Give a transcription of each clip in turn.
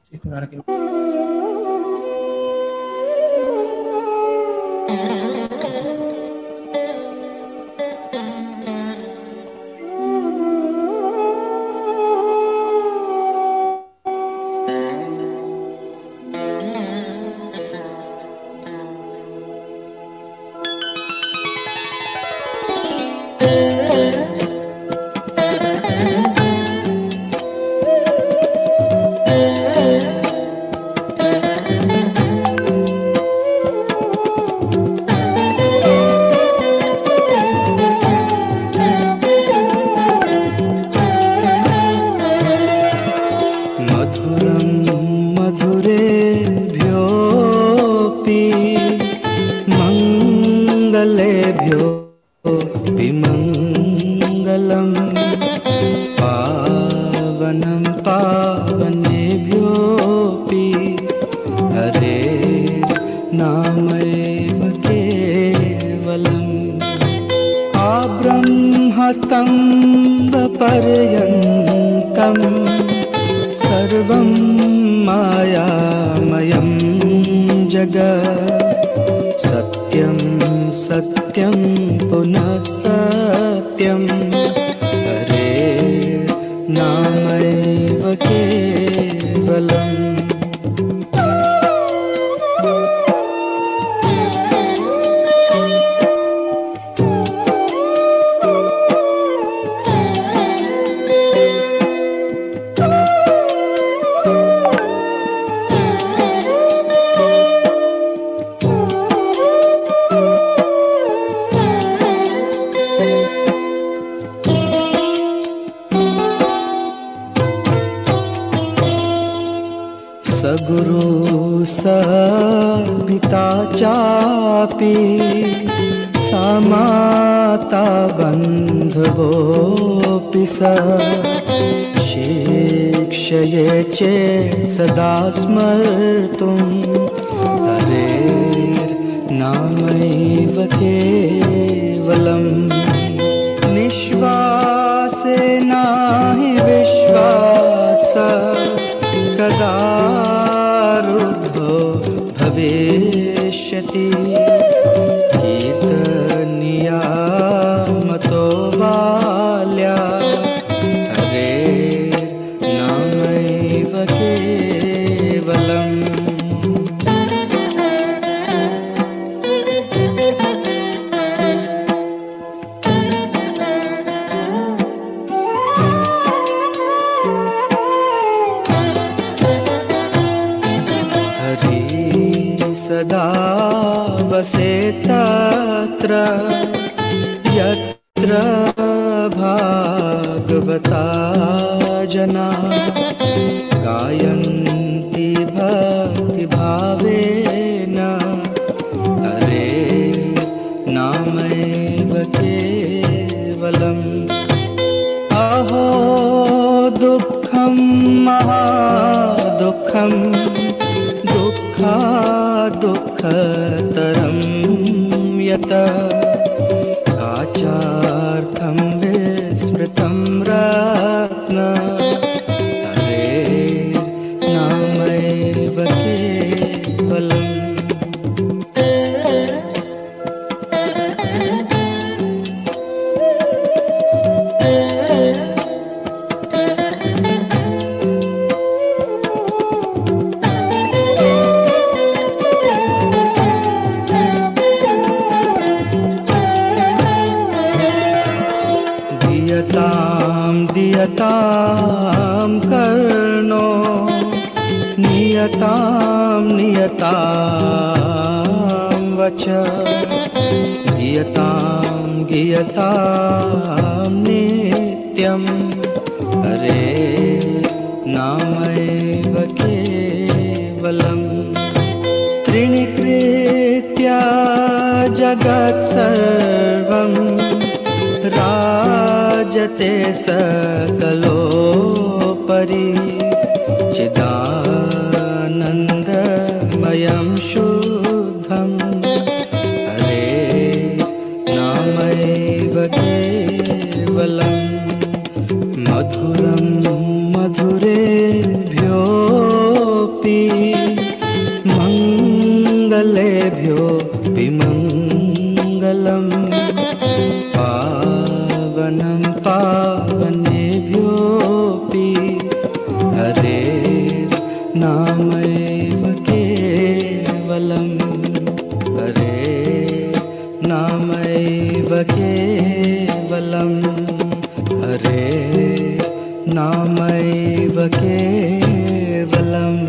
Chikunaraki. मधुरं मधुरेभ्योऽपि मङ्गलेभ्यो विमङ्गलम् पावनं पावनेभ्योऽपि हरे नामैव केवलम् आब्रह्मस्तम्बपर्यन्तम् सर्वं मायामयं जग सत्यं सत्यं पुनः सत्यं हरे नामैव केवलम् सगुरु सपिता चापि सा माता बन्धवोऽपि स शिक्षये चेत् सदा स्मर्तुं हरेर्नामैव केवलम् निश्वासे नाहि विश्वास कदा रुद्धो भविष्यति कीर्तनीयामतो बाल्या हरेर्नामैव केवलम् हरि सदा वसे तत्र यत्र भागवता जना गायन्ति भक्तिभावेन हरे नामैव केवलम् अहो दुःखं महादुःखं दुःखा दुःखतरं यत काचार्थं विस्मृतं रत्न हरे नामैव केवलम् दीयतां दीयतां कर्णो नियतां नियतां वच गीयतां गीयतां नित्यं हरे नामैव केवलम् त्रिणीकृत्या जगत्सर्वम् राजते सकलोपरि चिदानन्दमयं शुद्धं हरे नामैव केवलम् मधुरं मधुरेभ्यो नामैव केवलम् हरे नामैव केवलम् हरे नामैव केवलम्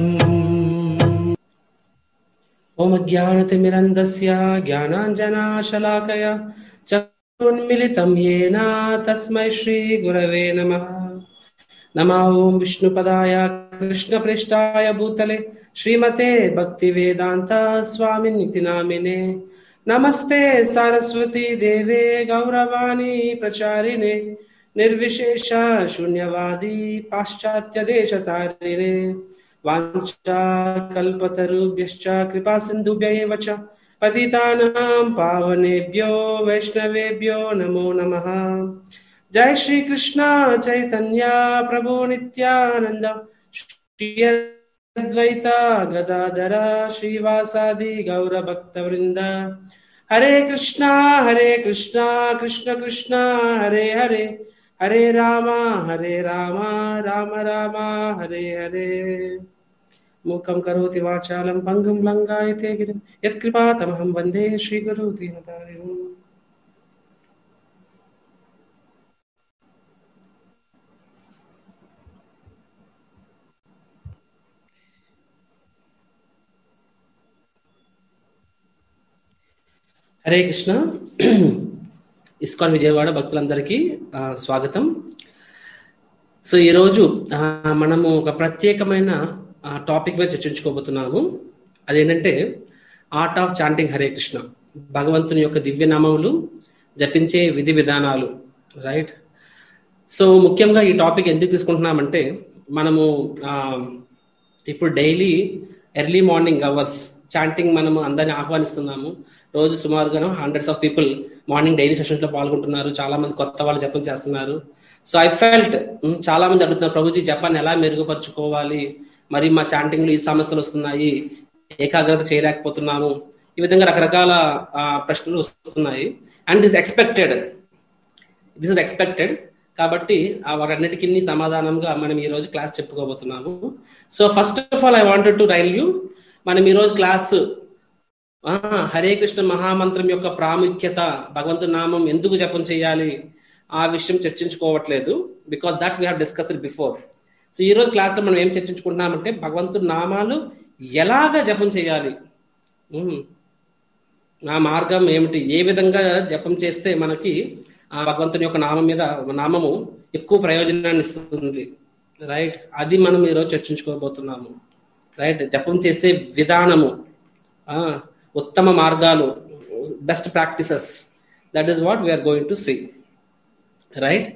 ॐ ज्ञानतिमिरन्दस्य ज्ञानाञ्जनाशलाकया चक्षुन्मिलितं येन तस्मै श्रीगुरवे नमः नमः ॐ विष्णुपदाय कृष्णपृष्ठाय भूतले श्रीमते भक्तिवेदान्त स्वामिनिति नामिने नमस्ते सरस्वती देवे गौरवाणी प्रचारिणे निर्विशेष शून्यवादी पाश्चात्यदेशतारिणे वाञ्छा कल्पतरुभ्यश्च कृपा सिन्धुभ्य एव च पतितानां पावनेभ्यो वैष्णवेभ्यो नमो नमः जय श्री कृष्ण चैतन्य प्रभु नित्यानन्द श्री अद्वैता गदाधर श्रीवासादि गौरभक्तवृन्द हरे कृष्णा हरे कृष्णा कृष्ण कृष्णा हरे हरे हरे राम हरे राम राम राम हरे हरे मूकं करोति वाचालं पङ्गुं लङ्गायते गिरिं यत्कृपातमहं वन्दे श्रीगुरु दीनतारिणम् హరే కృష్ణ ఇస్కాన్ విజయవాడ భక్తులందరికీ ఆ, స్వాగతం సో ఈరోజు ఆ, మనము ఒక ప్రత్యేకమైన ఆ, టాపిక్ మీద చర్చించుకోబోతున్నాము అదేంటంటే art of chanting Hare Krishna భగవంతుని యొక్క దివ్యనామములు జపించే విధి విధానాలు రైట్ సో ముఖ్యంగా ఈ టాపిక్ ఎందుకు తీసుకుంటున్నామంటే మనము ఆ, ఇప్పుడు daily early morning hours chanting మనము అందరిని ఆహ్వానిస్తున్నాము రోజు సుమారుగా hundreds of people morning daily sessions లో పాల్గొంటున్నారు చాలా మంది కొత్త వాళ్ళు జపం చేస్తున్నారు సో ఐ ఫెల్ట్ చాలా మంది అడుగుతున్నారు ప్రభుజీ జపాన్ ఎలా మెరుగుపరుచుకోవాలి మరి మా చాంటింగ్ లో ఈ సమస్యలు వస్తున్నాయి ఏకాగ్రత చేయలేకపోతున్నాము ఈ విధంగా రకరకాల ఆ, ప్రశ్నలు వస్తున్నాయి and this expected this is expected కాబట్టి ఆ వాటన్నిటికీ సమాధానంగా మనం ఈ రోజు క్లాస్ చెప్పుకోబోతున్నాము so first of all I wanted to rail you మనం ఈ రోజు క్లాస్ ఆ, హరే కృష్ణ మహామంత్రం యొక్క ప్రాముఖ్యత భగవంతుని నామం ఎందుకు జపం చేయాలి ఆ విషయం చర్చించుకోవట్లేదు because that we have discussed before so ఈ రోజు క్లాస్ లో మనం ఏం చర్చించుకుంటున్నామంటే భగవంతుని నామాలు ఎలాగ జపం చేయాలి ఉమ్. ఆ మార్గం ఏమిటి ఏ విధంగా జపం చేస్తే మనకి ఆ భగవంతుని యొక్క నామం మీద నామము ఎక్కువ ప్రయోజనాన్ని ఇస్తుంది రైట్ అది మనం ఈరోజు చర్చించుకోబోతున్నాము రైట్ జపం చేసే విధానము ఆ, ఉత్తమ మార్గాలు best practices that is what we're going to see right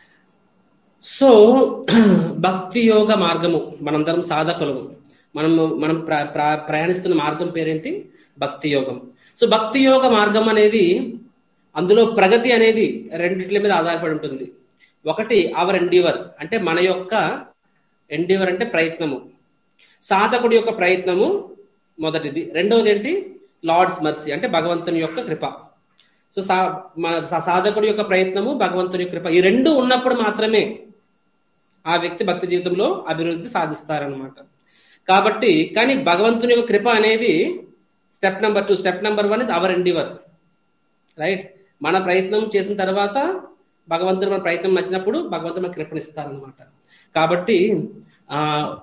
so bhakti yoga మార్గము మనందరం సాధకులము మనం మనం ప్ర- ప్ర- ప్రయాణిస్తున్న మార్గం పేరేంటి భక్తి యోగం సో భక్తి యోగ మార్గం అనేది అందులో ప్రగతి అనేది రెండిట్ల మీద ఆధారపడి ఉంటుంది ఒకటి అవర్ ఎండివర్ అంటే మన యొక్క ఎండివర్ అంటే ప్రయత్నము సాధకుడి యొక్క ప్రయత్నము మొదటిది రెండవది ఏంటి లార్డ్స్ మర్సీ అంటే భగవంతుని యొక్క కృప సో సా మన- సా- సాధకుడి యొక్క ప్రయత్నము భగవంతుని యొక్క కృప ఈ రెండు ఉన్నప్పుడు మాత్రమే ఆ వ్యక్తి భక్తి జీవితంలో అభివృద్ధి సాధిస్తారనమాట కాబట్టి కానీ భగవంతుని యొక్క కృప అనేది step number two step number one is our endeavour right మన ప్రయత్నం చేసిన తర్వాత భగవంతుడు మన ప్రయత్నం నచ్చినప్పుడు భగవంతుడు మన కృపను ఇస్తారనమాట కాబట్టి ఆ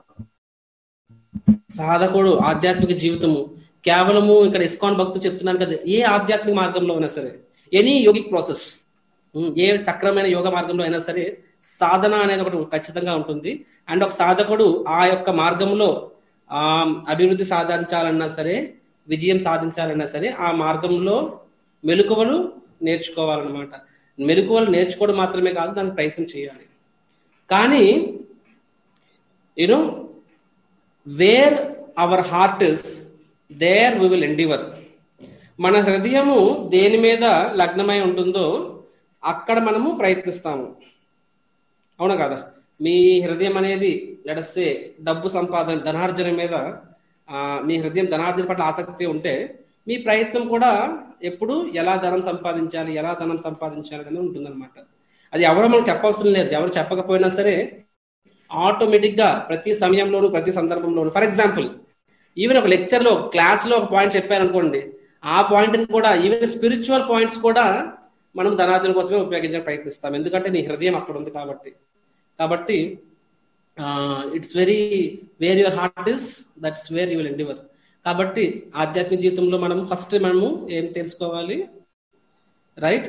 సాధకుడు ఆధ్యాత్మిక జీవితము కేవలము ఇక్కడ ఇస్కాన్ భక్తులు చెప్తున్నాను కదా ఏ ఆధ్యాత్మిక మార్గంలో అయినా సరే ఎనీ యోగిక్ ప్రాసెస్ ఏ సక్రమైన యోగ మార్గంలో అయినా సరే సాధన అనేది ఒకటి ఖచ్చితంగా ఉంటుంది అండ్ ఒక సాధకుడు ఆ యొక్క మార్గంలో ఆ అభివృద్ధి సాధించాలన్నా సరే విజయం సాధించాలన్నా సరే ఆ మార్గంలో మెలకువలు నేర్చుకోవాలన్నమాట మెలకువలు నేర్చుకోవడం మాత్రమే కాదు దానికి ప్రయత్నం చేయాలి కానీ you know where our heart is there we will endeavour మన హృదయము దేని మీద లగ్నమై ఉంటుందో అక్కడ మనము ప్రయత్నిస్తాము అవునా కదా మీ హృదయం అనేది లడసే డబ్బు సంపాదన ధనార్జన మీద ఆ, మీ హృదయం ధనార్జన పట్ల ఆసక్తి ఉంటే మీ ప్రయత్నం కూడా ఎప్పుడు ఎలా ధనం సంపాదించాలి ఎలా ధనం సంపాదించాలి అనేది ఉంటుందన్నమాట అది ఎవరో మనకు చెప్పవసరం లేదు ఎవరు చెప్పకపోయినా సరే ఆటోమేటిక్ గా ప్రతి సమయంలోను ప్రతి సందర్భంలోను ఫర్ ఎగ్జాంపుల్ ఈవెన్ ఒక లెక్చర్ లో క్లాస్ లో ఒక పాయింట్ చెప్పారు అనుకోండి ఆ పాయింట్ కూడా ఈవెన్ స్పిరిచువల్ పాయింట్స్ కూడా మనం ధనార్జన కోసమే ఉపయోగించడానికి ప్రయత్నిస్తాం ఎందుకంటే నీ హృదయం అక్కడ ఉంది కాబట్టి కాబట్టి it's very where your heart is that's where you will endeavour కాబట్టి ఆధ్యాత్మిక జీవితంలో మనం ఫస్ట్ మనము ఏం తెలుసుకోవాలి రైట్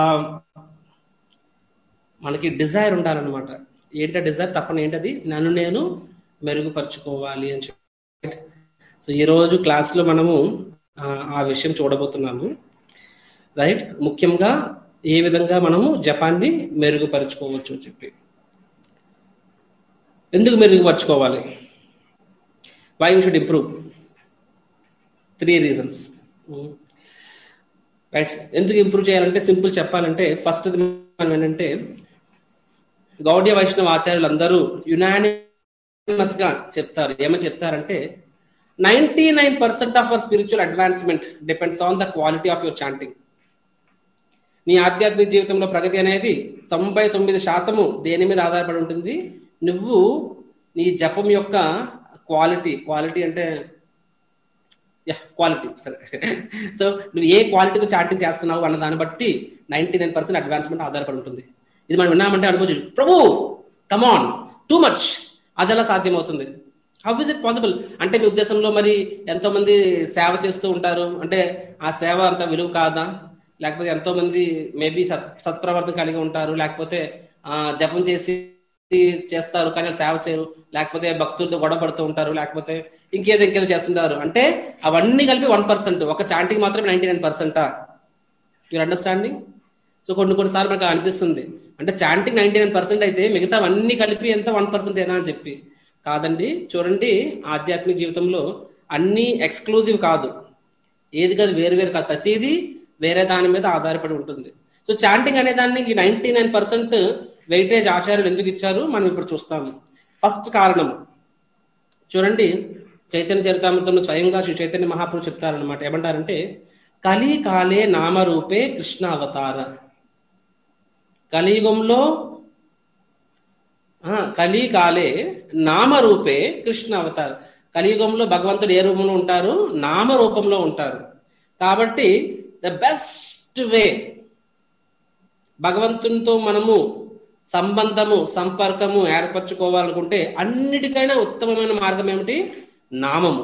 మనకి డిజైర్ ఉండాలన్నమాట ఏంటో డిజైర్ తప్పని ఏంటది నన్ను నేను మెరుగుపరుచుకోవాలి అని చెప్పి సో ఈరోజు క్లాస్లో మనము ఆ, ఆ విషయం చూడబోతున్నాము రైట్ ముఖ్యంగా ఏ విధంగా మనము జపాన్ని మెరుగుపరుచుకోవచ్చు అని చెప్పి ఎందుకు మెరుగుపరుచుకోవాలి why you should improve three reasons right ఎందుకు ఇంప్రూవ్ చేయాలంటే సింపుల్ చెప్పాలంటే ఫస్ట్ మనం ఏంటంటే గౌడ్య వైష్ణవ ఆచార్యులు అందరూ యునానిమస్ గా చెప్తారు ఏమని చెప్తారంటే ninety nine percent of our spiritual advancement depends on the quality of your chanting నీ ఆధ్యాత్మిక జీవితంలో ప్రగతి అనేది తొంభై తొమ్మిది శాతము దేని మీద ఆధారపడి ఉంటుంది నువ్వు నీ జపం యొక్క క్వాలిటీ క్వాలిటీ అంటే క్వాలిటీ సరే సో నువ్వు ఏ క్వాలిటీతో చాటింగ్ చేస్తున్నావు అన్న దాన్ని బట్టి నైన్టీ నైన్ పర్సెంట్ అడ్వాన్స్మెంట్ ఆధారపడి ఉంటుంది ఇది మనం విన్నామంటే అనుకోవచ్చు ప్రభు కమాన్ టూ మచ్ అది ఎలా సాధ్యమవుతుంది హౌ ఇస్ ఇట్ పాసిబుల్ అంటే మీ ఉద్దేశంలో మరి ఎంతో మంది సేవ చేస్తూ ఉంటారు అంటే ఆ సేవ అంత విలువ కాదా లేకపోతే ఎంతో మంది మేబీ సత్ సత్ప్రవర్తన కలిగి ఉంటారు లేకపోతే ఆ జపం చేసి చేస్తారు కానీ వాళ్ళు సేవ చేయరు లేకపోతే భక్తులతో గొడవ పడుతూ ఉంటారు లేకపోతే ఇంకేదో ఇంకేదో చేస్తుంటారు అంటే అవన్నీ కలిపి వన్ పర్సెంట్ ఒక చాంటింగ్ మాత్రం నైన్టీ నైన్ పర్సెంటా యూర్ అండర్స్టాండింగ్ సో కొన్ని కొన్నిసార్లు మనకు అనిపిస్తుంది అంటే చాంటింగ్ నైన్టీ నైన్ పర్సెంట్ అయితే మిగతా అన్ని కలిపి ఎంత వన్ పర్సెంట్ ఏనా అని చెప్పి కాదండి చూడండి ఆధ్యాత్మిక జీవితంలో అన్ని ఎక్స్క్లూజివ్ కాదు ఏది కాదు వేరు వేరు కాదు ప్రతిదీ వేరే దాని మీద ఆధారపడి ఉంటుంది సో చాంటింగ్ అనే దాన్ని నైన్టీ నైన్ పర్సెంట్ వెయిటేజ్ ఆచార్యులు ఎందుకు ఇచ్చారు మనం ఇప్పుడు చూస్తాము ఫస్ట్ కారణం చూడండి చైతన్య చరితామృతంలో స్వయంగా శ్రీ చైతన్య మహాప్రభు చెప్తారనమాట ఏమంటారంటే కలి కాలే నామరూపే కృష్ణ అవతార కలియుగంలో ఆ, కలి కాలే నామరూపే కృష్ణ అవతార్ కలియుగంలో భగవంతుడు ఏ రూపంలో ఉంటారు నామ రూపంలో ఉంటారు కాబట్టి ద బెస్ట్ వే భగవంతునితో మనము సంబంధము సంపర్కము ఏర్పరచుకోవాలనుకుంటే అన్నిటికైనా ఉత్తమమైన మార్గం ఏమిటి నామము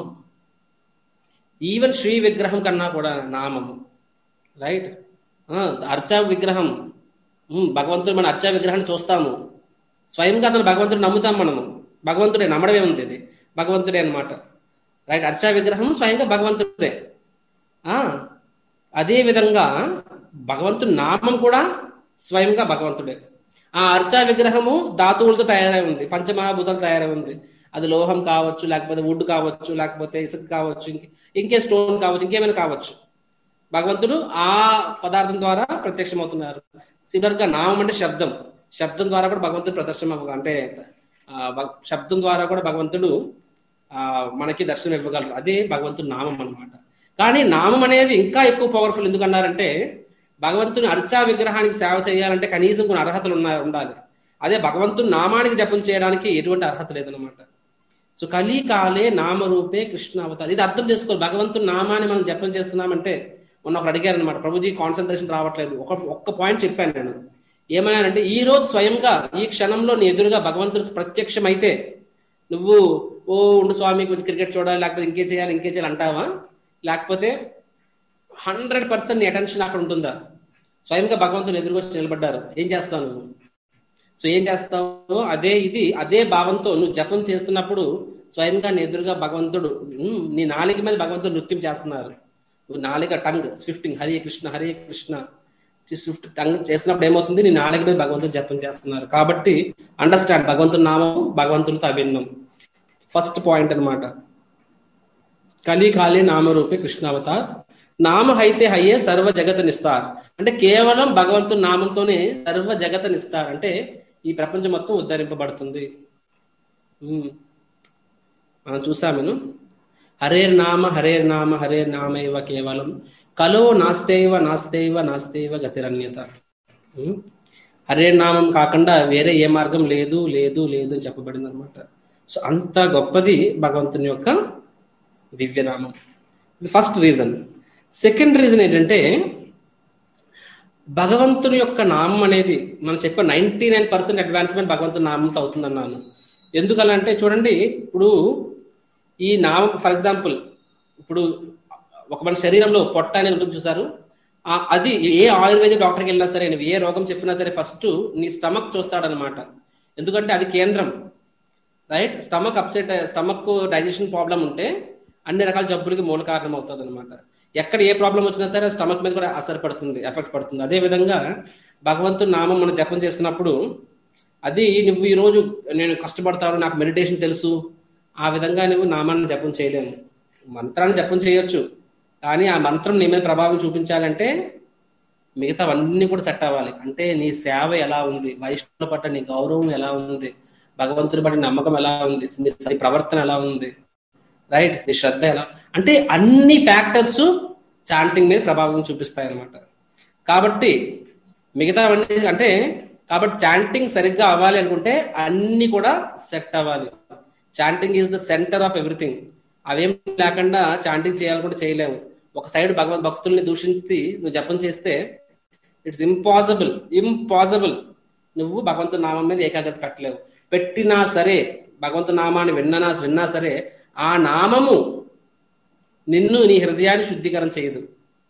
ఈవెన్ శ్రీ విగ్రహం కన్నా కూడా నామము రైట్ అర్చా విగ్రహం ఉమ్, భగవంతుడు మన అర్చా విగ్రహాన్ని చూస్తాము స్వయంగా అతను భగవంతుడు నమ్ముతాం మనము భగవంతుడే నమ్మడమే ఉంది ఇది భగవంతుడే అన్నమాట రైట్ అర్చా విగ్రహం స్వయంగా భగవంతుడే ఆ అదే విధంగా భగవంతుడి నామం కూడా స్వయంగా భగవంతుడే ఆ అర్చా విగ్రహము ధాతువులతో తయారై ఉంది పంచమహాభూతాలు తయారై ఉంది అది లోహం కావచ్చు లేకపోతే వుడ్ కావచ్చు లేకపోతే ఇసుక కావచ్చు ఇంక- ఇంకే స్టోన్ కావచ్చు ఇంకేమైనా కావచ్చు భగవంతుడు ఆ పదార్థం ద్వారా ప్రత్యక్షమవుతున్నారు సిమిలర్ గా నామం అంటే శబ్దం శబ్దం ద్వారా కూడా భగవంతుడు ప్రదర్శనం అవ్వ అంటే ఆ, భగ- శబ్దం ద్వారా కూడా భగవంతుడు ఆ మనకి దర్శనం ఇవ్వగలరు అదే భగవంతుడు నామం అన్నమాట కానీ నామం అనేది ఇంకా ఎక్కువ పవర్ఫుల్ ఎందుకన్నారంటే భగవంతుని అర్చా విగ్రహానికి సేవ చేయాలంటే కనీసం కొన్ని అర్హతలు ఉన్నాయి ఉండాలి అదే భగవంతుని నామానికి జపం చేయడానికి ఎటువంటి అర్హత లేదనమాట సో కలికాలే నామరూపే కృష్ణ అవతార్ ఇది అర్థం చేసుకోవాలి భగవంతుని నామాన్ని మనం జపం చేస్తున్నామంటే మొన్న ఒకరు అడిగారు అనమాట ప్రభుజీ కాన్సన్ట్రేషన్ రావట్లేదు ఒక ఒక్క పాయింట్ చెప్పాను నేను ఏమన్నానంటే ఈ రోజు స్వయంగా ఈ క్షణంలో నీ ఎదురుగా భగవంతుడు ప్రత్యక్షమైతే నువ్వు ఓ ఉండు స్వామి కొంచెం క్రికెట్ చూడాలి లేకపోతే ఇంకే చేయాలి ఇంకే చేయాలి అంటావా లేకపోతే హండ్రెడ్ పర్సెంట్ నీ అటెన్షన్ అక్కడ ఉంటుందా స్వయంగా భగవంతుని ఎదురుకొచ్చి నిలబడ్డారు ఏం చేస్తావు నువ్వు సో ఏం చేస్తావు అదే ఇది అదే భావంతో నువ్వు జపం చేస్తున్నప్పుడు స్వయంగా నీ ఎదురుగా భగవంతుడు ఉమ్, నీ నాలుక మీద భగవంతుడు నృత్యం చేస్తున్నారు నువ్వు నాలుక tongue swifting Hare Krishna Hare Krishna swift tongue చేసినప్పుడు ఏమవుతుంది నీ నాలుక మీద భగవంతుడు జపం చేస్తున్నారు కాబట్టి అండర్స్టాండ్ భగవంతుని నామం భగవంతునితో అభిన్నం ఫస్ట్ పాయింట్ అన్నమాట కలి కాలే నామరూపే కృష్ణావతార్ నామ హైతే హయ్యే సర్వ జగత నిస్తార్ అంటే కేవలం భగవంతుని నామంతోనే సర్వ జగత నిస్తార్ అంటే ఈ ప్రపంచం మొత్తం ఉద్ధరింపబడుతుంది ఉమ్. మనం చూసామను హరేర్ నామ హరేర్ నామ హరేర్ నామైవ కేవలం కలో నాస్తేవ నాస్తేవ నాస్తేవ గతిరన్యత ఉమ్. హరే నామం కాకుండా వేరే ఏ మార్గం లేదు లేదు లేదు అని చెప్పబడింది అనమాట సో అంత గొప్పది భగవంతుని యొక్క దివ్యనామం ఇది ఫస్ట్ రీజన్ సెకండ్ రీజన్ ఏంటంటే భగవంతుని యొక్క నామం అనేది మనం చెప్పే నైన్టీ నైన్ పర్సెంట్ అడ్వాన్స్మెంట్ భగవంతుని నామంతో అవుతుందన్నాను ఎందుకలంటే చూడండి ఇప్పుడు ఈ నామం ఫర్ ఎగ్జాంపుల్ ఇప్పుడు ఒక మన శరీరంలో పొట్ట అనేది ఉంటుంది చూసారు ఆ, అది ఏ ఆయుర్వేద డాక్టర్కి వెళ్ళినా సరే నువ్వు ఏ రోగం చెప్పినా సరే ఫస్ట్ నీ స్టమక్ చూస్తాడనమాట ఎందుకంటే అది కేంద్రం right stomach upset stomach digestion problem ఉంటే అన్ని రకాల జబ్బులకి మూల కారణం అవుతుంది అనమాట ఎక్కడ ఏ ప్రాబ్లం వచ్చినా సరే స్టమక్ మీద కూడా అసర్ పడుతుంది ఎఫెక్ట్ పడుతుంది అదే విధంగా భగవంతుని నామం మనం జపం చేస్తున్నప్పుడు అది నువ్వు ఈ రోజు నేను కష్టపడతాను నాకు మెడిటేషన్ తెలుసు ఆ విధంగా నువ్వు నామాన్ని జపం చేయలేము మంత్రాన్ని జపం చేయొచ్చు కానీ ఆ మంత్రం నీ మీద ప్రభావం చూపించాలంటే మిగతావన్నీ కూడా సెట్ అవ్వాలి అంటే నీ సేవ ఎలా ఉంది వైష్ణవుల పట్ల నీ గౌరవం ఎలా ఉంది భగవంతుడి పట్ల నమ్మకం ఎలా ఉంది నీ నీ ప్రవర్తన ఎలా ఉంది రైట్ నీ శ్రద్ధ ఎలా అంటే అన్ని ఫ్యాక్టర్స్ చాంటింగ్ మీద ప్రభావం చూపిస్తాయి అన్నమాట కాబట్టి మిగతావన్నీ అంటే కాబట్టి చాంటింగ్ సరిగ్గా అవ్వాలి అనుకుంటే అన్ని కూడా సెట్ అవ్వాలి chanting is the centre of everything అవేం లేకుండా చాంటింగ్ చేయాలనుకుంటే చేయలేము ఒక సైడ్ భగవద్ భక్తుల్ని దూషించి నువ్వు జపం చేస్తే ఇట్స్ ఇంపాసిబుల్ ఇంపాసిబుల్ నువ్వు భగవంతు నామం మీద ఏకాగ్రత పెట్టలేవు పెట్టినా సరే భగవంతు నామాన్ని విన్ననా విన్నా సరే ఆ నామము నిన్ను నీ హృదయాన్ని శుద్ధీకరణ చేయదు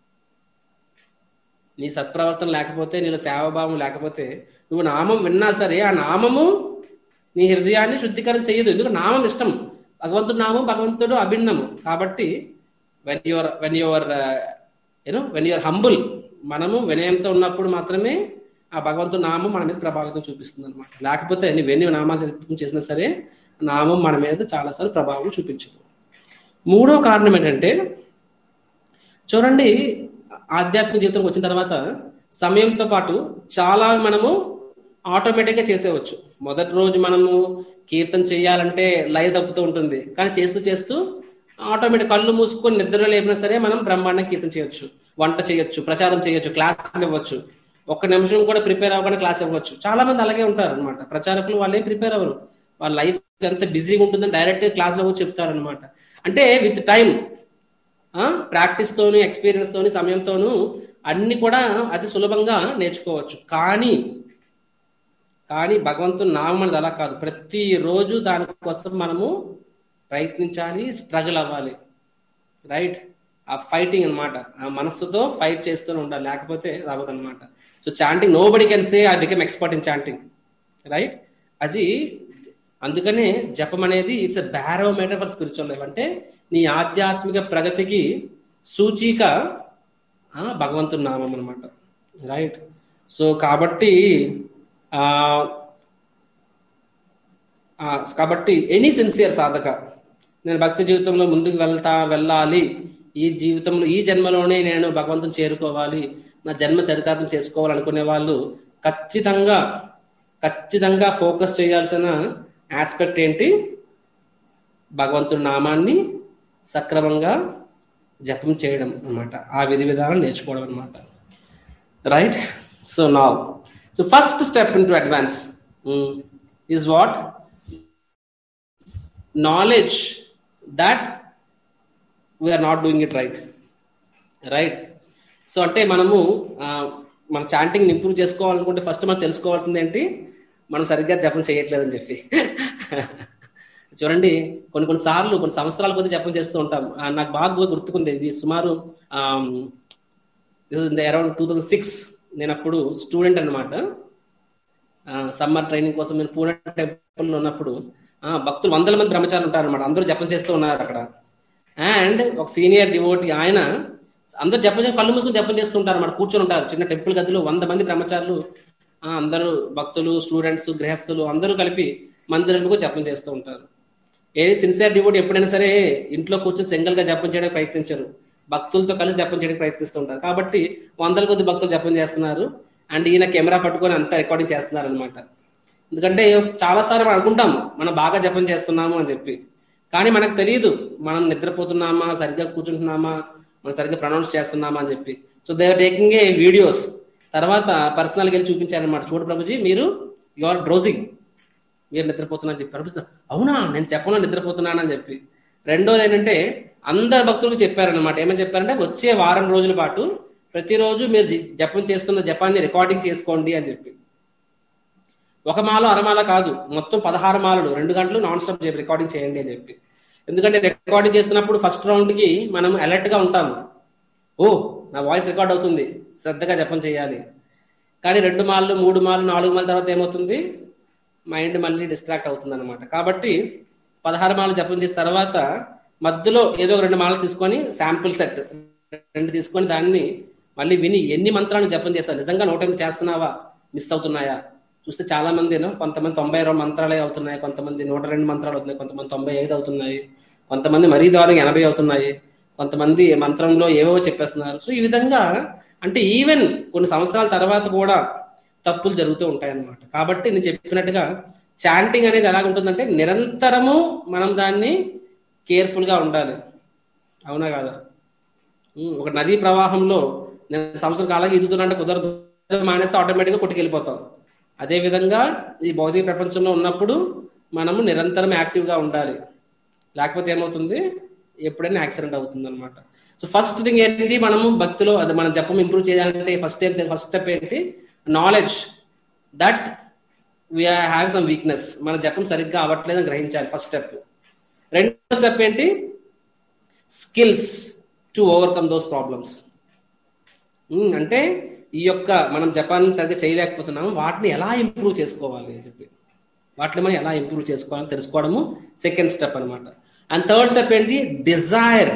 నీ సత్ప్రవర్తన లేకపోతే నీలో సేవాభావం లేకపోతే నువ్వు నామం విన్నా సరే ఆ నామము నీ హృదయాన్ని శుద్ధీకరణ చేయదు ఎందుకు నామం ఇష్టం భగవంతుడు నామం భగవంతుడు అభిన్నము కాబట్టి when your when your you know when your humble మనము వినయంతో ఉన్నప్పుడు మాత్రమే ఆ భగవంతుడు నామం మన మీద ప్రభావితం చూపిస్తుంది అనమాట లేకపోతే నువ్వు ఎన్ని నామాలు జపం చేసినా సరే నామం మన మీద చాలాసార్లు ప్రభావం చూపించదు మూడో కారణం ఏంటంటే చూడండి ఆధ్యాత్మిక జీవితం వచ్చిన తర్వాత సమయంతో పాటు చాలా మనము ఆటోమేటిక్గా చేసేవచ్చు మొదటి రోజు మనము కీర్తన చేయాలంటే లయ తప్పుతూ ఉంటుంది కానీ చేస్తూ చేస్తూ ఆటోమేటిక్ కళ్ళు మూసుకొని నిద్ర లేపినా సరే మనం బ్రహ్మాండం కీర్తన చేయొచ్చు వంట చేయొచ్చు ప్రచారం చేయొచ్చు క్లాసులు ఇవ్వచ్చు ఒక్క నిమిషం కూడా ప్రిపేర్ అవ్వకుండా క్లాస్ ఇవ్వచ్చు చాలా మంది అలాగే ఉంటారు అనమాట ప్రచారకులు వాళ్ళేం ప్రిపేర్ అవ్వరు వాళ్ళ లైఫ్ ఎంత బిజీగా ఉంటుందని డైరెక్ట్ క్లాస్లో వచ్చి చెప్తారు అనమాట అంటే విత్ టైం ప్రాక్టీస్ తోని ఎక్స్పీరియన్స్ తోని సమయంతోను అన్ని కూడా అతి సులభంగా నేర్చుకోవచ్చు కానీ కానీ భగవంతుని నామం అనేది అలా కాదు ప్రతిరోజు దానికోసం మనము ప్రయత్నించాలి స్ట్రగుల్ అవ్వాలి రైట్ ఆ ఫైటింగ్ అన్నమాట ఆ మనస్సుతో ఫైట్ చేస్తూనే ఉండాలి లేకపోతే రావద్దు అనమాట so chanting nobody can say I become expert in chanting right అది అందుకనే జపం అనేది it's a barometer for spiritual life అంటే నీ ఆధ్యాత్మిక ప్రగతికి సూచిక ఆ, భగవంతుని నామం అనమాట రైట్ సో కాబట్టి ఆ, ఆ, కాబట్టి ఎనీ సిన్సియర్ సాధక నేను భక్తి జీవితంలో ముందుకు వెళ్తా వెళ్ళాలి ఈ జీవితంలో ఈ జన్మలోనే నేను భగవంతుని చేరుకోవాలి నా జన్మ చరితార్థం చేసుకోవాలనుకునే వాళ్ళు ఖచ్చితంగా ఖచ్చితంగా ఫోకస్ చేయాల్సిన ఆస్పెక్ట్ ఏంటి భగవంతుడి నామాన్ని సక్రమంగా జపం చేయడం అన్నమాట ఆ విధి విధానం నేర్చుకోవడం అన్నమాట రైట్ సో నా so first step in to advance is what knowledge that we are not doing it right right so అంటే మనము ఆ, మన చాంటింగ్ ఇంప్రూవ్ చేసుకోవాలనుకుంటే ఫస్ట్ మనం తెలుసుకోవాల్సింది ఏంటి మనం సరిగ్గా జపం చేయట్లేదని చెప్పి చూడండి కొన్ని కొన్ని సార్లు కొన్ని సంవత్సరాల కొద్ది జపం చేస్తూ ఉంటాం ఆ, నాకు బాగా గుర్తుకుంది ఇది సుమారు అరౌండ్ టూ థౌజండ్ సిక్స్ నేను అప్పుడు స్టూడెంట్ అనమాట సమ్మర్ ట్రైనింగ్ కోసం నేను పూణె టెంపుల్ ఉన్నప్పుడు ఆ, భక్తులు వందల మంది బ్రహ్మచారులు ఉంటారు అనమాట అందరూ జపం చేస్తూ ఉన్నారు అక్కడ అండ్ ఒక సీనియర్ డివోటి ఆయన అందరూ జపం చేసి కళ్ళు మూసుకుని జపం చేస్తుంటారు అన్నమాట కూర్చొని ఉంటారు చిన్న టెంపుల్ గదిలో వంద మంది బ్రహ్మచారులు ఆ, అందరూ భక్తులు స్టూడెంట్స్ గృహస్థులు అందరూ కలిపి మందిరంలో జపం చేస్తూ ఉంటారు ఏ సిన్సియర్ డివోటి ఎప్పుడైనా సరే ఇంట్లో కూర్చొని సింగిల్ గా జపం చేయడానికి ప్రయత్నించరు భక్తులతో కలిసి జపం చేయడానికి ప్రయత్నిస్తుంటారు కాబట్టి వందల కొద్ది భక్తులు జపం చేస్తున్నారు అండ్ ఈయన కెమెరా పట్టుకొని అంతా రికార్డింగ్ చేస్తున్నారు అనమాట ఎందుకంటే చాలా సార్లు మనం అనుకుంటాం మనం బాగా జపం చేస్తున్నాము అని చెప్పి కానీ మనకు తెలియదు మనం నిద్రపోతున్నామా సరిగ్గా కూర్చుంటున్నామా మనం సరిగ్గా ప్రొనౌన్స్ చేస్తున్నామా అని చెప్పి so they are taking a videos తర్వాత పర్సనల్కి వెళ్ళి చూపించారనమాట చూడు ప్రభుజీ మీరు యు ఆర్ డ్రోజింగ్ మీరు నిద్రపోతున్నారని చెప్పి అనిపిస్తుంది అవునా నేను చెప్పను నిద్రపోతున్నానని చెప్పి రెండోది ఏంటంటే అందరు భక్తులకు చెప్పారనమాట ఏమని చెప్పారంటే వచ్చే వారం రోజుల పాటు ప్రతిరోజు మీరు జి- జపం చేస్తున్న జపాన్ని రికార్డింగ్ చేసుకోండి అని చెప్పి ఒక మాల అరమాల కాదు మొత్తం పదహారు మాలలు రెండు గంటలు నాన్ స్టాప్ రికార్డింగ్ చేయండి అని చెప్పి ఎందుకంటే రికార్డింగ్ చేస్తున్నప్పుడు ఫస్ట్ రౌండ్ కి మనం అలర్ట్ గా ఉంటాము ఓ నా వాయిస్ రికార్డ్ అవుతుంది శ్రద్ధగా జపం చేయాలి కానీ రెండు మాలు మూడు మాలు నాలుగు మాల తర్వాత ఏమవుతుంది మైండ్ మళ్ళీ డిస్ట్రాక్ట్ అవుతుంది అనమాట కాబట్టి పదహారు మాలు జపం చేసిన తర్వాత మధ్యలో ఏదో ఒక రెండు మాలలు తీసుకొని శాంపుల్ సెట్ రెండు తీసుకొని దాన్ని మళ్ళీ విని ఎన్ని మంత్రాలను జపం చేస్తావు నిజంగా నూట ఎనిమిది చేస్తున్నావా మిస్ అవుతున్నాయా చూస్తే చాలా మంది ఏనో కొంతమంది తొంభై రెండు మంత్రాలే అవుతున్నాయి కొంతమంది నూట రెండు మంత్రాలు అవుతున్నాయి కొంతమంది తొంభై ఐదు అవుతున్నాయి కొంతమంది మరీ దారుణంగా ఎనభై అవుతున్నాయి కొంతమంది మంత్రంలో ఏవేవో చెప్పేస్తున్నారు సో ఈ విధంగా అంటే ఈవెన్ కొన్ని సంవత్సరాల తర్వాత కూడా తప్పులు జరుగుతూ ఉంటాయి అన్నమాట కాబట్టి నేను చెప్పినట్టుగా చాంటింగ్ అనేది ఎలా ఉంటుందంటే నిరంతరము మనం దాన్ని కేర్ఫుల్ గా ఉండాలి అవునా కాదా ఉమ్, ఒక నదీ ప్రవాహంలో నేను సంవత్సరం కాలంగా ఈదుతున్నా కుదరదు మానేస్తే ఆటోమేటిక్గా కొట్టుకెళ్ళిపోతాం అదే విధంగా ఈ భౌతిక ప్రపంచంలో ఉన్నప్పుడు మనము నిరంతరం యాక్టివ్గా ఉండాలి లేకపోతే ఏమవుతుంది ఎప్పుడైనా యాక్సిడెంట్ అవుతుంది అనమాట సో ఫస్ట్ థింగ్ ఏంటి మనము భక్తిలో అది మనం జపం ఇంప్రూవ్ చేయాలంటే ఫస్ట్ ఏం ఫస్ట్ స్టెప్ ఏంటి knowledge that we are have some weakness మన జపం సరిగ్గా అవ్వట్లేదని గ్రహించాలి ఫస్ట్ స్టెప్ రెండో స్టెప్ ఏంటి skills to overcome those problems అంటే ఈ యొక్క మనం జపాన్ సరిగ్గా చేయలేకపోతున్నాము వాటిని ఎలా ఇంప్రూవ్ చేసుకోవాలి అని చెప్పి వాటిని మనం ఎలా ఇంప్రూవ్ చేసుకోవాలని తెలుసుకోవడము సెకండ్ స్టెప్ అన్నమాట అండ్ థర్డ్ స్టెప్ ఏంటి desire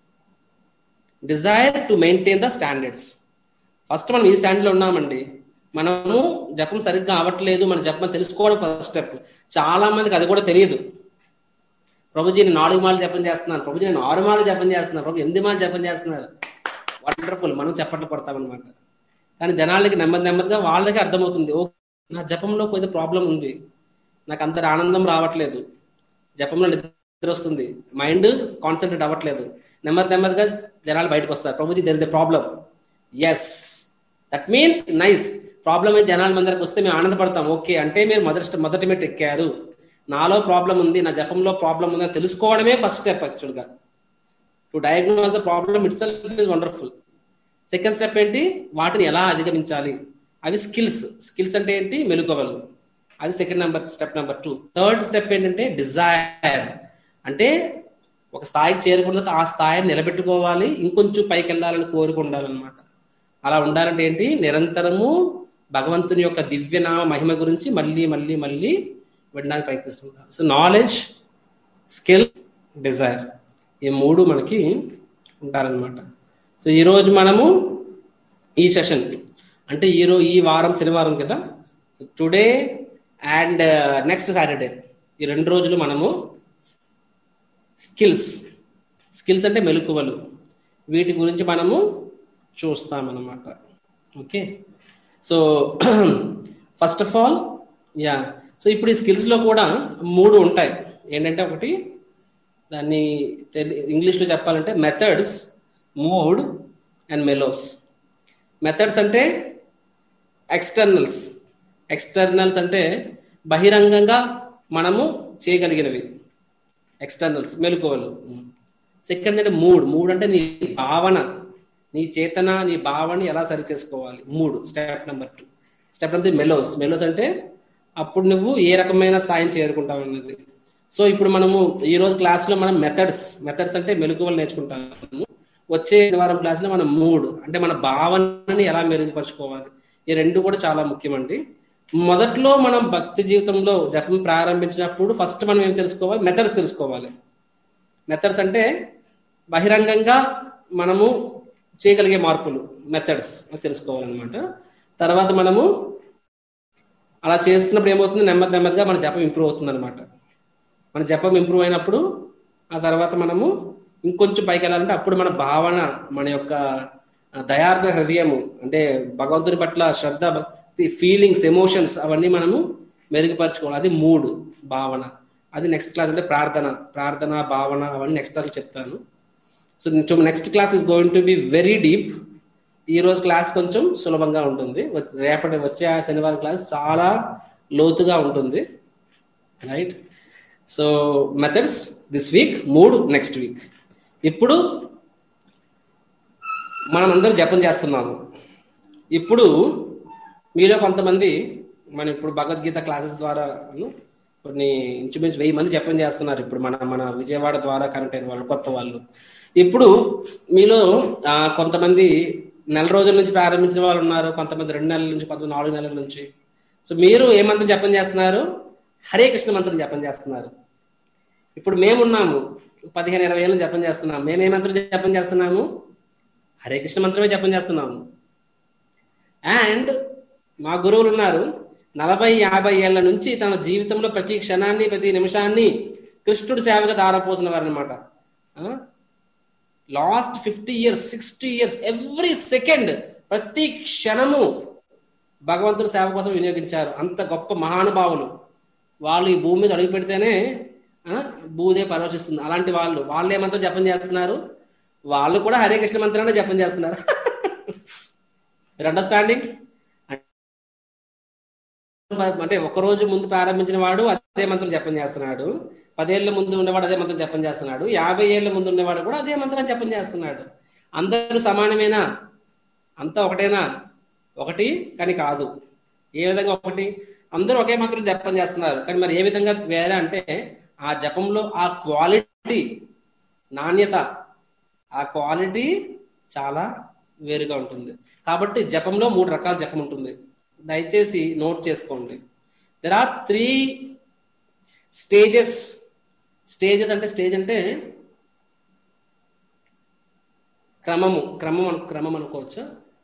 desire to maintain the standards first మనం ఈ స్టాండర్డ్లో ఉన్నామండి మనము జపం సరిగ్గా అవ్వట్లేదు మన జపం తెలుసుకోవడం ఫస్ట్ స్టెప్ చాలా మందికి అది కూడా తెలియదు ప్రభుజీ నేను నాలుగు మాలు జపం చేస్తున్నాను ప్రభుజీ నేను ఆరు మాలు జపం చేస్తున్నాను ప్రభు ఎనిమిది మాలు జపం చేస్తున్నారు వండర్ఫుల్ మనం చప్పట్లు కొడతాం అనమాట కానీ జనాలకి నెమ్మది నెమ్మదిగా వాళ్ళకి అర్థమవుతుంది ఓ నా జపంలో కొద్ది ప్రాబ్లం ఉంది నాకు అంత ఆనందం రావట్లేదు జపంలో నిద్ర వస్తుంది మైండ్ కాన్సన్ట్రేట్ అవ్వట్లేదు నెమ్మది నెమ్మదిగా జనాలు బయటకు వస్తారు ప్రభుజీ there is a problem yes that means nice problem అయితే జనాల మందరికి వస్తే మేము ఆనందపడతాం ఓకే అంటే మీరు మొదటి మొదటి మెట్టు ఎక్కారు నాలో ప్రాబ్లం ఉంది నా జపంలో ప్రాబ్లం ఉంది అని తెలుసుకోవడమే ఫస్ట్ స్టెప్ యాక్చువల్గా to diagnose the problem itself is wonderful second step ఏంటి వాటిని ఎలా అధిగమించాలి అవి స్కిల్స్ స్కిల్స్ అంటే ఏంటి మెలుకోవలు అది second number step number two third step ఏంటంటే డిజైర్ అంటే ఒక స్థాయికి చేరుకున్న తర్వాత ఆ స్థాయిని నిలబెట్టుకోవాలి ఇంకొంచెం పైకి వెళ్ళాలని కోరిక ఉండాలన్నమాట అలా ఉండాలంటే ఏంటి నిరంతరము భగవంతుని యొక్క దివ్యనామ మహిమ గురించి మళ్ళీ మళ్ళీ మళ్ళీ వినడానికి ప్రయత్నిస్తుంటారు సో నాలెడ్జ్ స్కిల్ డిజైర్ ఈ మూడు మనకి ఉంటారనమాట సో ఈరోజు మనము ఈ సెషన్ అంటే ఈరోజు ఈ వారం శనివారం కదా టుడే అండ్ నెక్స్ట్ సాటర్డే ఈ రెండు రోజులు మనము స్కిల్స్ స్కిల్స్ అంటే మెలకువలు వీటి గురించి మనము చూస్తామన్నమాట okay so first of all yeah so ఇప్పుడు ఈ స్కిల్స్లో కూడా మూడు ఉంటాయి ఏంటంటే ఒకటి దాన్ని తెలి ఇంగ్లీష్లో చెప్పాలంటే మెథడ్స్ మోడ్ అండ్ మెలోస్ మెథడ్స్ అంటే ఎక్స్టర్నల్స్ ఎక్స్టర్నల్స్ అంటే బహిరంగంగా మనము చేయగలిగినవి ఎక్స్టర్నల్స్ మెలకువలు సెకండ్ అంటే మూడ్ మూడ్ అంటే నీ భావన నీ చేతన నీ భావన ఎలా సరి చేసుకోవాలి మూడు step number two step number మెలోస్ మెలోస్ అంటే అప్పుడు నువ్వు ఏ రకమైన స్థాయిని చేరుకుంటావు అన్నది సో ఇప్పుడు మనము ఈ రోజు క్లాస్లో మనం మెథడ్స్ మెథడ్స్ అంటే మెలకువలు నేర్చుకుంటాము వచ్చే వారం క్లాస్లో మనం మూడ్ అంటే మన భావనని ఎలా మెరుగుపరుచుకోవాలి ఈ రెండు కూడా చాలా ముఖ్యమండి మొదట్లో మనం భక్తి జీవితంలో జపం ప్రారంభించినప్పుడు ఫస్ట్ మనం ఏం తెలుసుకోవాలి మెథడ్స్ తెలుసుకోవాలి మెథడ్స్ అంటే బహిరంగంగా మనము చేయగలిగే మార్పులు మెథడ్స్ తెలుసుకోవాలన్నమాట తర్వాత మనము అలా చేస్తున్నప్పుడు ఏమవుతుంది నెమ్మది నెమ్మదిగా మన జపం ఇంప్రూవ్ అవుతుంది అనమాట మన జపం ఇంప్రూవ్ అయినప్పుడు ఆ తర్వాత మనము ఇంకొంచెం పైకి వెళ్ళాలంటే అప్పుడు మన భావన మన యొక్క దయార్థ హృదయము అంటే భగవంతుని పట్ల శ్రద్ధ భక్తి ఫీలింగ్స్ ఎమోషన్స్ అవన్నీ మనము మెరుగుపరచుకోవాలి అది మూడు భావన అది నెక్స్ట్ క్లాస్ అంటే ప్రార్థన ప్రార్థన భావన అవన్నీ నెక్స్ట్ క్లాస్ చెప్తాను so next class is going to be very deep ఈ రోజు క్లాస్ కొంచెం సులభంగా ఉంటుంది వచ్చ- రేపటి వచ్చే ఆ శనివారం క్లాస్ చాలా లోతుగా ఉంటుంది right so methods this week మూడు నెక్స్ట్ వీక్ ఇప్పుడు మనం అందరం జపం చేస్తున్నాము ఇప్పుడు మీలో కొంతమంది మనం ఇప్పుడు భగవద్గీత క్లాసెస్ ద్వారా కొన్ని ఇంచుమించు వెయ్యి మంది జపం చేస్తున్నారు ఇప్పుడు మన మన విజయవాడ ద్వారా కనెక్ట్ అయిన వాళ్ళు కొత్త వాళ్ళు ఇప్పుడు మీలో ఆ, కొంతమంది నెల రోజుల నుంచి ప్రారంభించిన వాళ్ళు ఉన్నారు కొంతమంది రెండు నెలల నుంచి కొంతమంది నాలుగు నెలల నుంచి సో మీరు ఏ మంత్రం జపం చేస్తున్నారు హరే కృష్ణ మంత్రం జపం చేస్తున్నారు ఇప్పుడు మేమున్నాము పదిహేను ఇరవై ఏళ్ళు జపం చేస్తున్నాము మేము ఏ మంత్రం జపం చేస్తున్నాము హరే కృష్ణ మంత్రమే జపం చేస్తున్నాము అండ్ మా గురువులు ఉన్నారు నలభై యాభై ఏళ్ల నుంచి తమ జీవితంలో ప్రతి క్షణాన్ని ప్రతి నిమిషాన్ని కృష్ణుడి సేవగా దారపోసిన వారు అనమాట last fifty years sixty years every second ప్రతి క్షణము భగవంతుడి సేవ కోసం వినియోగించారు అంత గొప్ప మహానుభావులు వాళ్ళు ఈ భూమి మీద అడుగు పెడితేనే ఆ, భూదే పరవశిస్తుంది అలాంటి వాళ్ళు వాళ్ళు ఏమంత్రం జపం చేస్తున్నారు వాళ్ళు కూడా హరే కృష్ణ మంత్రాన్ని జపం చేస్తున్నారు మీరు అండర్స్టాండింగ్ అంటే ఒక రోజు ముందు ప్రారంభించిన వాడు అదే మంత్రం జపం చేస్తున్నాడు పదేళ్ల ముందు ఉన్నవాడు అదే మంత్రం జపం చేస్తున్నాడు యాభై ఏళ్ల ముందు ఉన్నవాడు కూడా అదే మంత్రం జపం చేస్తున్నాడు అందరూ సమానమేనా అంతా ఒకటేనా ఒకటి కానీ కాదు ఏ విధంగా ఒకటి అందరూ ఒకే మంత్రం జపం చేస్తున్నారు కానీ మరి ఏ విధంగా వేరే అంటే ఆ జపంలో ఆ క్వాలిటీ నాణ్యత ఆ క్వాలిటీ చాలా వేరుగా ఉంటుంది కాబట్టి జపంలో మూడు రకాల జపం ఉంటుంది దయచేసి నోట్ చేసుకోండి there are three stages stages అంటే స్టేజ్ అంటే క్రమము క్రమం అను క్రమం అనుకోవచ్చా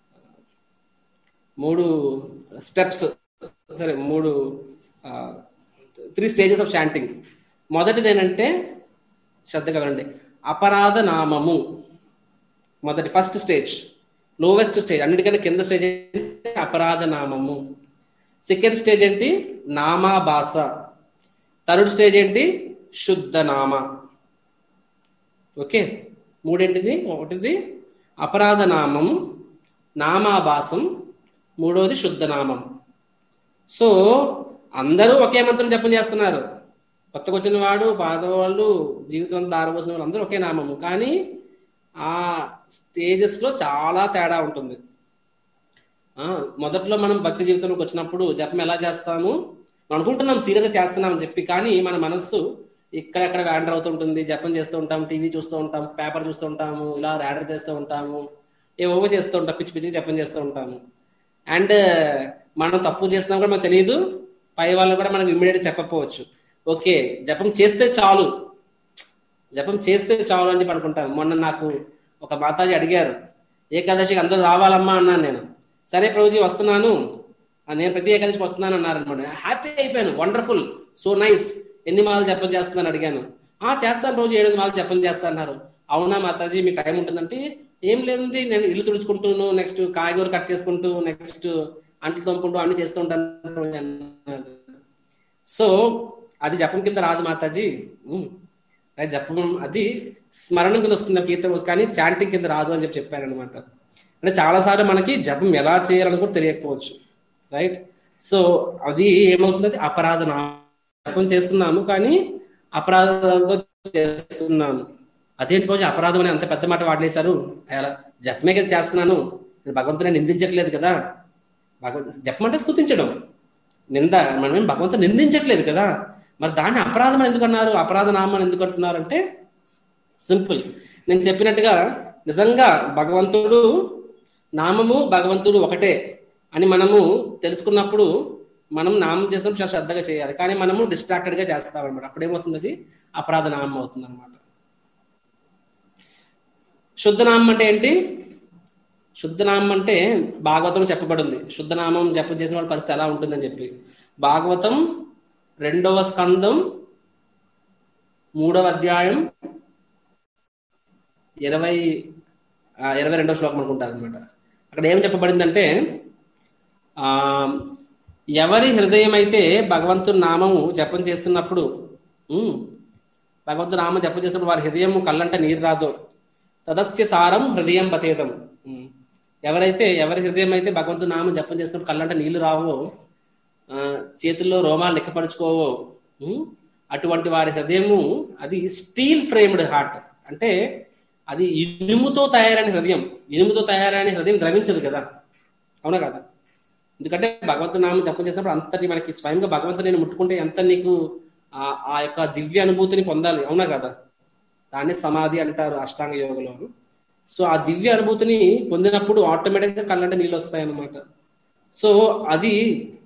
మూడు స్టెప్స్ సరే మూడు త్రీ స్టేజెస్ ఆఫ్ శాంటింగ్ మొదటిది ఏంటంటే శ్రద్ధగా వినండి అపరాధ నామము మొదటి ఫస్ట్ స్టేజ్ లోవెస్ట్ స్టేజ్ అన్నిటికంటే కింద స్టేజ్ ఏంటి అపరాధ నామము సెకండ్ స్టేజ్ ఏంటి నామాభాస థర్డ్ స్టేజ్ ఏంటి శుద్ధ నామ ఓకే మూడేంటిది ఒకటిది అపరాధ నామం నామాభాసం మూడోది శుద్ధ నామం సో అందరూ ఒకే మంత్రం జపం చేస్తున్నారు కొత్తగా వచ్చిన వాడు పాతవాళ్ళు జీవితం దారపోసిన వాళ్ళు అందరూ ఒకే నామము కానీ ఆ స్టేజెస్ లో చాలా తేడా ఉంటుంది ఆ, మొదట్లో మనం భక్తి జీవితంలోకి వచ్చినప్పుడు జపం ఎలా చేస్తాము మనం అనుకుంటున్నాం సీరియస్గా చేస్తున్నాం అని చెప్పి కానీ మన మనస్సు ఇక్కడెక్కడ వ్యాండర్ అవుతుంటుంది జపం చేస్తూ ఉంటాం టీవీ చూస్తూ ఉంటాం పేపర్ చూస్తూ ఉంటాము ఇలా ర్యాడర్ చేస్తూ ఉంటాము ఏవో చేస్తూ ఉంటాం పిచ్చి పిచ్చిగా జపం చేస్తూ ఉంటాము అండ్ మనం తప్పు చేస్తున్నాం కూడా మనకు తెలియదు పై వాళ్ళు కూడా మనకు ఇమ్మీడియట్ చెప్పకపోవచ్చు ఓకే జపం చేస్తే చాలు జపం చేస్తే చాలు అని చెప్పి అనుకుంటాం మొన్న నాకు ఒక మాతాజీ అడిగారు ఏకాదశికి అందరూ రావాలమ్మా అన్నాను నేను సరే ప్రభుజీ వస్తున్నాను ఆ, నేను ప్రతి ఏకాదశికి వస్తున్నాను అన్నారు అనమాట హ్యాపీ అయిపోయాను వండర్ఫుల్ సో నైస్ ఎన్ని మాలలు జపం చేస్తున్నాను అడిగాను ఆ చేస్తాను రోజు ఏడు మాలలు జపం చేస్తా అన్నారు అవునా మాతాజీ మీ టైం ఉంటుందంటే ఏం లేదండి నేను ఇల్లు తుడుచుకుంటూను నెక్స్ట్ కాయగూర కట్ చేసుకుంటూ నెక్స్ట్ అంట్లు తోముకుంటూ అన్ని చేస్తూ ఉంటాను ప్రభుజీ అన్నారు. సో అది జపం కింద రాదు మాతాజీ ఉమ్. రైట్ జపం అది స్మరణం కింద వస్తుంది కీర్తన కానీ చాంటింగ్ కింద రాదు అని చెప్పి చెప్పారు అనమాట అంటే చాలాసార్లు మనకి జపం ఎలా చేయాలని కూడా తెలియకపోవచ్చు రైట్ సో అది ఏమవుతుంది అది అపరాధ నా- జపం చేస్తున్నాము కానీ అపరాధాలతో చేస్తున్నాము అదేంటి రోజు అపరాధం అని అంత పెద్ద మాట వాడలేశారు అలా జపమే కదా చేస్తున్నాను నేను భగవంతుని నిందించట్లేదు కదా భగవంతు జపం అంటే స్థుతించడం నింద మనమేం భగవంతుని నిందించట్లేదు కదా మరి దాన్ని అపరాధం అని ఎందుకు అన్నారు అపరాధ నామని ఎందుకు అంటున్నారు అంటే సింపుల్ నేను చెప్పినట్టుగా నిజంగా భగవంతుడు నామము భగవంతుడు ఒకటే అని మనము తెలుసుకున్నప్పుడు మనం నామం చేసినప్పుడు చాలా శ్రద్ధగా చేయాలి కానీ మనము డిస్ట్రాక్టెడ్ గా చేస్తాం అనమాట అప్పుడు ఏమవుతుంది అది అపరాధ నామం అవుతుంది అనమాట శుద్ధనామం అంటే ఏంటి శుద్ధనామం అంటే భాగవతం చెప్పబడింది శుద్ధనామం జపం చేసిన వాళ్ళ పరిస్థితి ఎలా ఉంటుందని చెప్పి భాగవతం రెండవ స్కందం మూడవ అధ్యాయం ఇరవై ఆ, ఇరవై రెండవ శ్లోకం అనుకుంటారు అనమాట అక్కడ ఏం చెప్పబడిందంటే ఆ ఎవరి హృదయం అయితే భగవంతుని నామము జపం చేస్తున్నప్పుడు ఉమ్, భగవంతుని నామం జపం చేస్తున్నప్పుడు వారి హృదయం కళ్ళంట నీరు రాదు తదస్య సారం హృదయం పతేదం ఉమ్. ఎవరైతే ఎవరి హృదయం అయితే భగవంతు నామం జపం చేసినప్పుడు కళ్ళంట నీళ్లు రావో ఆ, చేతుల్లో రోమాలు లెక్కపరుచుకోవో ఉం? అటువంటి వారి హృదయము అది స్టీల్ ఫ్రేమ్డ్ హార్ట్ అంటే అది ఇనుముతో తయారైన హృదయం ఇనుముతో తయారైన హృదయం ద్రవించదు కదా అవునా కదా ఎందుకంటే భగవంతు నామం జపం చేసినప్పుడు అంతటి మనకి స్వయంగా భగవంతుని నేను ముట్టుకుంటే ఎంత నీకు ఆ ఆ యొక్క దివ్య అనుభూతిని పొందాలి అవునా కదా దాన్ని సమాధి అంటారు అష్టాంగ యోగలో సో ఆ దివ్య అనుభూతిని పొందినప్పుడు ఆటోమేటిక్ గా కళ్ళంటే నీళ్ళు వస్తాయి అన్నమాట సో అది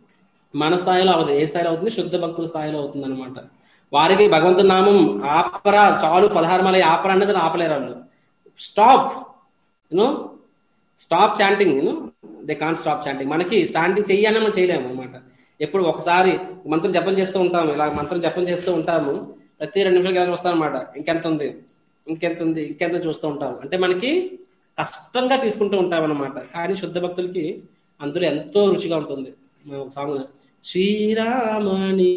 మన స్థాయిలో అవుతుంది ఏ స్థాయిలో అవుతుంది శుద్ధ భక్తుల స్థాయిలో అవుతుంది అనమాట వారికి భగవంతుని నామం ఆపరా చాలు పదహారు మల ఆపరా అన్నది ఆపలేరు వాళ్ళు stop you know stop chanting you know they can stop chanting మనకి స్టాంటింగ్ చెయ్యాలని మనం చేయలేము అనమాట ఎప్పుడు ఒకసారి మంత్రం జపం చేస్తూ ఉంటాము ఇలా మంత్రం జపం చేస్తూ ఉంటాము ప్రతి రెండు నిమిషాలు ఇలా చూస్తాం అనమాట ఇంకెంత ఉంది ఇంకెంత ఉంది ఇంకెంత చూస్తూ ఉంటాం అంటే మనకి కష్టంగా తీసుకుంటూ ఉంటాం అనమాట కానీ శుద్ధ భక్తులకి అందులో ఎంతో రుచిగా ఉంటుంది మన ఒక సాంగ్ శ్రీరామని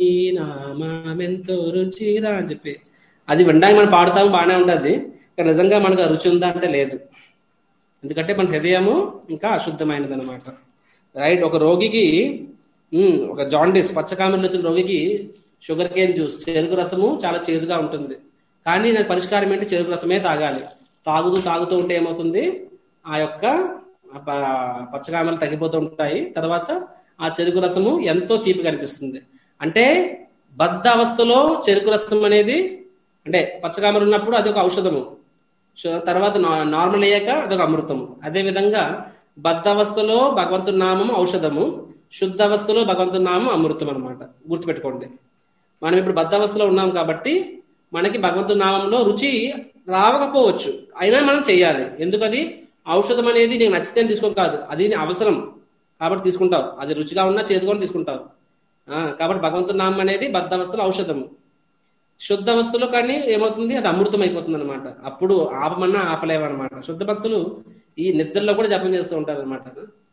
నామెంతో రుచిరా అని చెప్పి అది వినడానికి మనం పాడుతాము బాగానే ఉంటుంది కానీ నిజంగా మనకు ఆ రుచి ఉందా అంటే లేదు ఎందుకంటే మన హృదయము ఇంకా అశుద్ధమైనది అనమాట రైట్ ఒక రోగికి ఉమ్, ఒక జాండీస్ పచ్చకామెరలు వచ్చిన రోగికి షుగర్ కేన్ జ్యూస్ చెరుకు రసము చాలా చేదుగా ఉంటుంది కానీ దాని పరిష్కారం ఏంటి చెరుకు రసమే తాగాలి తాగుతూ తాగుతూ ఉంటే ఏమవుతుంది ఆ యొక్క ఆ ప- పచ్చకామెరలు తగ్గిపోతూ ఉంటాయి తర్వాత ఆ చెరుకు రసము ఎంతో తీపి కనిపిస్తుంది అంటే బద్ధ అవస్థలో చెరుకు రసం అనేది అంటే పచ్చకామెరలు ఉన్నప్పుడు అది ఒక ఔషధము సో తర్వాత నా- నార్మల్ అయ్యాక అదొక అమృతము అదే విధంగా బద్ధ అవస్థలో భగవంతుని నామం ఔషధము శుద్ధ అవస్థలో భగవంతుని నామం అమృతం అనమాట గుర్తుపెట్టుకోండి మనం ఇప్పుడు బద్ధ అవస్థలో ఉన్నాం కాబట్టి మనకి భగవంతుని నామంలో రుచి రావకపోవచ్చు అయినా మనం చేయాలి ఎందుకది ఔషధం అనేది నీకు నచ్చితే తీసుకో కాదు అది నీ అవసరం కాబట్టి తీసుకుంటావు అది రుచిగా ఉన్నా చేదుకొని తీసుకుంటావు ఆ, కాబట్టి భగవంతుని నామం అనేది బద్ధ అవస్థలో ఔషధము శుద్ధ వస్తువులో కానీ ఏమవుతుంది అది అమృతం అయిపోతుంది అనమాట అప్పుడు ఆపమన్నా ఆపలేమన్నమాట శుద్ధ భక్తులు ఈ నిద్రలో కూడా జపం చేస్తూ ఉంటారు అనమాట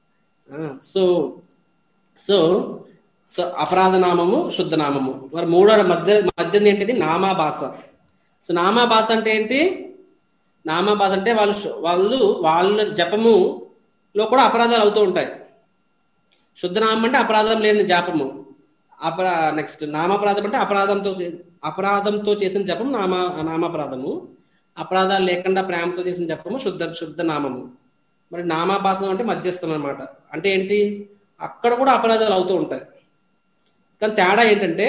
సో సో సో అపరాధ నామము శుద్ధ నామము మరి మూడో మధ్య మధ్యది ఏంటిది నామాభాష సో నామాభాష అంటే ఏంటి నామాభాష అంటే వాళ్ళు శు- వాళ్ళు వాళ్ళ జపములో కూడా అపరాధాలు అవుతూ ఉంటాయి శుద్ధనామం అంటే అపరాధం లేని జాపము అపరా నెక్స్ట్ నామాపరాధం అంటే అపరాధంతో చే- అపరాధంతో చేసిన జపం నామ నామాపరాధము అపరాధాలు లేకుండా ప్రేమతో చేసిన జపము శుద్ధ శుద్ధ నామము మరి నామాభాసం అంటే మధ్యస్థం అనమాట అంటే ఏంటి అక్కడ కూడా అపరాధాలు అవుతూ ఉంటాయి కానీ తేడా ఏంటంటే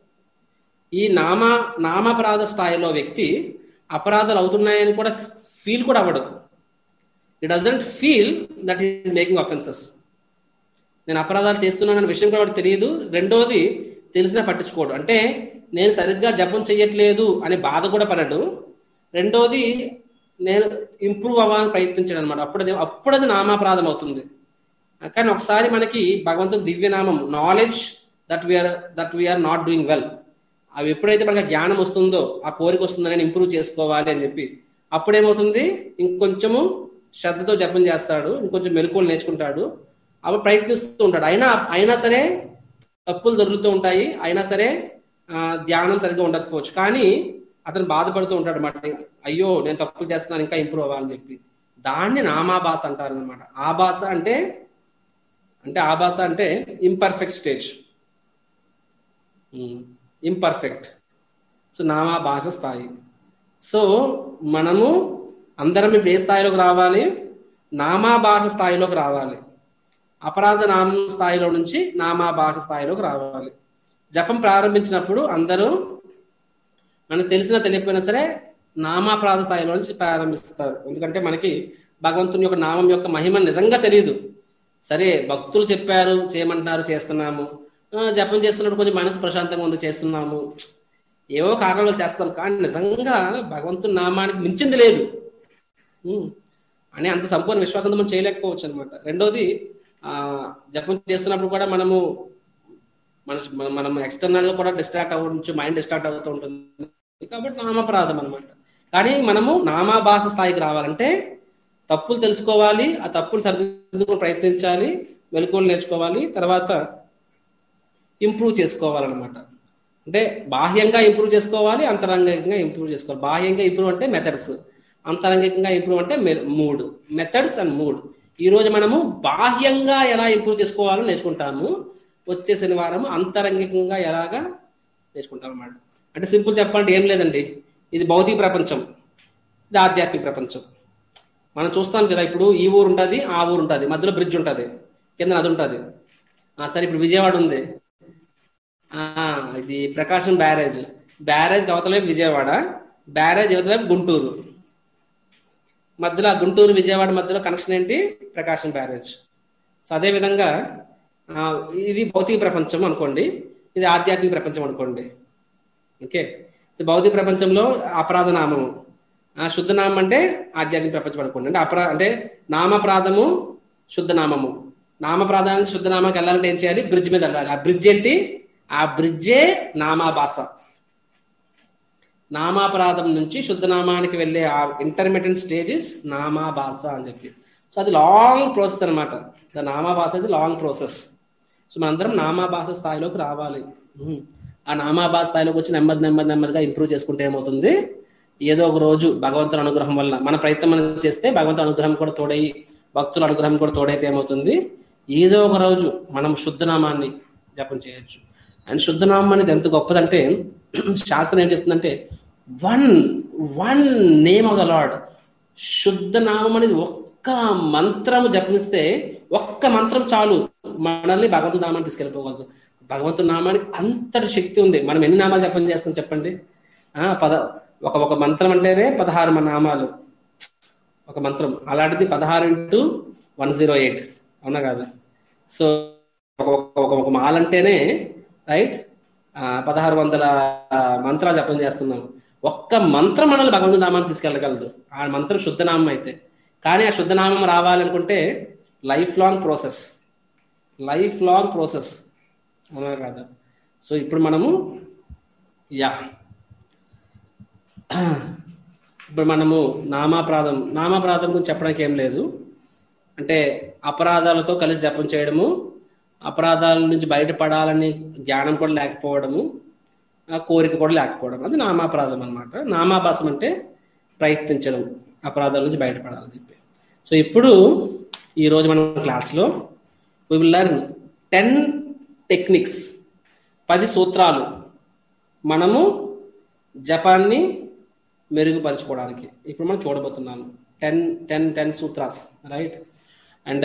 ఈ నామ నామాపరాధ స్థాయిలో వ్యక్తి అపరాధాలు అవుతున్నాయని కూడా ఫీల్ కూడా అవ్వడు it doesn't feel that is making offences నేను అపరాధాలు చేస్తున్నానన్న విషయం కూడా వాడికి తెలియదు రెండోది తెలిసినా పట్టించుకోడు అంటే నేను సరిగ్గా జపం చెయ్యట్లేదు అనే బాధ కూడా పడడు రెండోది నేను ఇంప్రూవ్ అవ్వాలని ప్రయత్నించాడు అనమాట అప్పుడు అది అప్పుడు అది నామాపరాధం అవుతుంది కానీ ఒకసారి మనకి భగవంతుని దివ్యనామం knowledge that we are that we are not doing well అవి ఎప్పుడైతే మనకి ఆ జ్ఞానం వస్తుందో ఆ కోరిక వస్తుందో నేను ఇంప్రూవ్ చేసుకోవాలి అని చెప్పి అప్పుడు ఏమవుతుంది ఇంకొంచెము శ్రద్ధతో జపం చేస్తాడు ఇంకొంచెం మెలకువలు నేర్చుకుంటాడు అప్పుడు ప్రయత్నిస్తూ ఉంటాడు అయినా అయినా సరే తప్పులు దొరుకుతూ ఉంటాయి అయినా సరే ఆ, ధ్యానం సరిగ్గా ఉండకపోవచ్చు కానీ అతను బాధపడుతూ ఉంటాడు అన్నమాట అయ్యో నేను తప్పులు చేస్తున్నాను ఇంకా ఇంప్రూవ్ అవ్వాలని చెప్పి దాన్ని నామాభాష అంటారు అనమాట ఆభాష అంటే అంటే ఆభాష అంటే ఇంపర్ఫెక్ట్ స్టేజ్ ఇంపర్ఫెక్ట్ సో నామా భాష స్థాయి సో మనము అందరం ఇప్పుడు ఏ స్థాయిలోకి రావాలి నామా భాష స్థాయిలోకి రావాలి అపరాధ నామం స్థాయిలో నుంచి నామా భాష స్థాయిలోకి రావాలి జపం ప్రారంభించినప్పుడు అందరూ మనకు తెలిసినా తెలియకపోయినా సరే నామాపరాధ స్థాయిలో నుంచి ప్రారంభిస్తారు ఎందుకంటే మనకి భగవంతుని యొక్క నామం యొక్క మహిమ నిజంగా తెలియదు సరే భక్తులు చెప్పారు చేయమంటున్నారు చేస్తున్నాము ఆ, జపం చేస్తున్నప్పుడు కొంచెం మనసు ప్రశాంతంగా ఉంది చేస్తున్నాము ఏవో కారణాలు చేస్తాం కానీ నిజంగా భగవంతుని నామానికి మించింది లేదు ఉమ్. అని అంత సంపూర్ణ విశ్వాసంతో మనం చేయలేకపోవచ్చు అనమాట రెండోది ఆ జపం చేస్తున్నప్పుడు కూడా మనము మన మనం ఎక్స్టర్నల్ గా కూడా డిస్ట్రాక్ట్ అవ్వచ్చు మైండ్ డిస్ట్రాక్ట్ అవుతూ ఉంటుంది కాబట్టి నామపరాధం అనమాట కానీ మనము నామాభాష స్థాయికి రావాలంటే తప్పులు తెలుసుకోవాలి ఆ తప్పులు సరిదిద్దుకుని ప్రయత్నించాలి మెలకువలు నేర్చుకోవాలి తర్వాత ఇంప్రూవ్ చేసుకోవాలన్నమాట అంటే బాహ్యంగా ఇంప్రూవ్ చేసుకోవాలి అంతరంగికంగా ఇంప్రూవ్ చేసుకోవాలి బాహ్యంగా ఇంప్రూవ్ అంటే మెథడ్స్ అంతరంగికంగా ఇంప్రూవ్ అంటే మూడ్ మెథడ్స్ అండ్ మూడ్ ఈ రోజు మనము బాహ్యంగా ఎలా ఇంప్రూవ్ చేసుకోవాలో నేర్చుకుంటాము వచ్చే శనివారం అంతరంగికంగా ఎలాగా నేర్చుకుంటాం అన్నమాట అంటే సింపుల్ చెప్పాలంటే ఏం లేదండి ఇది భౌతిక ప్రపంచం ఇది ఆధ్యాత్మిక ప్రపంచం మనం చూస్తాం కదా ఇప్పుడు ఈ ఊరు ఉంటుంది ఆ ఊరు ఉంటుంది మధ్యలో బ్రిడ్జ్ ఉంటుంది కింద నది ఉంటుంది సరే ఇప్పుడు విజయవాడ ఉంది ఆ, ఇది ప్రకాశం బ్యారేజ్ బ్యారేజ్ అవతలే విజయవాడ బ్యారేజ్ అవతలే గుంటూరు మధ్యలో ఆ గుంటూరు విజయవాడ మధ్యలో కనెక్షన్ ఏంటి ప్రకాశం బ్యారేజ్ సో అదే విధంగా ఆ, ఇది భౌతిక ప్రపంచం అనుకోండి ఇది ఆధ్యాత్మిక ప్రపంచం అనుకోండి ఓకే సో భౌతిక ప్రపంచంలో అపరాధ నామము ఆ, శుద్ధ నామం అంటే ఆధ్యాత్మిక ప్రపంచం అనుకోండి అంటే అపరా అంటే నామప్రాధము శుద్ధ నామము నామప్రాధానికి శుద్ధ నామానికి వెళ్ళాలంటే ఏం చేయాలి బ్రిడ్జ్ మీద వెళ్ళాలి ఆ బ్రిడ్జ్ ఏంటి ఆ బ్రిడ్జే నామాభాష నామాపరాధం నుంచి శుద్ధ నామానికి వెళ్ళే ఆ ఇంటర్మీడియట్ స్టేజెస్ నామాభాష అని చెప్పి సో అది లాంగ్ ప్రాసెస్ అనమాట ద నామాభాష ఇది లాంగ్ ప్రాసెస్ సో మనందరం నామాభాష స్థాయిలోకి రావాలి ఉమ్. ఆ నామాభాష స్థాయిలోకి వచ్చి నెమ్మది నెమ్మది నెమ్మదిగా ఇంప్రూవ్ చేసుకుంటే ఏమవుతుంది ఏదో ఒక రోజు భగవంతుని అనుగ్రహం వల్ల మన ప్రయత్నం మనం చేస్తే భగవంతుని అనుగ్రహం కూడా తోడై భక్తుల అనుగ్రహం కూడా తోడైతే ఏమవుతుంది ఏదో ఒక రోజు మనం శుద్ధనామాన్ని జపం చేయొచ్చు అండ్ శుద్ధనామం అనేది ఎంత గొప్పదంటే శాస్త్రం ఏం చెప్తుందంటే one one name of the lord శుద్ధ నామం అనేది ఒక్క మంత్రము జపిస్తే ఒక్క మంత్రం చాలు మనల్ని భగవంతు నామాన్ని తీసుకెళ్ళిపోగలదు భగవంతుడి నామానికి అంతటి శక్తి ఉంది మనం ఎన్ని నామాలు జపం చేస్తాం చెప్పండి ఆ పద ఒక ఒక మంత్రం అంటేనే పదహారు మన నామాలు ఒక మంత్రం అలాంటిది పదహారు ఇంటూ వన్ జీరో ఎయిట్ అవునా కాదా సో ఒక ఒక ఒక మాల అంటేనే రైట్ పదహారు వందల మంత్రాలు జపం చేస్తున్నాం ఒక్క మంత్రం మనల్ని భగవంతు నామాన్ని తీసుకెళ్ళగలదు ఆ మంత్రం శుద్ధనామం అయితే కానీ ఆ శుద్ధనామం రావాలనుకుంటే life long process life long process అవునా కాదా సో ఇప్పుడు మనము యా ఇప్పుడు మనము నామాపరాధం నామాపరాధం గురించి చెప్పడానికి ఏం లేదు అంటే అపరాధాలతో కలిసి జపం చేయడము అపరాధాల నుంచి బయటపడాలని జ్ఞానం కూడా లేకపోవడము ఆ కోరిక కూడా లేకపోవడం అది నామాపరాధం అనమాట నామాభాసం అంటే ప్రయత్నించడం అపరాధాల నుంచి బయటపడాలని చెప్పి సో ఇప్పుడు ఈరోజు మనం క్లాస్లో we will learn ten techniques పది సూత్రాలు మనము జపాన్ని మెరుగుపరచుకోవడానికి ఇప్పుడు మనం చూడబోతున్నాము ten ten ten sutras right and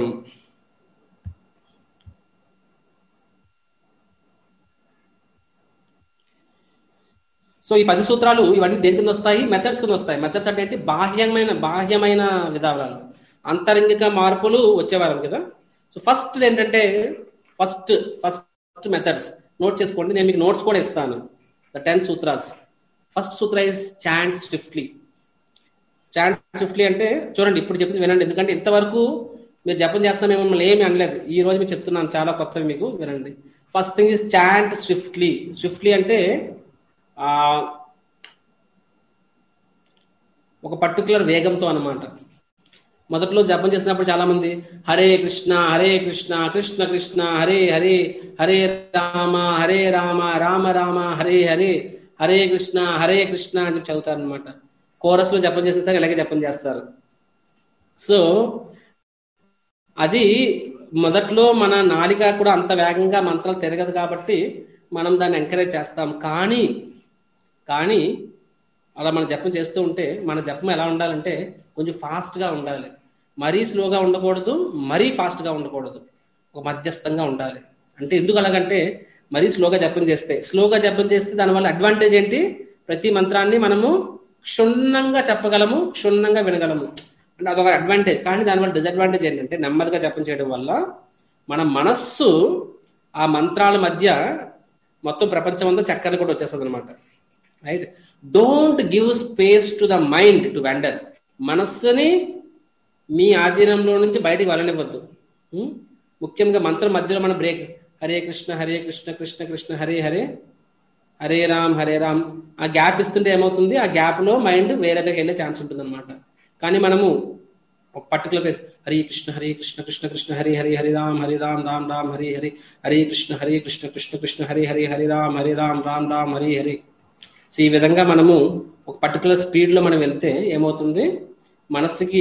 so ఈ పది సూత్రాలు ఇవన్నీ దేని కింద వస్తాయి మెథడ్స్ కింద వస్తాయి మెథడ్స్ అంటే ఏంటి బాహ్యమైన బాహ్యమైన విధానాలు అంతరంగిక మార్పులు వచ్చేవారం కదా సో ఫస్ట్ ఏంటంటే ఫస్ట్ ఫస్ట్ మెథడ్స్ నోట్ చేసుకోండి నేను మీకు నోట్స్ కూడా ఇస్తాను the ten sutras first sutra is chant swiftly chant swiftly అంటే చూడండి ఇప్పుడు చెప్పింది వినండి ఎందుకంటే ఇంతవరకు మీరు జపం చేస్తున్నా మేము మిమ్మల్ని ఏమి అనలేదు ఈ రోజు మీకు చెప్తున్నాను చాలా కొత్తవి మీకు వినండి first thing is chant swiftly swiftly అంటే ఆ, ఒక పర్టికులర్ వేగంతో అన్నమాట మొదట్లో జపం చేసినప్పుడు చాలా మంది హరే కృష్ణ హరే కృష్ణ కృష్ణ కృష్ణ హరే హరే హరే రామ హరే రామ రామ రామ హరే హరే హరే కృష్ణ హరే కృష్ణ అని చెప్పి చదువుతారు అనమాట కోరస్ లో జపం చేసేస్తారు ఇలాగే జపం చేస్తారు సో అది మొదట్లో మన నాలిక కూడా అంత వేగంగా మంత్రాలు తిరగదు కాబట్టి మనం దాన్ని ఎంకరేజ్ చేస్తాం కానీ కానీ అలా మనం జపం చేస్తూ ఉంటే మన జపం ఎలా ఉండాలంటే కొంచెం ఫాస్ట్గా ఉండాలి మరీ స్లోగా ఉండకూడదు మరీ ఫాస్ట్గా ఉండకూడదు ఒక మధ్యస్థంగా ఉండాలి అంటే ఎందుకు అలాగంటే మరీ స్లోగా జపం చేస్తే స్లోగా జపం చేస్తే దానివల్ల అడ్వాంటేజ్ ఏంటి ప్రతి మంత్రాన్ని మనము క్షుణ్ణంగా చెప్పగలము క్షుణ్ణంగా వినగలము అంటే అదొక అడ్వాంటేజ్ కానీ దానివల్ల డిసడ్వాంటేజ్ ఏంటంటే నెమ్మదిగా జపం చేయడం వల్ల మన మనస్సు ఆ మంత్రాల మధ్య మొత్తం ప్రపంచం అంతా చక్కర్లు కూడా వచ్చేస్తుంది అనమాట right don't give space to the mind to wander మనస్సుని మీ ఆధీనంలో నుంచి బయటికి వెళ్ళనివ్వద్దు ఉం? ముఖ్యంగా మంత్రం మధ్యలో మన బ్రేక్ హరే కృష్ణ హరే కృష్ణ కృష్ణ కృష్ణ హరే హరే హరే రామ్ హరే రామ్ ఆ గ్యాప్ ఇస్తుంటే ఏమవుతుంది ఆ గ్యాప్ లో మైండ్ వేరే దగ్గరికి వెళ్ళే ఛాన్స్ ఉంటుంది అనమాట కానీ మనము ఒక particular place Hare Krishna Hare Krishna Krishna Krishna Hare Hare Hare Ram Hare Ram Ram Ram Hare Hare Hare Krishna Hare Krishna Krishna Krishna Hare Hare Hare Ram Hare Ram Ram Ram Hare Hare so ఈ విధంగా మనము ఒక పర్టికులర్ స్పీడ్ లో మనం వెళ్తే ఏమవుతుంది మనస్సుకి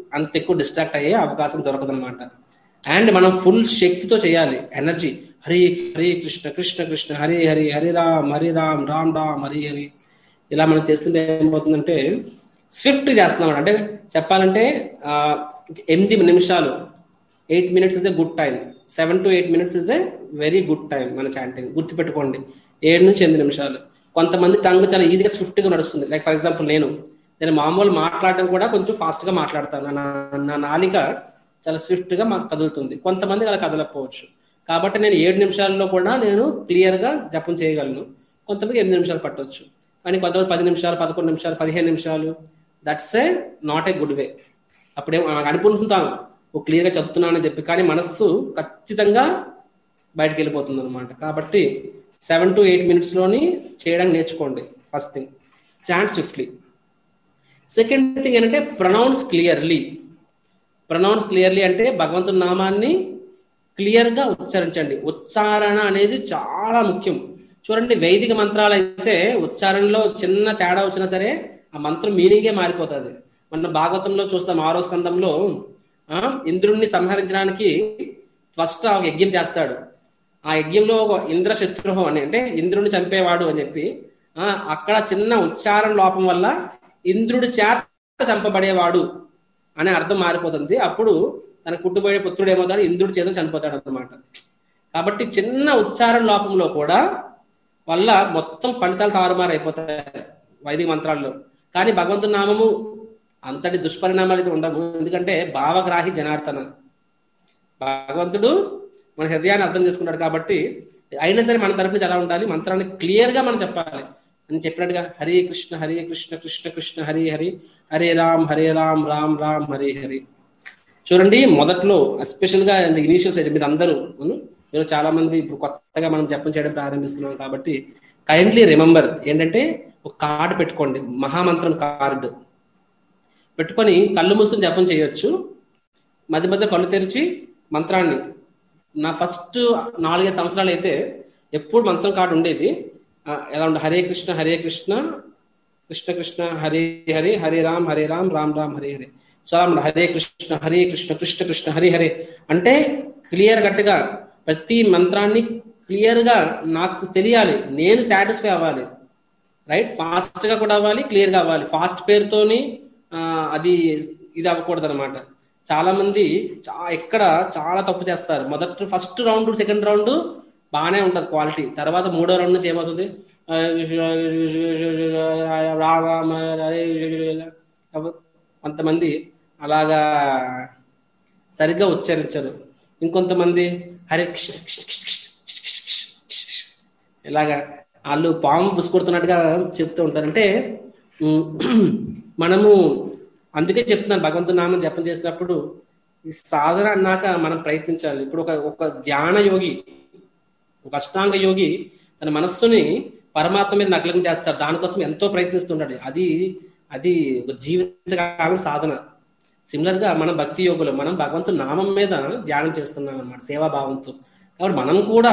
అంత ఎక్కువ డిస్ట్రాక్ట్ అయ్యే అవకాశం దొరకదు అనమాట అండ్ మనం ఫుల్ శక్తితో చేయాలి ఎనర్జీ హరి హరి కృష్ణ కృష్ణ కృష్ణ హరి హరి హరి రామ్ హరి రామ్ రామ్ రామ్ హరి హరి ఇలా మనం చేస్తుంటే ఏమవుతుందంటే స్విఫ్ట్ చేస్తున్నాం అంటే చెప్పాలంటే ఆ, ఎనిమిది నిమిషాలు eight minutes is a good time seven to eight minutes is a very good time మన చాంటింగ్ గుర్తుపెట్టుకోండి ఏడు నుంచి ఎనిమిది నిమిషాలు కొంతమంది టంగ్ చాలా ఈజీగా స్విఫ్ట్గా నడుస్తుంది లైక్ ఫర్ ఎగ్జాంపుల్ నేను నేను మామూలు మాట్లాడడం కూడా కొంచెం ఫాస్ట్గా మాట్లాడతాను నా నా నాలిక చాలా స్విఫ్ట్గా మాకు కదులుతుంది కొంతమంది అలా కదలకపోవచ్చు కాబట్టి నేను ఏడు నిమిషాల్లో కూడా నేను క్లియర్గా జపం చేయగలను కొంతమందికి ఎనిమిది నిమిషాలు పట్టవచ్చు కానీ కొంతమంది పది నిమిషాలు పదకొండు నిమిషాలు పదిహేను నిమిషాలు that's a not a good way అప్పుడే మనకు అనుకుంటుంటాం ఓ క్లియర్గా చెప్తున్నానని చెప్పి కానీ మనస్సు ఖచ్చితంగా బయటకు వెళ్ళిపోతుంది అనమాట కాబట్టి సెవెన్ టు ఎయిట్ మినిట్స్లోని చేయడానికి నేర్చుకోండి first thing chant swiftly second thing ఏంటంటే ప్రొనౌన్స్ క్లియర్లీ ప్రొనౌన్స్ క్లియర్లీ అంటే భగవంతుని నామాన్ని క్లియర్గా ఉచ్చరించండి ఉచ్చారణ అనేది చాలా ముఖ్యం చూడండి వైదిక మంత్రాలు అయితే ఉచ్చారణలో చిన్న తేడా వచ్చినా సరే ఆ మంత్రం మీనింగే మారిపోతుంది మన భాగవతంలో చూస్తాం ఆరో స్కందంలో ఆ, ఇంద్రుణ్ణి సంహరించడానికి ఫస్ట్ ఒక యజ్ఞం చేస్తాడు ఆ యజ్ఞంలో ఒక ఇంద్ర శత్రుహం అని అంటే ఇంద్రుడిని చంపేవాడు అని చెప్పి ఆ, అక్కడ చిన్న ఉచ్చారణ లోపం వల్ల ఇంద్రుడి చేత చంపబడేవాడు అనే అర్థం మారిపోతుంది అప్పుడు తన పుట్టుబోయే పుత్రుడు ఏమవుతాడు ఇంద్రుడి చేత చనిపోతాడు అన్నమాట కాబట్టి చిన్న ఉచ్చారణ లోపంలో కూడా వల్ల మొత్తం ఫలితాలు తారుమారు అయిపోతాయి వైదిక మంత్రాల్లో కానీ భగవంతుని నామము అంతటి దుష్పరిణామాలు అయితే ఉండవు ఎందుకంటే భావగ్రాహి జనార్దన భగవంతుడు మన హృదయాన్ని అర్థం చేసుకున్నాడు కాబట్టి అయినా సరే మన తరపు నుంచి ఎలా ఉండాలి మంత్రాన్ని క్లియర్ గా మనం చెప్పాలి అని చెప్పినట్టుగా హరే కృష్ణ హరే కృష్ణ కృష్ణ కృష్ణ హరి హరి హరే రామ్ హరే రామ్ రామ్ రామ్ హరే హరి చూడండి మొదట్లో ఎస్పెషల్ గా ఇనీషియల్ స్టేజ్ మీరు అందరూ ఉం? మీరు చాలా మంది ఇప్పుడు కొత్తగా మనం జపం చేయడం ప్రారంభిస్తున్నాం కాబట్టి కైండ్లీ రిమెంబర్ ఏంటంటే ఒక కార్డు పెట్టుకోండి మహామంత్రం కార్డు పెట్టుకొని కళ్ళు మూసుకొని జపం చేయొచ్చు మధ్య మధ్య కళ్ళు తెరిచి మంత్రాన్ని నా ఫస్ట్ నాలుగైదు సంవత్సరాలు అయితే ఎప్పుడు మంత్రం కార్డు ఉండేది ఆ, ఎలా ఉండే హరే కృష్ణ హరే కృష్ణ కృష్ణ కృష్ణ హరే హరే హరే రామ్ హరే రామ్ రామ్ రామ్ హరే హరే సో అలా ఉండే, హరే కృష్ణ హరే కృష్ణ కృష్ణ కృష్ణ హరే హరే అంటే క్లియర్ కట్గా ప్రతి మంత్రాన్ని క్లియర్ గా నాకు తెలియాలి నేను సాటిస్ఫై అవ్వాలి రైట్ ఫాస్ట్ గా కూడా అవ్వాలి క్లియర్ గా అవ్వాలి ఫాస్ట్ పేరుతోని ఆ, అది ఇది అవ్వకూడదు అనమాట చాలా మంది చా ఎక్కడ చాలా తప్పు చేస్తారు మొదటి ఫస్ట్ రౌండ్ సెకండ్ రౌండ్ బాగానే ఉంటది క్వాలిటీ తర్వాత మూడో రౌండ్ నుంచి ఏమవుతుంది రామ కొంతమంది అలాగా సరిగ్గా ఉచ్చరించరు ఇంకొంతమంది హరే కృష్ణ కృష్ణ కృష్ణ కృష్ణ కృష్ణ కృష్ణ కృష్ణ కృష్ణ. ఇలాగా వాళ్ళు పాము పుసుకొడుతున్నట్టుగా చెప్తూ ఉంటారు అంటే ఉమ్, మనము అందుకే చెప్తున్నాను భగవంతు నామం జపం చేసినప్పుడు ఈ సాధన అన్నాక మనం ప్రయత్నించాలి ఇప్పుడు ఒక ఒక ధ్యాన యోగి ఒక అష్టాంగ యోగి తన మనస్సుని పరమాత్మ మీద నగ్నం చేస్తాడు దానికోసం ఎంతో ప్రయత్నిస్తుంటాడు అది అది ఒక జీవితకాలం సాధన సిమిలర్ గా మనం భక్తి యోగులు మనం భగవంతు నామం మీద ధ్యానం చేస్తున్నాం అన్నమాట సేవాభావంతో కాబట్టి మనం కూడా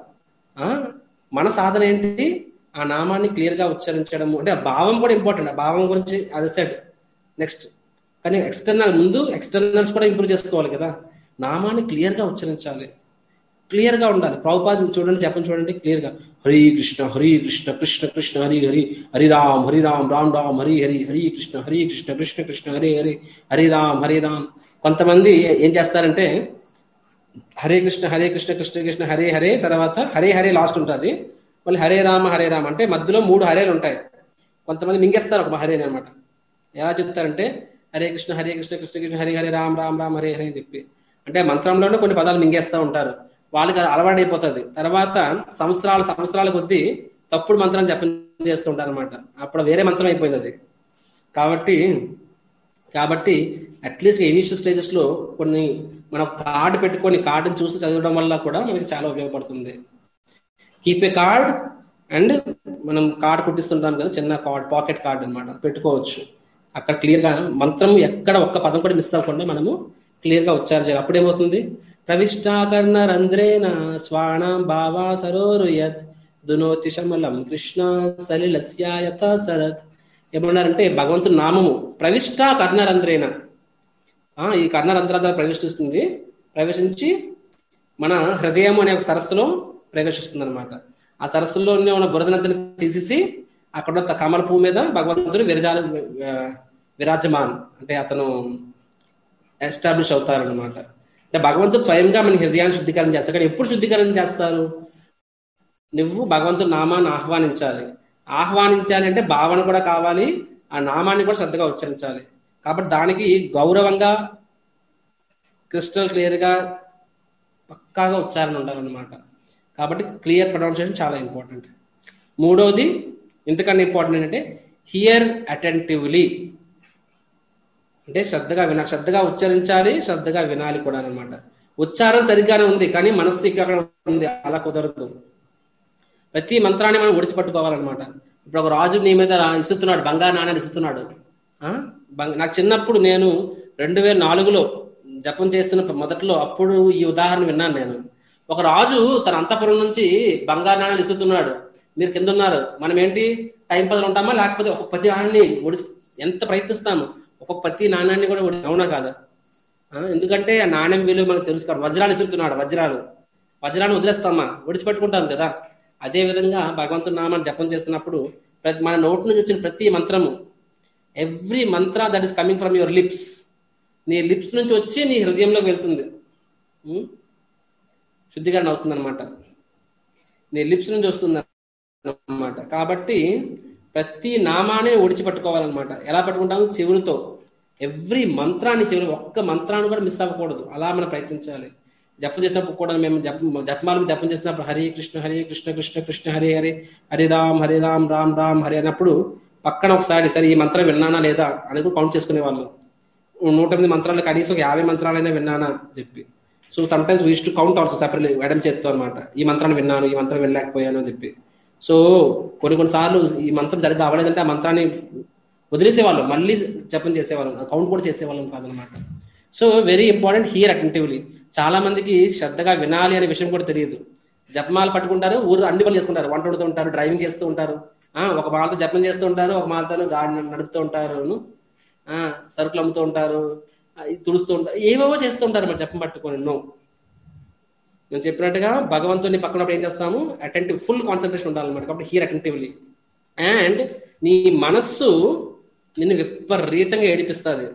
ఆ మన సాధన ఏంటి ఆ నామాన్ని క్లియర్ గా ఉచ్చరించడం అంటే ఆ భావం కూడా ఇంపార్టెంట్ ఆ భావం గురించి అది సెడ్ నెక్స్ట్ కానీ ఎక్స్టర్నల్ ముందు ఎక్స్టర్నల్స్ కూడా ఇంప్రూవ్ చేసుకోవాలి కదా నామాన్ని క్లియర్ గా ఉచ్చరించాలి క్లియర్ గా ఉండాలి ప్రభుపాద చూడండి చెప్పండి చూడండి క్లియర్ గా హరి కృష్ణ హరి కృష్ణ కృష్ణ కృష్ణ హరి హరి హరి రామ్ హరి రామ్ రామ్ రామ్ హరి హరి హరి కృష్ణ హరి కృష్ణ కృష్ణ కృష్ణ హరి హరి హరి రామ్ హరి రామ్ కొంతమంది ఏం చేస్తారంటే హరే కృష్ణ హరే కృష్ణ కృష్ణ కృష్ణ హరే హరే తర్వాత హరే హరే లాస్ట్ ఉంటుంది మళ్ళీ హరే రామ హరే రామ అంటే మధ్యలో మూడు హరేలు ఉంటాయి కొంతమంది మింగేస్తారు ఒక హరే అనమాట ఎలా చెప్తారంటే హరే కృష్ణ హరే కృష్ణ కృష్ణ కృష్ణ హరే హరే రామ్ రామ్ రామ్ హరే హరే అని చెప్పి అంటే మంత్రంలోనే కొన్ని పదాలు మింగేస్తూ ఉంటారు వాళ్ళకి అది అలవాటైపోతుంది తర్వాత సంవత్సరాల సంవత్సరాల కొద్దీ తప్పుడు మంత్రం జపం చేస్తూ ఉంటారు అనమాట అప్పుడు వేరే మంత్రం అయిపోయింది అది కాబట్టి కాబట్టి అట్లీస్ట్ ఇనీషియల్ స్టేజెస్ లో కొన్ని మనం కార్డు పెట్టుకొని కార్డుని చూస్తూ చదవడం వల్ల కూడా మనకి చాలా ఉపయోగపడుతుంది కీప్ ఏ కార్డ్ అండ్ మనం కార్డ్ కుట్టిస్తుంటాం కదా చిన్న కార్డ్ పాకెట్ కార్డ్ అన్నమాట పెట్టుకోవచ్చు అక్కడ క్లియర్ గా మంత్రం ఎక్కడ ఒక్క పదం కూడా మిస్ అవ్వకుండా మనము క్లియర్ గా ఉచ్చారణ చేయాలి అప్పుడు ఏమవుతుంది ప్రవిష్టాకర్ణ రంధ్రేణ స్వాణం భావా సరోరుయత్ దునోతి శమలం కృష్ణ సలిలస్యాయత శరత్ ఏమన్నారంటే భగవంతుని నామము ప్రవిష్ట కర్ణరంధ్రేణ ఆ, ఈ కర్ణరంధ్రాల ద్వారా ప్రవేశిస్తుంది ప్రవేశించి మన హృదయం అనే ఒక సరస్సులో ప్రవేశిస్తుంది అనమాట ఆ సరస్సులో ఉన్న బురదనంతని తీసేసి అక్కడ ఉన్న కమల పువ్వు మీద భగవంతుడు విరజాల ఆ, విరాజమాన్ అంటే అతను ఎస్టాబ్లిష్ అవుతారనమాట అంటే భగవంతుడు స్వయంగా మన హృదయాన్ని శుద్ధీకరణ చేస్తారు కానీ ఎప్పుడు శుద్ధీకరణ చేస్తారు నువ్వు భగవంతుడు నామాన్ని ఆహ్వానించాలి ఆహ్వానించాలి అంటే భావన కూడా కావాలి ఆ నామాన్ని కూడా శ్రద్ధగా ఉచ్చరించాలి కాబట్టి దానికి గౌరవంగా క్రిస్టల్ క్లియర్ గా పక్కాగా ఉచ్చారణ ఉండాలన్నమాట కాబట్టి క్లియర్ ప్రొనౌన్సియేషన్ చాలా ఇంపార్టెంట్ మూడవది ఇంతకన్నా ఇంపార్టెంట్ ఏంటంటే హియర్ అటెంటివ్లీ అంటే శ్రద్ధగా విన శ్రద్ధగా ఉచ్చరించాలి శ్రద్ధగా వినాలి కూడా అనమాట ఉచ్చారణ సరిగ్గానే ఉంది కానీ మనస్సు ఇక్కడ ఉంది అలా కుదరదు ప్రతి మంత్రాన్ని మనం ఒడిచిపట్టుకోవాలన్నమాట ఇప్పుడు ఒక రాజు నీ మీద రా- ఇస్తున్నాడు బంగారు నాణ్యాలు ఇస్తున్నాడు ఆ? బంగ- నాకు చిన్నప్పుడు నేను రెండు వేల నాలుగులో జపం చేస్తున్న మొదట్లో అప్పుడు ఈ ఉదాహరణ విన్నాను నేను ఒక రాజు తన అంతపురం నుంచి బంగారు నాణ్యాలు ఇస్తున్నాడు మీరు కింద ఉన్నారు మనం ఏంటి టైం పదులు ఉంటామా లేకపోతే ఒక ప్రతి నాణ్యాన్ని ఒడి ఎంత ప్రయత్నిస్తాము ఒక్కొక్క ప్రతి నాణ్యాన్ని కూడా ఒడి- అవునా కాదా ఆ, ఎందుకంటే ఆ నాణ్యం విలువ మనకు తెలుసు కాబట్టి వజ్రాలు ఇస్తున్నాడు వజ్రాలు వజ్రాన్ని వదిలేస్తామా ఒడిచిపెట్టుకుంటాం కదా అదే విధంగా భగవంతుని నామాన్ని జపం చేస్తున్నప్పుడు ప్రతి మన నోటి నుంచి వచ్చిన ప్రతి మంత్రము every mantra that is coming from your lips నీ లిప్స్ నుంచి వచ్చి నీ హృదయంలోకి వెళ్తుంది ఉం? శుద్ధీకరణ అవుతుంది అనమాట నీ లిప్స్ నుంచి వస్తుంది అనమాట కాబట్టి ప్రతి నామాన్ని ఒడిచిపట్టుకోవాలన్నమాట ఎలా పట్టుకుంటాం చెవులతో ఎవ్రీ మంత్రాన్ని చెవులు ఒక్క మంత్రాన్ని కూడా మిస్ అవ్వకూడదు అలా మనం ప్రయత్నించాలి జపం చేసినప్పుడు కూడా మేము జప జపమాలను జపం చేసినప్పుడు హరే కృష్ణ హరే కృష్ణ కృష్ణ కృష్ణ హరే హరే హరే రామ్ హరే రామ్ రామ్ రామ్ హరే అన్నప్పుడు పక్కన ఒకసారి సరే ఈ మంత్రం విన్నానా లేదా అని కూడా కౌంట్ చేసుకునే వాళ్ళం నూట ఎనిమిది మంత్రాలు కనీసం ఒక యాభై మంత్రాలైనా విన్నానా చెప్పి so sometimes we used to count also separate ఎడం చేత్తో అనమాట ఈ మంత్రాన్ని విన్నాను ఈ మంత్రం వినలేకపోయాను అని చెప్పి సో కొన్ని కొన్ని సార్లు ఈ మంత్రం సరిగ్గా అవ్వలేదంటే ఆ మంత్రాన్ని వదిలేసేవాళ్ళం మళ్ళీ జపం చేసేవాళ్ళం కౌంట్ కూడా చేసేవాళ్ళం కాదనమాట so very important hear attentively చాలా మందికి శ్రద్ధగా వినాలి అనే విషయం కూడా తెలియదు జపమాలు పట్టుకుంటారు ఊరు అన్ని పనులు చేసుకుంటారు వంట వండుతూ ఉంటారు డ్రైవింగ్ చేస్తూ ఉంటారు ఆ, ఒక మాలతో జపం చేస్తూ ఉంటారు ఒక మాలతో గాడి నడుపుతూ ఉంటారు ఆ, సరుకులు అమ్ముతూ ఉంటారు ఆ, ఇది తుడుస్తూ ఉంటారు ఏవేవో చేస్తూ ఉంటారు మరి జపం పట్టుకొని నో నేను చెప్పినట్టుగా భగవంతుని పక్కన ఏం చేస్తాము అటెంటివ్ ఫుల్ కాన్సన్ట్రేషన్ ఉండాలన్నమాట కాబట్టి హియర్ అటెంటివ్లీ అండ్ నీ మనస్సు నిన్ను విపరీతంగా ఏడిపిస్తుంది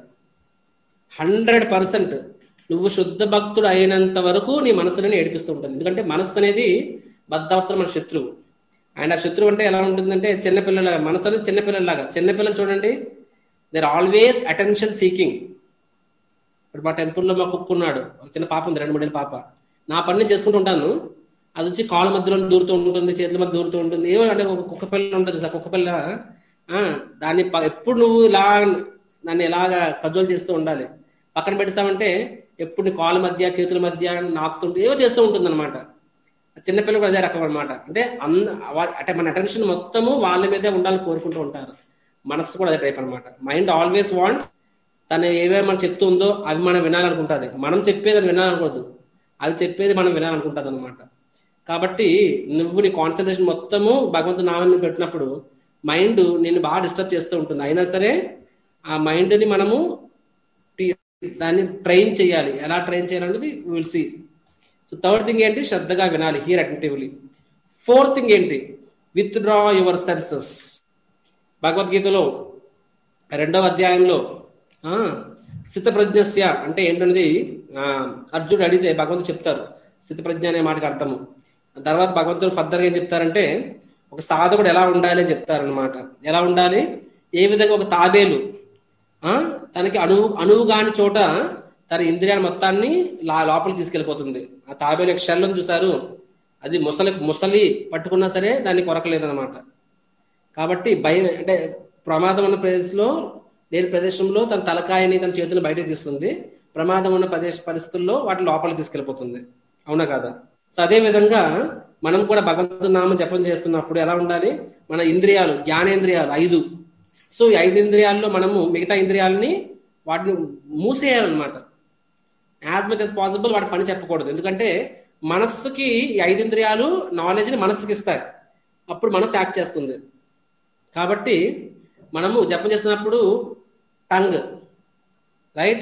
హండ్రెడ్ పర్సెంట్ నువ్వు శుద్ధ భక్తుడు అయినంత వరకు నీ మనసుని ఏడిపిస్తూ ఉంటుంది ఎందుకంటే మనస్సు అనేది బద్ధావస్థ మన శత్రువు అండ్ ఆ శత్రువు అంటే ఎలా ఉంటుందంటే చిన్నపిల్లల మనసు అనేది చిన్నపిల్లలాగా చిన్నపిల్లలు చూడండి దేర్ ఆల్వేస్ అటెన్షన్ సీకింగ్ ఇప్పుడు మా టెంపుల్లో మా కుక్క ఉన్నాడు ఒక చిన్న పాప ఉంది రెండు మూడేళ్ళ పాప నా పని నేను చేసుకుంటూ ఉంటాను అది వచ్చి కాళ్ళ మధ్యలో దూరుతూ ఉంటుంది చేతుల మధ్య దూరుతూ ఉంటుంది ఏమో అంటే ఒక కుక్క పిల్ల ఉంటుంది సార్ కుక్క పిల్ల ఆ, దాన్ని ప- ఎప్పుడు నువ్వు ఇలా దాన్ని ఎలాగా కజోలు చేస్తూ ఉండాలి పక్కన పెట్టిస్తామంటే ఎప్పుడు నీ కాళ్ళ మధ్య చేతుల మధ్య నాకుతుంటే ఏవో చేస్తూ ఉంటుంది అనమాట చిన్నపిల్లలు కూడా అదే రకం అనమాట అంటే అంద వా- అంటే మన అటెన్షన్ మొత్తము వాళ్ళ మీదే ఉండాలని కోరుకుంటూ ఉంటారు మనస్సు కూడా అదే టైప్ అనమాట మైండ్ ఆల్వేస్ వాంట్ తను ఏవేవి మనం చెప్తుందో అవి మనం వినాలనుకుంటుంది మనం చెప్పేది అది వినాలనుకోవద్దు అది చెప్పేది మనం వినాలనుకుంటుంది అనమాట కాబట్టి నువ్వు నీ కాన్సన్ట్రేషన్ మొత్తము భగవంతు నామాన్ని పెట్టినప్పుడు మైండ్ నిన్ను బాగా డిస్టర్బ్ చేస్తూ ఉంటుంది అయినా సరే ఆ మైండ్ని మనము టి- దాన్ని ట్రైన్ చేయాలి ఎలా ట్రైన్ చేయాలనేది will see so third thing ఏంటి శ్రద్ధగా వినాలి హియర్ అటెంటివ్లీ ఫోర్త్ థింగ్ ఏంటి విత్ డ్రా యువర్ సెన్సెస్ భగవద్గీతలో రెండవ అధ్యాయంలో ఆ, స్థితప్రజ్ఞస్య అంటే ఏంటనేది ఆ, అర్జునుడు అడిగితే భగవంతుడు చెప్తారు స్థితప్రజ్ఞ అనే మాటకి అర్థము తర్వాత భగవంతుడు ఫర్దర్గా ఏం చెప్తారంటే ఒక సాధకుడు ఎలా ఉండాలి అని చెప్తారనమాట ఎలా ఉండాలి ఏ విధంగా ఒక తాబేలు ఆ, తనకి అణువు అణువు కాని చోట తన ఇంద్రియాల మొత్తాన్ని లా- లోపలికి తీసుకెళ్లిపోతుంది ఆ తాబేలు యొక్క షెల్ ఉంది చూసారు అది ముసలి ముసలి పట్టుకున్నా సరే దాన్ని కొరకలేదన్నమాట కాబట్టి భయం అంటే ప్రమాదం ఉన్న ప్రదేశంలో లేని ప్రదేశంలో తన తలకాయని తన చేతులు బయటకు తీస్తుంది ప్రమాదం ఉన్న ప్రదేశ పరిస్థితుల్లో వాటి లోపలికి తీసుకెళ్ళిపోతుంది అవునా కాదా సో అదే విధంగా మనం కూడా భగవంతుని నామం జపం చేస్తున్నప్పుడు ఎలా ఉండాలి మన ఇంద్రియాలు జ్ఞానేంద్రియాలు ఐదు సో ఈ ఐదు ఇంద్రియాల్లో మనము మిగతా ఇంద్రియాలని వాటిని మూసేయాలన్నమాట యాజ్ మచ్ as పాసిబుల్ వాటి పని చెప్పకూడదు ఎందుకంటే మనస్సుకి ఈ ఐదు ఇంద్రియాలు నాలెడ్జ్ని మనస్సుకి ఇస్తాయి అప్పుడు మనస్సు యాక్ట్ చేస్తుంది కాబట్టి మనము జపం చేస్తున్నప్పుడు టంగ్ రైట్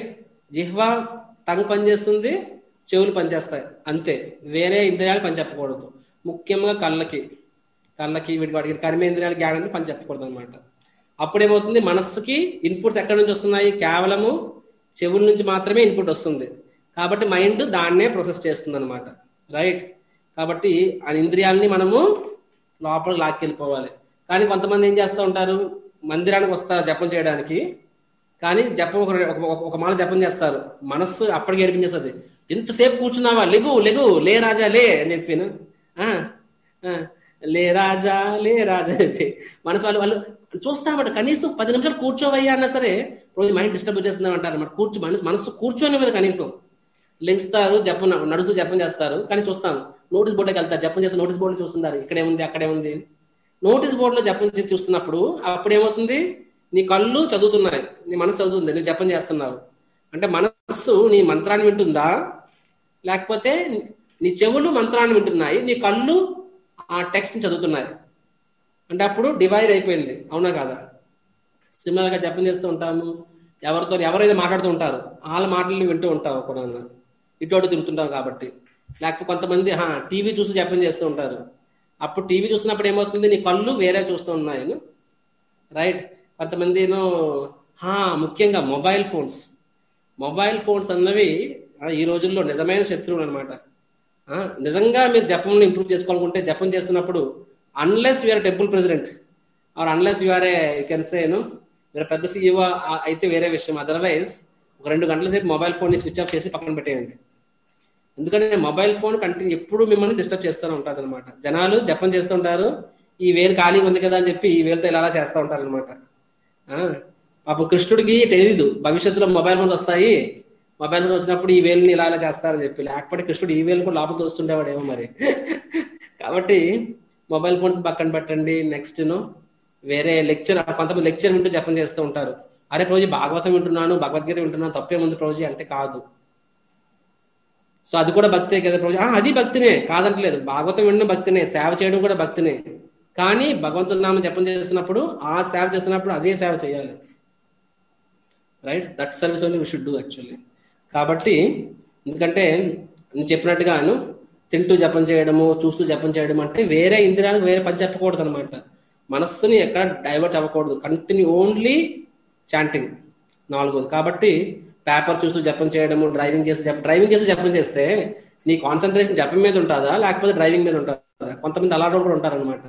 జిహ్వ టంగ్ పనిచేస్తుంది చెవులు పనిచేస్తాయి అంతే వేరే ఇంద్రియాలు పని చెప్పకూడదు ముఖ్యంగా కళ్ళకి కళ్ళకి వీటి వాటికి కర్మేంద్రియాల జ్ఞానానికి పని చెప్పకూడదు అనమాట అప్పుడేమవుతుంది మనస్సుకి ఇన్పుట్స్ ఎక్కడి నుంచి వస్తున్నాయి కేవలము చెవుల నుంచి మాత్రమే ఇన్పుట్ వస్తుంది కాబట్టి మైండ్ దాన్నే ప్రాసెస్ చేస్తుంది అనమాట రైట్ కాబట్టి ఆ ఇంద్రియాలని మనము లోపలికి లాక్కెళ్ళిపోవాలి కానీ కొంతమంది ఏం చేస్తూ ఉంటారు మందిరానికి వస్తారు జపం చేయడానికి కానీ జపం ఒక ఒక- ఒక మాల జపం చేస్తారు మనస్సు అప్పటికి ఏడిపించేస్తుంది ఎంతసేపు కూర్చున్నావా లెగు లెగు లే రాజా లే అని చెప్పిన ఆ, ఆ, లే రాజా లే రాజా అని చెప్పి మనసు వాళ్ళు వాళ్ళు చూస్తామట కనీసం పది నిమిషాలు కూర్చోవయ్యా అన్నా సరే రోజు మైండ్ డిస్టర్బ్ చేస్తుంది అంటారు అన్నమాట కూర్చో మనసు మనసు కూర్చొని మీద కనీసం లెగిస్తారు జపం నడుస్తూ జపం చేస్తారు కానీ చూస్తాం నోటీస్ బోర్డుకి వెళ్తారు జపం చేస్తే నోటీస్ బోర్డు చూస్తున్నారు ఇక్కడే ఉంది అక్కడే ఉంది నోటీస్ బోర్డులో జపం చేసి చూస్తున్నప్పుడు అప్పుడు ఏమవుతుంది నీ కళ్ళు చదువుతున్నాయి నీ మనసు చదువుతుంది నువ్వు జపం చేస్తున్నావు అంటే మనస్సు నీ మంత్రాన్ని వింటుందా లేకపోతే నీ చెవులు మంత్రాన్ని వింటున్నాయి నీ కళ్ళు ఆ టెక్స్ట్ చదువుతున్నాయి అంటే అప్పుడు డివైడ్ అయిపోయింది అవునా కాదా సిమిలర్ గా జపం చేస్తూ ఉంటాము ఎవరితో ఎవరైతే మాట్లాడుతూ ఉంటారు వాళ్ళ మాటలు వింటూ ఉంటావు కూడా ఇటు అటు తిరుగుతుంటావు కాబట్టి లేకపోతే కొంతమంది హా టీవీ చూసి జపం చేస్తూ ఉంటారు అప్పుడు టీవీ చూసినప్పుడు ఏమవుతుంది నీ కళ్ళు వేరే చూస్తూ ఉన్నాయి రైట్ కొంతమంది ఏమో, హా ముఖ్యంగా మొబైల్ ఫోన్స్ మొబైల్ ఫోన్స్ అన్నవి ఆ, ఈ రోజుల్లో నిజమైన శత్రువులు అనమాట నిజంగా మీరు జపంని ఇంప్రూవ్ చేసుకోవాలనుకుంటే జపం చేస్తున్నప్పుడు unless you are temple president or unless you are a కెన్ సేను మీరు పెద్ద సీఈఓ అయితే వేరే విషయం అదర్వైజ్ ఒక రెండు గంటల సేపు మొబైల్ ఫోన్ స్విచ్ ఆఫ్ చేసి పక్కన పెట్టేయండి ఎందుకంటే మొబైల్ ఫోన్ కంటిన్యూ ఎప్పుడు మిమ్మల్ని డిస్టర్బ్ చేస్తూనే ఉంటుంది అనమాట జనాలు జపం చేస్తుంటారు ఈ వేలు ఖాళీగా ఉంది కదా అని చెప్పి ఈ వేలుతో ఇలా అలా చేస్తూ ఉంటారు అనమాట పాపం కృష్ణుడికి తెలీదు భవిష్యత్తులో మొబైల్ ఫోన్స్ వస్తాయి మొబైల్ ఫోన్స్ వచ్చినప్పుడు ఈ వేలుని ఇలా ఇలా చేస్తారని చెప్పి లేకపోతే కృష్ణుడు ఈ వేలు కూడా లోపల తోస్తుండేవాడేమో మరి కాబట్టి మొబైల్ ఫోన్స్ పక్కన పెట్టండి నెక్స్ట్ వేరే లెక్చర్ కొంతమంది లెక్చర్ వింటూ జపం చేస్తూ ఉంటారు అరే ప్రభుజీ భాగవతం వింటున్నాను భగవద్గీత వింటున్నాను తప్పేముంది ప్రభుజీ అంటే కాదు సో అది కూడా భక్తే కదా ప్రభుజీ ఆ, అది భక్తినే కాదంటలేదు భాగవతం వినడం భక్తినే సేవ చేయడం కూడా భక్తినే కానీ భగవంతుడి నామం జపం చేస్తున్నప్పుడు ఆ సేవ చేస్తున్నప్పుడు అదే సేవ చేయాలి right that service only we should do actually కాబట్టి ఎందుకంటే నేను చెప్పినట్టుగాను తింటూ జపం చేయడము చూస్తూ జపం చేయడం అంటే వేరే ఇంద్రియాలకు వేరే పని చెప్పకూడదు అనమాట మనస్సుని ఎక్కడ డైవర్ట్ అవ్వకూడదు కంటిన్యూ ఓన్లీ చాంటింగ్ నాలుగోది కాబట్టి పేపర్ చూస్తూ జపం చేయడము డ్రైవింగ్ చేస్తూ జపం డ్రైవింగ్ చేస్తూ జపం చేస్తే నీ కాన్సన్ట్రేషన్ జపం మీద ఉంటుందా లేకపోతే డ్రైవింగ్ మీద ఉంటుందా కొంతమంది అలాంటి వాళ్ళు కూడా ఉంటారనమాట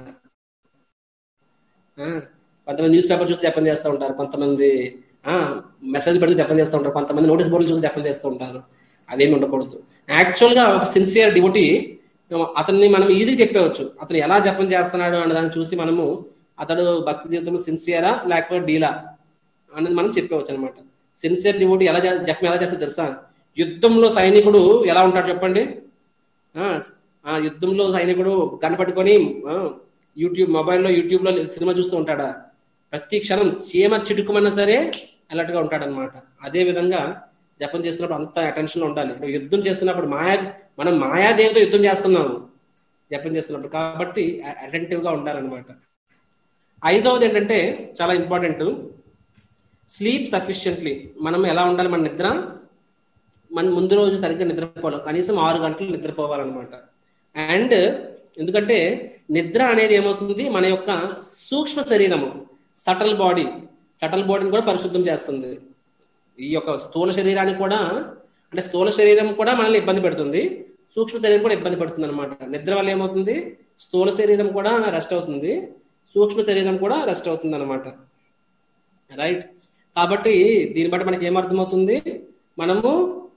కొంతమంది న్యూస్ పేపర్ చూసి జపం చేస్తూ ఉంటారు కొంతమంది మెసేజ్ పెడుతూ జపం చేస్తూ ఉంటారు కొంతమంది నోటీస్ బోర్డులు చూసి జపం చేస్తూ ఉంటారు అదేమి ఉండకూడదు యాక్చువల్ గా ఒక సిన్సియర్ డివోటీ అతన్ని మనం ఈజీ చెప్పవచ్చు అతను ఎలా జపం చేస్తున్నాడు అనే దాన్ని చూసి మనము అతడు భక్తి జీవితంలో సిన్సియరా లేకపోతే డీలా అనేది మనం చెప్పవచ్చు అనమాట సిన్సియర్ డివోటీ ఎలా చే- జపం ఎలా చేస్తే తెలుసా యుద్ధంలో సైనికుడు ఎలా ఉంటాడు చెప్పండి ఆ, ఆ యుద్ధంలో సైనికుడు కనపట్టుకొని ఆ, యూట్యూబ్ మొబైల్లో యూట్యూబ్ లో సినిమా చూస్తూ ఉంటాడా ప్రతి క్షణం చీమ చిటుకుమన్నా సరే అలర్ట్ గా ఉంటాడనమాట అదే విధంగా జపం చేస్తున్నప్పుడు అంత అటెన్షన్ ఉండాలి ఇప్పుడు యుద్ధం చేస్తున్నప్పుడు మాయా మనం మాయాదేవితో యుద్ధం చేస్తున్నాము జపం చేస్తున్నప్పుడు కాబట్టి అటెంటివ్ గా ఉండాలన్నమాట ఐదవది ఏంటంటే చాలా ఇంపార్టెంట్ స్లీప్ సఫిషియెంట్లీ మనం ఎలా ఉండాలి మన నిద్ర మన ముందు రోజు సరిగ్గా నిద్రపోవాలి కనీసం ఆరు గంటలు నిద్రపోవాలన్నమాట అండ్ ఎందుకంటే నిద్ర అనేది ఏమవుతుంది మన యొక్క సూక్ష్మ శరీరము సటల్ బాడీ సటల్ బాడీని కూడా పరిశుద్ధం చేస్తుంది ఈ యొక్క స్థూల శరీరానికి కూడా అంటే స్థూల శరీరం కూడా మనల్ని ఇబ్బంది పెడుతుంది సూక్ష్మ శరీరం కూడా ఇబ్బంది పడుతుంది అనమాట నిద్ర వల్ల ఏమవుతుంది స్థూల శరీరం కూడా రెస్ట్ అవుతుంది సూక్ష్మ శరీరం కూడా రెస్ట్ అవుతుంది అనమాట రైట్ కాబట్టి దీన్ని బట్టి మనకి ఏమర్థమవుతుంది మనము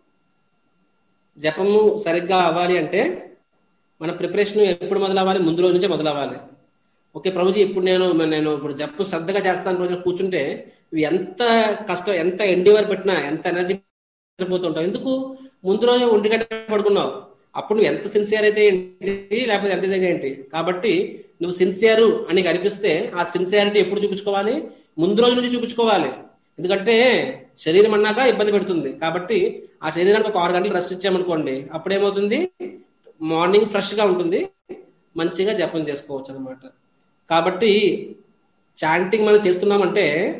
జపము సరిగ్గా అవ్వాలి అంటే మన ప్రిపరేషన్ ఎప్పుడు మొదలవ్వాలి ముందు రోజు నుంచే మొదలవ్వాలి ఓకే ప్రభుజీ ఇప్పుడు నేను నేను ఇప్పుడు జప్పు శ్రద్ధగా చేస్తాను రోజు కూర్చుంటే ఇవి ఎంత కష్టం ఎంత ఎండివర్ పెట్టినా ఎంత ఎనర్జీ పోతుంటావు ఎందుకు ముందు రోజు ఒంటి గంట పడుకున్నావు అప్పుడు నువ్వు ఎంత సిన్సియర్ అయితే ఏంటి లేకపోతే ఎంత ఇదిగా ఏంటి కాబట్టి నువ్వు సిన్సియర్ అని కనిపిస్తే ఆ సిన్సియారిటీ ఎప్పుడు చూపించుకోవాలి ముందు రోజు నుంచి చూపించుకోవాలి ఎందుకంటే శరీరం అన్నాక ఇబ్బంది పెడుతుంది కాబట్టి ఆ శరీరానికి ఒక ఆరు గంటలు రెస్ట్ ఇచ్చామనుకోండి అప్పుడు ఏమవుతుంది మార్నింగ్ ఫ్రెష్ గా ఉంటుంది మంచిగా జపం చేసుకోవచ్చు అనమాట కాబట్టి చాంటింగ్ మనం చేస్తున్నామంటే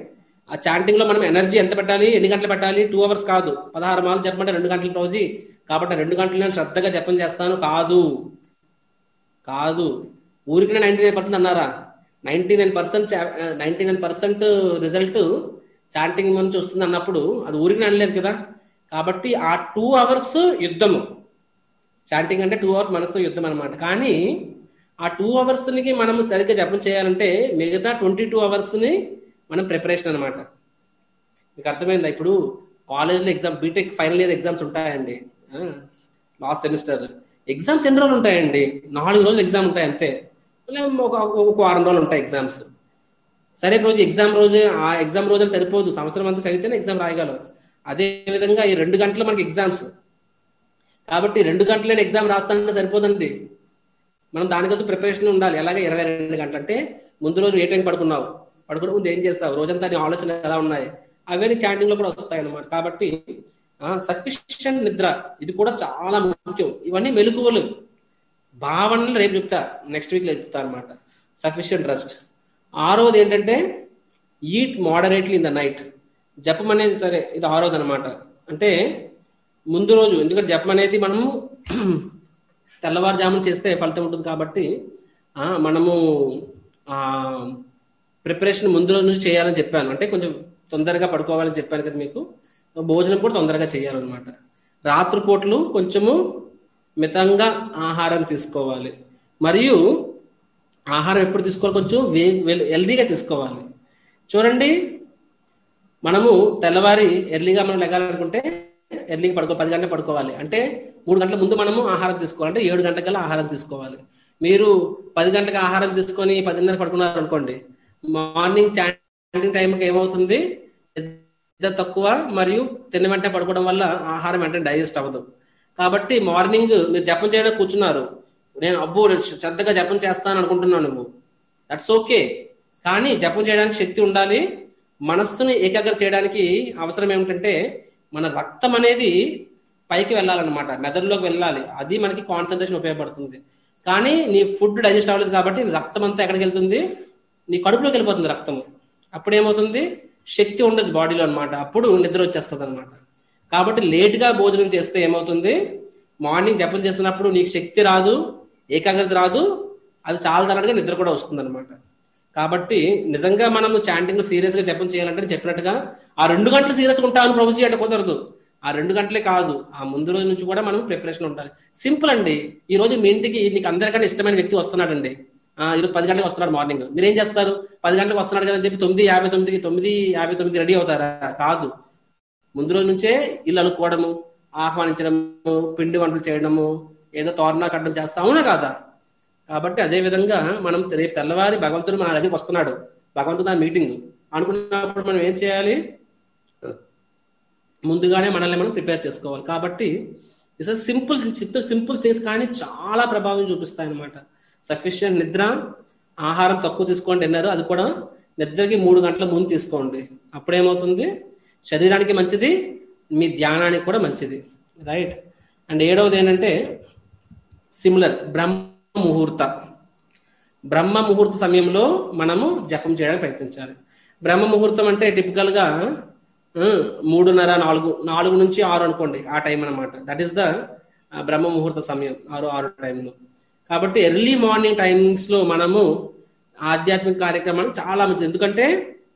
ఆ చాంటింగ్ లో మనం ఎనర్జీ ఎంత పెట్టాలి ఎన్ని గంటలు పెట్టాలి టూ అవర్స్ కాదు పదహారు మాలు చెప్పమంటే రెండు గంటల రోజు కాబట్టి రెండు గంటలు నేను శ్రద్ధగా జపం చేస్తాను కాదు కాదు ఊరికి నైన్టీ నైన్ పర్సెంట్ అన్నారా ninety nine percent ninety nine percent result chanting నుంచి వస్తుంది అన్నప్పుడు అది ఊరికి అనలేదు కదా కాబట్టి ఆ టూ అవర్స్ యుద్ధము చాంటింగ్ అంటే టూ అవర్స్ మనసుతో యుద్ధం అనమాట కానీ ఆ టూ అవర్స్కి మనం సరిగ్గా జపం చేయాలంటే మిగతా ట్వంటీ టూ అవర్స్ని మనం ప్రిపరేషన్ అనమాట మీకు అర్థమైందా ఇప్పుడు కాలేజ్లో exam BTech final year exams ఉంటాయండి లాస్ట్ సెమిస్టర్ ఎగ్జామ్స్ ఎన్ని రోజులు ఉంటాయండి నాలుగు రోజులు ఎగ్జామ్ ఉంటాయి అంతే ఒక ఒక వారం రోజులు ఉంటాయి ఎగ్జామ్స్ సరే రోజు ఎగ్జామ్ రోజు ఆ ఎగ్జామ్ రోజు సరిపోదు సంవత్సరం అంతా చదివితేనే ఎగ్జామ్ రాయగలరు అదే విధంగా ఈ రెండు గంటలు మనకి ఎగ్జామ్స్ కాబట్టి రెండు గంటలైన ఎగ్జామ్ రాస్తానంటే సరిపోదండి మనం దానికోసం ప్రిపరేషన్ ఉండాలి ఎలాగే ఇరవై రెండు గంటలు అంటే ముందు రోజు ఏ టైం పడుకున్నావు పడుకునే ముందు ఏం చేస్తావు రోజంతా నీ ఆలోచన ఎలా ఉన్నాయి అవే నీ చాటింగ్ లో కూడా వస్తాయి అన్నమాట కాబట్టి సఫిషియంట్ నిద్ర ఇది కూడా చాలా ముఖ్యం ఇవన్నీ మెలకువలు భావనలు రేపు చెప్తా నెక్స్ట్ వీక్ చెప్తా అనమాట సఫిషియంట్ రెస్ట్ ఆరోది ఏంటంటే eat moderately in the night జపం అనేది సరే ఇది ఆరోది అనమాట అంటే ముందు రోజు ఎందుకంటే జపం అనేది మనము తెల్లవారుజామున చేస్తే ఫలితం ఉంటుంది కాబట్టి మనము ప్రిపరేషన్ ముందు రోజు నుంచి చేయాలని చెప్పాను అంటే కొంచెం తొందరగా పడుకోవాలని చెప్పాను కదా మీకు భోజనం కూడా తొందరగా చేయాలన్నమాట రాత్రిపూటలు కొంచెము మితంగా ఆహారం తీసుకోవాలి మరియు ఆహారం ఎప్పుడు తీసుకోవాలి కొంచెం వే హెల్దీగా తీసుకోవాలి చూడండి మనము తెల్లవారి ఎర్లీగా మనం లెగాలనుకుంటే ఎర్లీగా పడుకో పది గంటలు పడుకోవాలి అంటే మూడు గంటల ముందు మనము ఆహారం తీసుకోవాలి అంటే ఏడు గంటల ఆహారం తీసుకోవాలి మీరు పది గంటలకు ఆహారం తీసుకొని పదిన్నర పడుకున్నారు అనుకోండి మార్నింగ్ చాటింగ్ టైంకి ఏమవుతుంది నిద్ర తక్కువ మరియు తిన్న వెంటనే పడుకోవడం వల్ల ఆహారం వెంటనే డైజెస్ట్ అవ్వదు కాబట్టి మార్నింగ్ మీరు జపం చేయడానికి కూర్చున్నారు నేను అబ్బో నేను శ్రద్ధగా జపం చేస్తాను అనుకుంటున్నాను నువ్వు దట్స్ ఓకే కానీ జపం చేయడానికి శక్తి ఉండాలి మనస్సుని ఏకాగ్ర చేయడానికి అవసరం ఏమిటంటే మన రక్తం అనేది పైకి వెళ్ళాలన్నమాట మెదడులోకి వెళ్ళాలి అది మనకి కాన్సన్ట్రేషన్ ఉపయోగపడుతుంది కానీ నీ ఫుడ్ డైజెస్ట్ అవ్వలేదు కాబట్టి రక్తం అంతా ఎక్కడికి వెళ్తుంది నీ కడుపులోకి వెళ్ళిపోతుంది రక్తం అప్పుడు ఏమవుతుంది శక్తి ఉండదు బాడీలో అనమాట అప్పుడు నిద్ర వచ్చేస్తుంది అనమాట కాబట్టి లేట్గా భోజనం చేస్తే ఏమవుతుంది మార్నింగ్ జపం చేస్తున్నప్పుడు నీకు శక్తి రాదు ఏకాగ్రత రాదు అది చాలా తరగతిగా నిద్ర కూడా వస్తుంది అనమాట కాబట్టి నిజంగా మనము చాంటింగ్ సీరియస్ గా జపం చేయాలంటే చెప్పినట్టుగా ఆ రెండు గంటలు సీరియస్ గా ఉంటాను ప్రభుజీ అంటే కుదరదు ఆ రెండు గంటలే కాదు ఆ ముందు రోజు నుంచి కూడా మనం ప్రిపరేషన్ ఉండాలి సింపుల్ అండి ఈ రోజు మీ ఇంటికి నీకు అందరికన్నా ఇష్టమైన వ్యక్తి వస్తున్నాడండి ఈరోజు పది గంటలకు వస్తున్నాడు మార్నింగ్ మీరు ఏం చేస్తారు పది గంటలకు వస్తున్నాడు కదా అని చెప్పి తొమ్మిది యాభై తొమ్మిదికి తొమ్మిది యాభై తొమ్మిది రెడీ అవుతారా కాదు ముందు రోజు నుంచే ఇల్లు అలుక్కోవడము ఆహ్వానించడము పిండి వంటలు చేయడము ఏదో తోరణా కట్టడం చేస్తా అవునా కాదా కాబట్టి అదే విధంగా మనం రేపు తెల్లవారి భగవంతుడు మన దగ్గరికి వస్తున్నాడు భగవంతుడు నా మీటింగ్ అనుకున్నప్పుడు మనం ఏం చేయాలి ముందుగానే మనల్ని మనం ప్రిపేర్ చేసుకోవాలి కాబట్టి it's simple simple simple things కానీ చాలా ప్రభావం చూపిస్తాయి అనమాట సఫిషియంట్ నిద్ర ఆహారం తక్కువ తీసుకోండి అన్నారు అది కూడా నిద్రకి మూడు గంటల ముందు తీసుకోండి అప్పుడేమవుతుంది శరీరానికి మంచిది మీ ధ్యానానికి కూడా మంచిది రైట్ అండ్ ఏడవది ఏంటంటే సిమిలర్ బ్రహ్మ ముహూర్త బ్రహ్మ ముహూర్త సమయంలో మనము జపం చేయడానికి ప్రయత్నించాలి బ్రహ్మ ముహూర్తం అంటే టిపికల్గా మూడున్నర నాలుగు నాలుగు నుంచి ఆరు అనుకోండి ఆ టైం అనమాట దట్ ఈస్ ద బ్రహ్మ ముహూర్త సమయం ఆరు ఆరు టైంలో కాబట్టి ఎర్లీ మార్నింగ్ టైమింగ్స్ లో మనము ఆధ్యాత్మిక కార్యక్రమాలు చాలా మంచిది ఎందుకంటే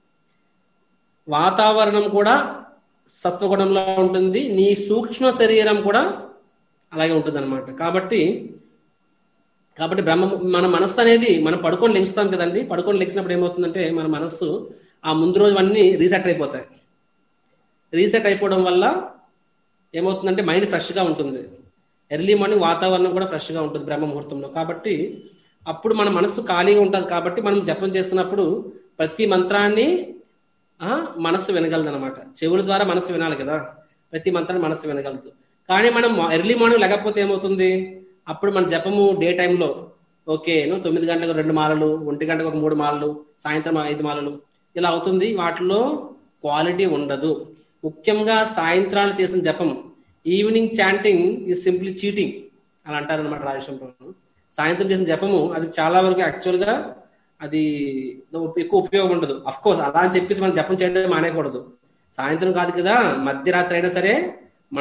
వాతావరణం కూడా సత్వగుణంలో ఉంటుంది నీ సూక్ష్మ శరీరం కూడా అలాగే ఉంటుంది అనమాట కాబట్టి కాబట్టి బ్రహ్మ మన మనస్సు అనేది మనం పడుకొని లెగుస్తాం కదండి పడుకొని లెగిసినప్పుడు ఏమవుతుందంటే మన మనస్సు ఆ ముందు రోజు అన్ని రీసెట్ అయిపోతాయి రీసెట్ అయిపోవడం వల్ల ఏమవుతుందంటే మైండ్ ఫ్రెష్గా ఉంటుంది ఎర్లీ మార్నింగ్ వాతావరణం కూడా ఫ్రెష్గా ఉంటుంది బ్రహ్మ ముహూర్తంలో కాబట్టి అప్పుడు మన మనస్సు ఖాళీగా ఉంటుంది కాబట్టి మనం జపం చేస్తున్నప్పుడు ప్రతి మంత్రాన్ని మనస్సు వినగలదు అనమాట చెవుల ద్వారా మనస్సు వినాలి కదా ప్రతి మంత్రాన్ని మనస్సు వినగలదు కానీ మనం ఎర్లీ మార్నింగ్ లేకపోతే ఏమవుతుంది అప్పుడు మన జపము డే టైంలో ఓకే తొమ్మిది గంటలకు రెండు మాలలు ఒంటి గంటకు ఒక మూడు మాలలు సాయంత్రం ఐదు మాలలు ఇలా అవుతుంది వాటిలో క్వాలిటీ ఉండదు ముఖ్యంగా సాయంత్రాలు చేసిన జపం evening chanting is simply cheating అలా అంటారు అనమాట రాజేశ్వరం సాయంత్రం చేసిన జపము అది చాలా వరకు యాక్చువల్గా అది ఎక్కువ ఉపయోగం ఉండదు అఫ్ కోర్స్ అలా అని చెప్పేసి మనం జపం చేయడం మానేయకూడదు సాయంత్రం కాదు కదా మధ్యరాత్రి అయినా సరే మన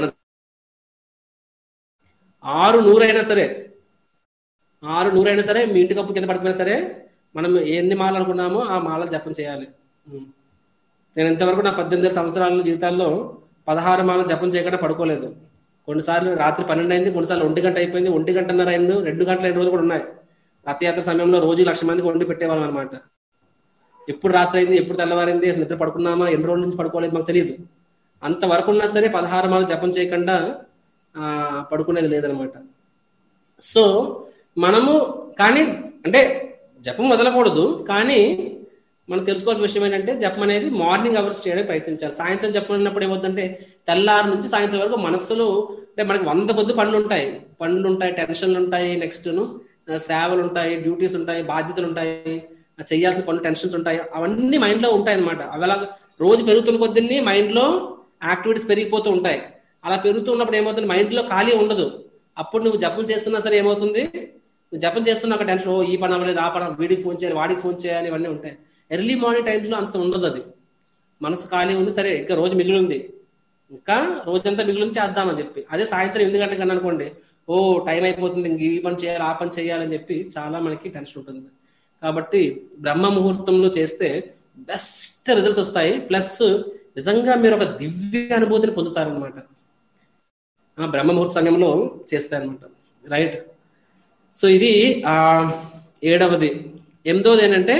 ఆరు నూరైనా సరే ఆరు నూరైనా సరే మీ ఇంటి కప్పు కింద పడిపోయినా సరే మనం ఎన్ని మాలలు అనుకున్నామో ఆ మాలలు జపం చేయాలి ఉమ్. నేను ఇంతవరకు నా పద్దెనిమిది సంవత్సరాల జీవితాల్లో పదహారు మాలలు జపం చేయకుండా పడుకోలేదు కొన్నిసార్లు రాత్రి పన్నెండు అయింది కొన్నిసార్లు ఒంటి గంట అయిపోయింది ఒంటి గంటన్నర అయింది రెండు గంటల ఐదు రోజులు కూడా ఉన్నాయి రథయాత్ర సమయంలో రోజు లక్ష మందికి వండి పెట్టేవాళ్ళం అనమాట ఎప్పుడు రాత్రి అయింది ఎప్పుడు తెల్లవారింది అసలు నిద్ర పడుకున్నామా ఎన్ని రోజుల నుంచి పడుకోలేదు మాకు తెలియదు అంతవరకు ఉన్నా సరే పదహారు మాలు జపం చేయకుండా ఆ, పడుకునేది లేదనమాట సో మనము కానీ అంటే జపం వదలకూడదు కానీ మనం తెలుసుకోవాల్సిన విషయం ఏంటంటే జపం అనేది మార్నింగ్ అవర్స్ చేయడానికి ప్రయత్నించాలి సాయంత్రం జపం ఉన్నప్పుడు ఏమవుతుందంటే తెల్లారి నుంచి సాయంత్రం వరకు మనస్సులో అంటే మనకి వంద కొద్ది పనులు ఉంటాయి పనులు ఉంటాయి టెన్షన్లు ఉంటాయి నెక్స్ట్ సేవలు ఉంటాయి డ్యూటీస్ ఉంటాయి బాధ్యతలు ఉంటాయి ఆ చేయాల్సిన పనులు టెన్షన్స్ ఉంటాయి అవన్నీ మైండ్ లో ఉంటాయి అనమాట అవి అలా రోజు పెరుగుతున్న కొద్ది మైండ్ లో యాక్టివిటీస్ పెరిగిపోతూ ఉంటాయి అలా పెరుగుతూ ఉన్నప్పుడు ఏమవుతుంది మైండ్ లో ఖాళీ ఉండదు అప్పుడు నువ్వు జపం చేస్తున్నా సరే ఏమవుతుంది నువ్వు జపం చేస్తున్నా ఒక టెన్షన్ ఓ ఈ పని అవ్వలేదు ఆ పని వీడికి ఫోన్ చేయాలి వాడికి ఫోన్ చేయాలి ఇవన్నీ ఉంటాయి ఎర్లీ మార్నింగ్ టైమ్స్ లో అంత ఉండదు అది మనసు ఖాళీ ఉంది సరే ఇంకా రోజు మిగిలి ఉంది ఇంకా రోజంతా మిగిలి చేద్దామని చెప్పి అదే సాయంత్రం ఎనిమిది గంటలకు కన్నా అనుకోండి ఓ టైం అయిపోతుంది ఇంక ఈ పని చేయాలి ఆ పని చేయాలని చెప్పి చాలా మనకి టెన్షన్ ఉంటుంది కాబట్టి బ్రహ్మ ముహూర్తంలో చేస్తే బెస్ట్ రిజల్ట్స్ వస్తాయి ప్లస్ నిజంగా మీరు ఒక దివ్య అనుభూతిని పొందుతారనమాట ఆ బ్రహ్మ ముహూర్త సమయంలో చేస్తారనమాట రైట్ సో ఇది ఆ ఏడవది ఎనిమిదవది ఏంటంటే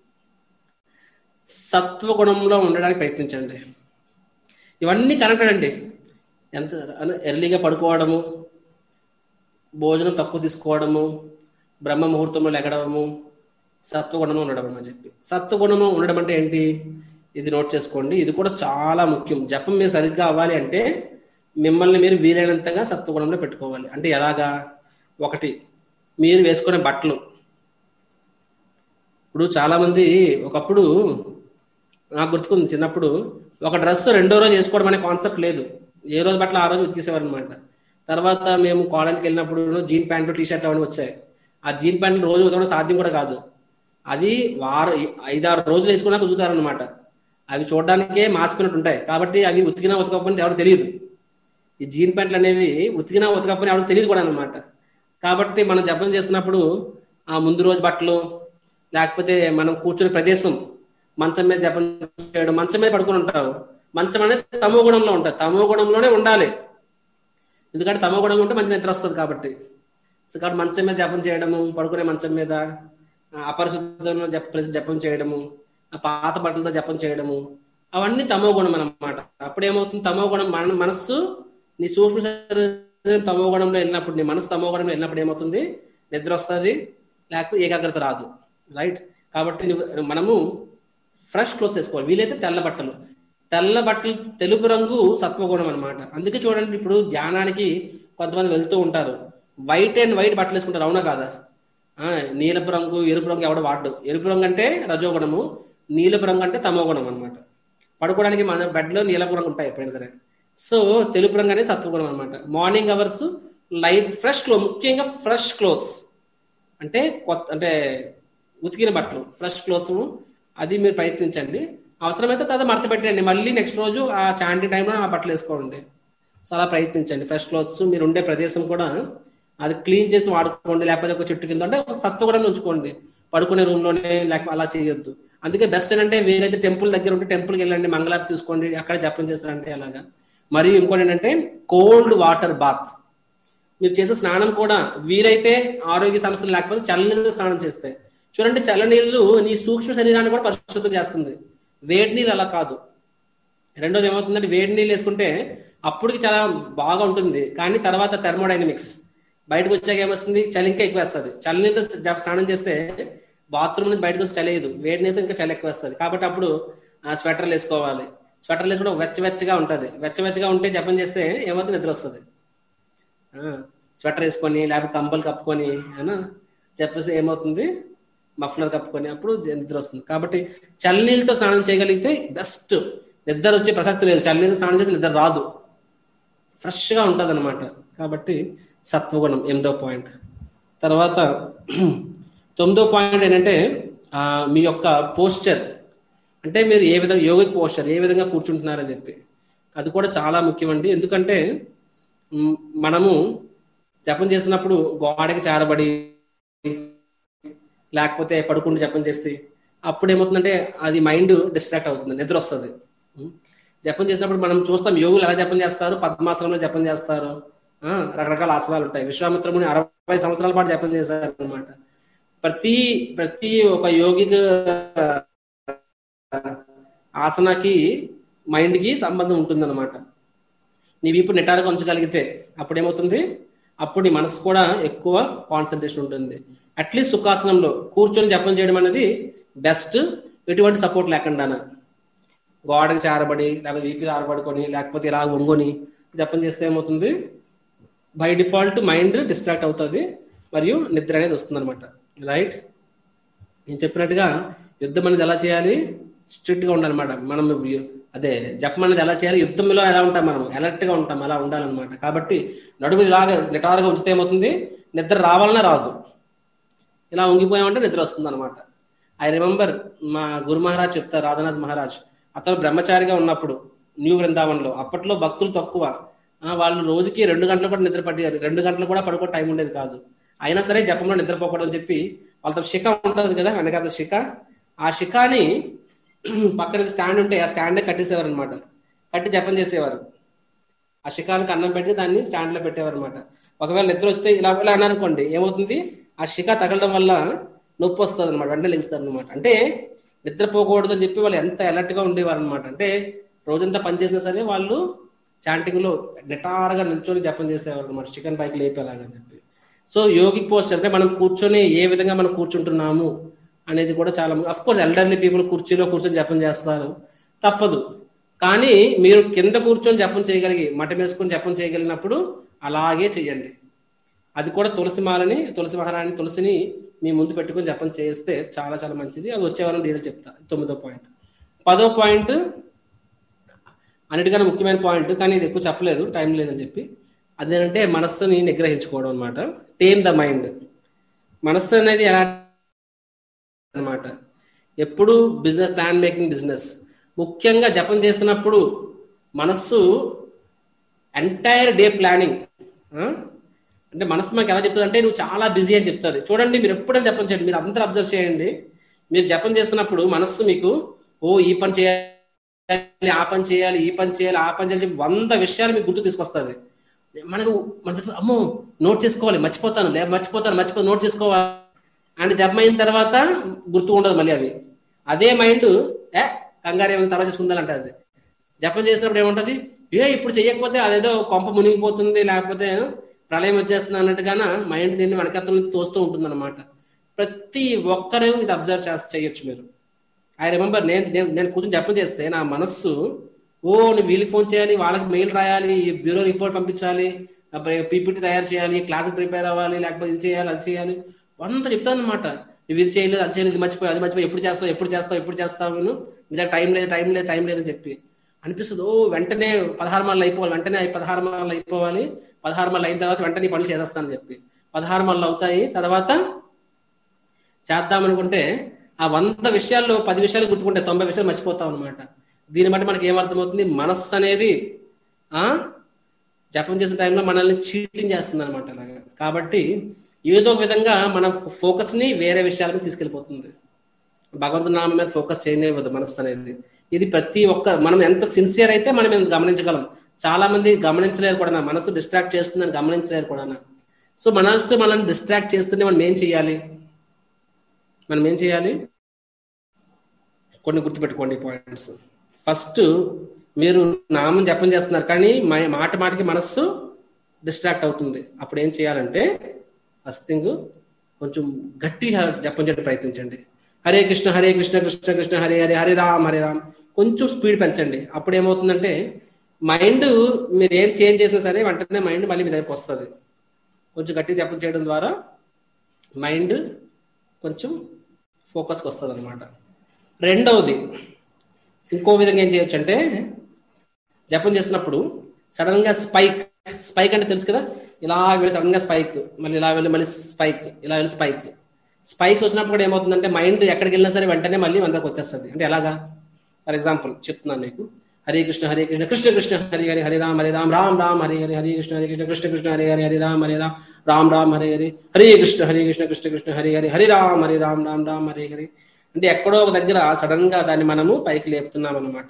సత్వగుణంలో ఉండడానికి ప్రయత్నించండి ఇవన్నీ కరెక్ట్ అండి ఎంత ఎర్లీగా పడుకోవడము భోజనం తక్కువ తీసుకోవడము బ్రహ్మ ముహూర్తంలో లెగడము సత్వగుణము ఉండడం అని చెప్పి సత్వగుణము ఉండడం అంటే ఏంటి ఇది నోట్ చేసుకోండి ఇది కూడా చాలా ముఖ్యం జపం మీరు సరిగ్గా అవ్వాలి అంటే మిమ్మల్ని మీరు వీలైనంతగా సత్వగుణంలో పెట్టుకోవాలి అంటే ఎలాగా ఒకటి మీరు వేసుకునే బట్టలు ఇప్పుడు చాలా మంది ఒకప్పుడు నాకు గుర్తుకుంది చిన్నప్పుడు ఒక డ్రెస్ రెండో రోజు వేసుకోవడం అనే కాన్సెప్ట్ లేదు ఏ రోజు బట్టలు ఆ రోజు ఉతికేసేవారు అనమాట తర్వాత మేము కాలేజ్కి వెళ్ళినప్పుడు జీన్ ప్యాంటు టీ షర్ట్ అవన్నీ వచ్చాయి ఆ జీన్ ప్యాంట్లు రోజు ఉతకడం సాధ్యం కూడా కాదు అది వారం ఐదారు రోజులు వేసుకున్నాక ఉతుకుతారనమాట అవి చూడడానికే మాసిపోయినట్టు ఉంటాయి కాబట్టి అవి ఉతికినా ఉతకపోయినా ఎవరికి తెలియదు ఈ జీన్ ప్యాంట్లు అనేవి ఉతికినా ఉతకపోయినా ఎవరికి తెలియదు కూడా అనమాట కాబట్టి మనం జపం చేస్తున్నప్పుడు ఆ ముందు రోజు బట్టలు లేకపోతే మనం కూర్చునే ప్రదేశం మంచం మీద జపం చేయడం మంచం మీద పడుకుని ఉంటావు మంచం అనేది తమో గుణంలో ఉంటుంది తమో గుణంలోనే ఉండాలి ఎందుకంటే తమో గుణంలో ఉంటే మంచి నిద్ర వస్తుంది కాబట్టి సో కాబట్టి మంచం మీద జపం చేయడము పడుకునే మంచం మీద ఆ, అపరిశుద్ధంలో జప జపం చేయడము ఆ పాత బట్టలతో జపం చేయడము అవన్నీ తమో గుణం అన్నమాట అప్పుడు ఏమవుతుంది తమో గుణం మన మనస్సు నీ సూక్ష్మ శరీరం తమో గుణంలో వెళ్ళినప్పుడు నీ మనసు తమో గుణంలో వెళ్ళినప్పుడు ఏమవుతుంది నిద్ర వస్తుంది లేకపోతే ఏకాగ్రత రాదు రైట్ కాబట్టి నువ్వు- మనము ఫ్రెష్ క్లోత్స్ వేసుకోవాలి వీలైతే తెల్ల బట్టలు తెల్ల బట్టలు తెలుపు రంగు సత్వగుణం అన్నమాట అందుకే చూడండి ఇప్పుడు ధ్యానానికి కొంతమంది వెళ్తూ ఉంటారు వైట్ అండ్ వైట్ బట్టలు వేసుకుంటారు అవునా కాదా ఆ, నీలపు రంగు ఎరుపు రంగు ఎవడ వాడు ఎరుపు రంగు అంటే రజోగుణము నీలపు రంగు అంటే తమోగుణం అన్నమాట పడుకోవడానికి మన బెడ్ లో నీలపు రంగు ఉంటాయి ఎప్పుడైనా సరే సో తెలుపు రంగు అనేది సత్వగుణం అన్నమాట మార్నింగ్ అవర్స్ లైట్ ఫ్రెష్ క్లో ముఖ్యంగా ఫ్రెష్ క్లోత్స్ అంటే కొత్త అంటే ఉతికిన బట్టలు ఫ్రెష్ క్లోత్స్ అది మీరు ప్రయత్నించండి అవసరమైతే తర్వాత మడత పెట్టండి మళ్ళీ నెక్స్ట్ రోజు ఆ చాంటి టైంలో ఆ బట్టలు వేసుకోండి సో అలా ప్రయత్నించండి ఫ్రెష్ క్లోత్స్ మీరు ఉండే ప్రదేశం కూడా అది క్లీన్ చేసి వాడుకోండి లేకపోతే ఒక చెట్టు కింద అంటే ఒక సత్వ కూడా ఉంచుకోండి పడుకునే రూమ్ లోనే లేకపోతే అలా చేయొద్దు అందుకే బెస్ట్ ఏంటంటే వీలైతే టెంపుల్ దగ్గర ఉంటే టెంపుల్కి వెళ్ళండి మంగళారతి చూసుకోండి అక్కడ జపం చేస్తారంటే అలాగా మరియు ఇంకోటి ఏంటంటే కోల్డ్ వాటర్ బాత్ మీరు చేసే స్నానం కూడా వీలైతే ఆరోగ్య సమస్యలు లేకపోతే చల్లనీళ్ళు స్నానం చేస్తే చూడండి చల్లనీళ్ళు నీ సూక్ష్మ శరీరాన్ని కూడా పరిశుద్ధం చేస్తుంది వేడి నీళ్ళు అలా కాదు రెండోది ఏమవుతుందంటే వేడి నీళ్ళు వేసుకుంటే అప్పటికి చాలా బాగా ఉంటుంది కానీ తర్వాత థెర్మోడైనమిక్స్ బయటకు వచ్చాక ఏమొస్తుంది చలి ఇంకా ఎక్కువ వేస్తుంది చలి నీళ్ళతో జప- స్నానం చేస్తే బాత్రూమ్ నుంచి బయటకు వచ్చి చలి వేయదు వేడి నీళ్ళతో ఇంకా చలి ఎక్కువ వేస్తుంది కాబట్టి అప్పుడు ఆ స్వెటర్లు వేసుకోవాలి స్వెటర్లు వేసుకుంటే వెచ్చవెచ్చగా ఉంటుంది వెచ్చవెచ్చగా ఉంటే జపం చేస్తే ఏమవుతుంది నిద్ర వస్తుంది ఆ, స్వెటర్ వేసుకొని లేకపోతే కంబలు కప్పుకొని అయినా చెప్పేసి ఏమవుతుంది మఫ్లర్ కప్పుకొని అప్పుడు జ- నిద్ర వస్తుంది కాబట్టి చల్లనీళ్ళతో స్నానం చేయగలిగితే బెస్ట్ నిద్ర వచ్చే ప్రసక్తి లేదు చల్లనీళ్ళతో స్నానం చేసి నిద్ర రాదు ఫ్రెష్గా ఉంటుంది అనమాట కాబట్టి సత్వగుణం ఎనిమిదో పాయింట్ తర్వాత తొమ్మిదో పాయింట్ ఏంటంటే ఆ, మీ యొక్క పోస్చర్ అంటే మీరు ఏ విధంగా యోగిక్ పోస్చర్ ఏ విధంగా కూర్చుంటున్నారని చెప్పి అది కూడా చాలా ముఖ్యమండి ఎందుకంటే మ్, మనము జపం చేసినప్పుడు గోడకి చారబడి లేకపోతే పడుకుంటూ జపం చేసి అప్పుడు ఏమవుతుందంటే అది మైండ్ డిస్ట్రాక్ట్ అవుతుంది నిద్ర వస్తుంది ఉం? జపం చేసినప్పుడు మనం చూస్తాం యోగులు ఎలా జపం చేస్తారు పద్మాసనంలో జపం చేస్తారు ఆ, రకరకాల ఆసనాలు ఉంటాయి విశ్వామిత్రముని అరవై సంవత్సరాల పాటు జపం చేశారు అనమాట ప్రతి ప్రతి ఒక యోగిక ఆసనకి మైండ్ కి సంబంధం ఉంటుందన్నమాట నీ వీపు నిటారుగా ఉంచగలిగితే అప్పుడు ఏమవుతుంది అప్పుడు నీ మనసు కూడా ఎక్కువ కాన్సన్ట్రేషన్ ఉంటుంది అట్లీస్ట్ సుఖాసనంలో కూర్చొని జపం చేయడం అనేది బెస్ట్ ఎటువంటి సపోర్ట్ లేకుండానా గోడకి చారబడి లేకపోతే వీపి ఆరబడుకొని లేకపోతే ఇలా వంగుని జపం చేస్తే ఏమవుతుంది బై డిఫాల్ట్ మైండ్ డిస్ట్రాక్ట్ అవుతుంది మరియు నిద్ర అనేది వస్తుంది అనమాట రైట్ నేను చెప్పినట్టుగా యుద్ధం అనేది ఎలా చేయాలి స్ట్రిక్ట్ గా ఉండాలన్నమాట మనం అదే జపం అనేది ఎలా చేయాలి యుద్ధంలో ఎలా ఉంటాం మనం అలర్ట్ గా ఉంటాం అలా ఉండాలన్నమాట కాబట్టి నడుము ఇలాగ నిటారుగా ఉంచితే ఏమవుతుంది నిద్ర రావాలన్నా రాదు ఇలా ఉంగిపోయామంటే నిద్ర వస్తుంది అనమాట ఐ రిమెంబర్ మా గురు మహారాజ్ చెప్తారు రాధానాథ్ మహారాజ్ అతను బ్రహ్మచారిగా ఉన్నప్పుడు న్యూ బృందావనంలో అప్పట్లో భక్తులు తక్కువ ఆ, వాళ్ళు రోజుకి రెండు గంటలు కూడా నిద్ర పట్టేవారు రెండు గంటలు కూడా పడుకో టైం ఉండేది కాదు అయినా సరే జపంలో నిద్రపోకూడదు అని చెప్పి వాళ్ళతో శిఖ ఉంటుంది కదా వెనకాల శిఖ ఆ శిఖాని పక్కన స్టాండ్ ఉంటే ఆ స్టాండ్ కట్టేసేవారు అనమాట కట్టి జపం చేసేవారు ఆ శిఖానికి అన్నం పెట్టి దాన్ని స్టాండ్ లో పెట్టేవారు అనమాట ఒకవేళ నిద్ర వస్తే ఇలా ఇలా అన్నారనుకోండి ఏమవుతుంది ఆ శిఖ తగలడం వల్ల నొప్పి వస్తుంది అనమాట వెంటనే లెగిస్తారు అనమాట అంటే నిద్రపోకూడదు అని చెప్పి వాళ్ళు ఎంత అలర్ట్ గా ఉండేవారు అనమాట అంటే రోజంతా పనిచేసినా సరే వాళ్ళు చాంటింగ్ లో నిటారుగా నిల్చొని జపం చేసేవారు అనమాట చికెన్ పైకి లేపేలాగని చెప్పి సో యోగిక్ పోస్ట్ అంటే మనం కూర్చొని ఏ విధంగా మనం కూర్చుంటున్నాము అనేది కూడా చాలా అఫ్ కోర్స్ ఎల్డర్లీ పీపుల్ కుర్చీలో కూర్చొని జపం చేస్తారు తప్పదు కానీ మీరు కింద కూర్చొని జపం చేయగలిగి మఠం వేసుకొని జపం చేయగలిగినప్పుడు అలాగే చెయ్యండి అది కూడా తులసి మాలని తులసి మహారాణి తులసిని మీ ముందు పెట్టుకొని జపం చేస్తే చాలా చాలా మంచిది అది వచ్చే వారం డీటెయిల్ చెప్తా తొమ్మిదో పాయింట్ పదో పాయింట్ అన్నిటికన్నా ముఖ్యమైన పాయింట్ కానీ ఇది ఎక్కువ చెప్పలేదు టైం లేదని చెప్పి అదేంటంటే మనస్సుని నిగ్రహించుకోవడం అనమాట టేమ్ ద మైండ్ మనస్సు అనేది ఎలా అనమాట ఎప్పుడు బిజినెస్ ప్లాన్ మేకింగ్ బిజినెస్ ముఖ్యంగా జపం చేస్తున్నప్పుడు మనస్సు ఎంటైర్ డే ప్లానింగ్ అంటే మనస్సు మాకు ఎలా చెప్తుంది అంటే నువ్వు చాలా బిజీ అని చెప్తుంది చూడండి మీరు ఎప్పుడైనా జపం చేయండి మీరు అంతా అబ్జర్వ్ చేయండి మీరు జపం చేస్తున్నప్పుడు మనస్సు మీకు ఓ ఈ పని చేయాలి ఆ పని చేయాలి ఈ పని చేయాలి ఆ పని చేయాలి చెప్పి వంద విషయాలు మీకు గుర్తు తీసుకొస్తుంది మనకు మన అమ్మో నోట్ చేసుకోవాలి మర్చిపోతాను లే మర్చిపోతాను మర్చిపో నోట్ చేసుకోవాలి అండ్ జపం అయిన తర్వాత గుర్తు ఉండదు మళ్ళీ అవి అదే మైండ్ ఏ కంగారు ఏమైనా తర్వాత చేసుకుందాలంటే అది జపం చేసినప్పుడు ఏముంటది ఏ ఇప్పుడు చెయ్యకపోతే అదేదో కొంప మునిగిపోతుంది లేకపోతే ప్రళయం వచ్చేస్తుంది అన్నట్టుగాన మైండ్ నిన్ను వెనకత్వం నుంచి తోస్తూ ఉంటుంది అనమాట ప్రతి ఒక్కరూ ఇది అబ్జర్వ్ చేసి చేయొచ్చు మీరు ఐ రిమెంబర్ నేను నేను నేను కూర్చొని జపం చేస్తే నా మనస్సు ఓ నువ్వు వీళ్ళకి ఫోన్ చేయాలి వాళ్ళకి మెయిల్ రాయాలి బ్యూరో రిపోర్ట్ పంపించాలి పీపీటీ తయారు చేయాలి క్లాస్ ప్రిపేర్ అవ్వాలి లేకపోతే ఇది చేయాలి అది చేయాలి అంతా చెప్తాను అనమాట నువ్వు ఇది చేయలేదు అది చేయలేదు ఇది మర్చిపోయి అది మర్చిపోయి ఎప్పుడు చేస్తావు ఎప్పుడు చేస్తావు ఎప్పుడు చేస్తావు నువ్వు నీ దగ్గర టైం లేదు టైం లేదు టైం లేదని చెప్పి అనిపిస్తుంది ఓ వెంటనే పదహారు మాలు అయిపోవాలి వెంటనే పదహారు మాలు అయిపోవాలి పదహారు మాలు అయిన తర్వాత వెంటనే ఈ పనులు చేసేస్తానని చెప్పి పదహారు మాలు అవుతాయి తర్వాత చేద్దాం అనుకుంటే ఆ వంద విషయాల్లో పది విషయాలు గుర్తుకుంటే తొంభై విషయాలు మర్చిపోతాం అనమాట దీన్ని బట్టి మనకి ఏమర్థమవుతుంది మనస్సు అనేది ఆ జపం చేసిన టైంలో మనల్ని చీటింగ్ చేస్తుంది అనమాట అలాగా కాబట్టి ఏదో ఒక విధంగా మన ఫోకస్ ని వేరే విషయాల మీద తీసుకెళ్లిపోతుంది భగవంతుని నామం మీద ఫోకస్ చేయనివ్వదు మనస్సు అనేది ఇది ప్రతి ఒక్క మనం ఎంత సిన్సియర్ అయితే మనం ఎంత గమనించగలం చాలా మంది గమనించలేరు కూడా మనసు డిస్ట్రాక్ట్ చేస్తుందని గమనించలేరు కూడా సో మనసు మనల్ని డిస్ట్రాక్ట్ చేస్తుంటే మనం ఏం చేయాలి మనం ఏం చేయాలి కొన్ని గుర్తుపెట్టుకోండి పాయింట్స్ ఫస్ట్ మీరు నామం జపం చేస్తున్నారు కానీ మా- మాట మాటకి మనస్సు డిస్ట్రాక్ట్ అవుతుంది అప్పుడు ఏం చేయాలంటే ఫస్ట్ థింగ్ కొంచెం గట్టిగా జపం చేయడం ప్రయత్నించండి హరే కృష్ణ హరే కృష్ణ కృష్ణ కృష్ణ హరే హరే హరే రామ్ హరే రామ్ కొంచెం స్పీడ్ పెంచండి అప్పుడు ఏమవుతుందంటే మైండ్ మీరు ఏం చేంజ్ చేసినా సరే వెంటనే మైండ్ మళ్ళీ మీ దగ్గరికి వస్తుంది కొంచెం గట్టిగా జపం చేయడం ద్వారా మైండ్ కొంచెం ఫోకస్కి వస్తుంది అనమాట రెండవది ఇంకో విధంగా ఏం చేయొచ్చు అంటే జపం చేసినప్పుడు సడన్ గా స్పైక్ స్పైక్ అంటే తెలుసు కదా ఇలా వెళ్ళి సడన్ గా స్పైక్ మళ్ళీ ఇలా వెళ్ళి మళ్ళీ స్పైక్ ఇలా వెళ్ళి స్పైక్ స్పైక్స్ వచ్చినప్పుడు కూడా ఏమవుతుందంటే మైండ్ ఎక్కడికి వెళ్ళినా సరే వెంటనే మళ్ళీ అందరికి వచ్చేస్తుంది అంటే ఎలాగా ఫర్ ఎగ్జాంపుల్ చెప్తున్నాను మీకు హరే కృష్ణ హరే కృష్ణ కృష్ణ కృష్ణ హరి హరి హరి రామ్ హరి రామ్ రామ్ రామ్ హరి హరి హరి కృష్ణ హరి కృష్ణ కృష్ణ కృష్ణ హరి హరి హరి రామ్ హరి రామ్ రామ్ రామ్ హరి హరి హరే కృష్ణ హరే కృష్ణ కృష్ణ కృష్ణ హరి హరి హరి రామ్ హరి రామ్ రామ్ రామ్ హరి హరి అంటే ఎక్కడో ఒక దగ్గర సడన్ గా దాన్ని మనము పైకి లేపుతున్నాం అన్నమాట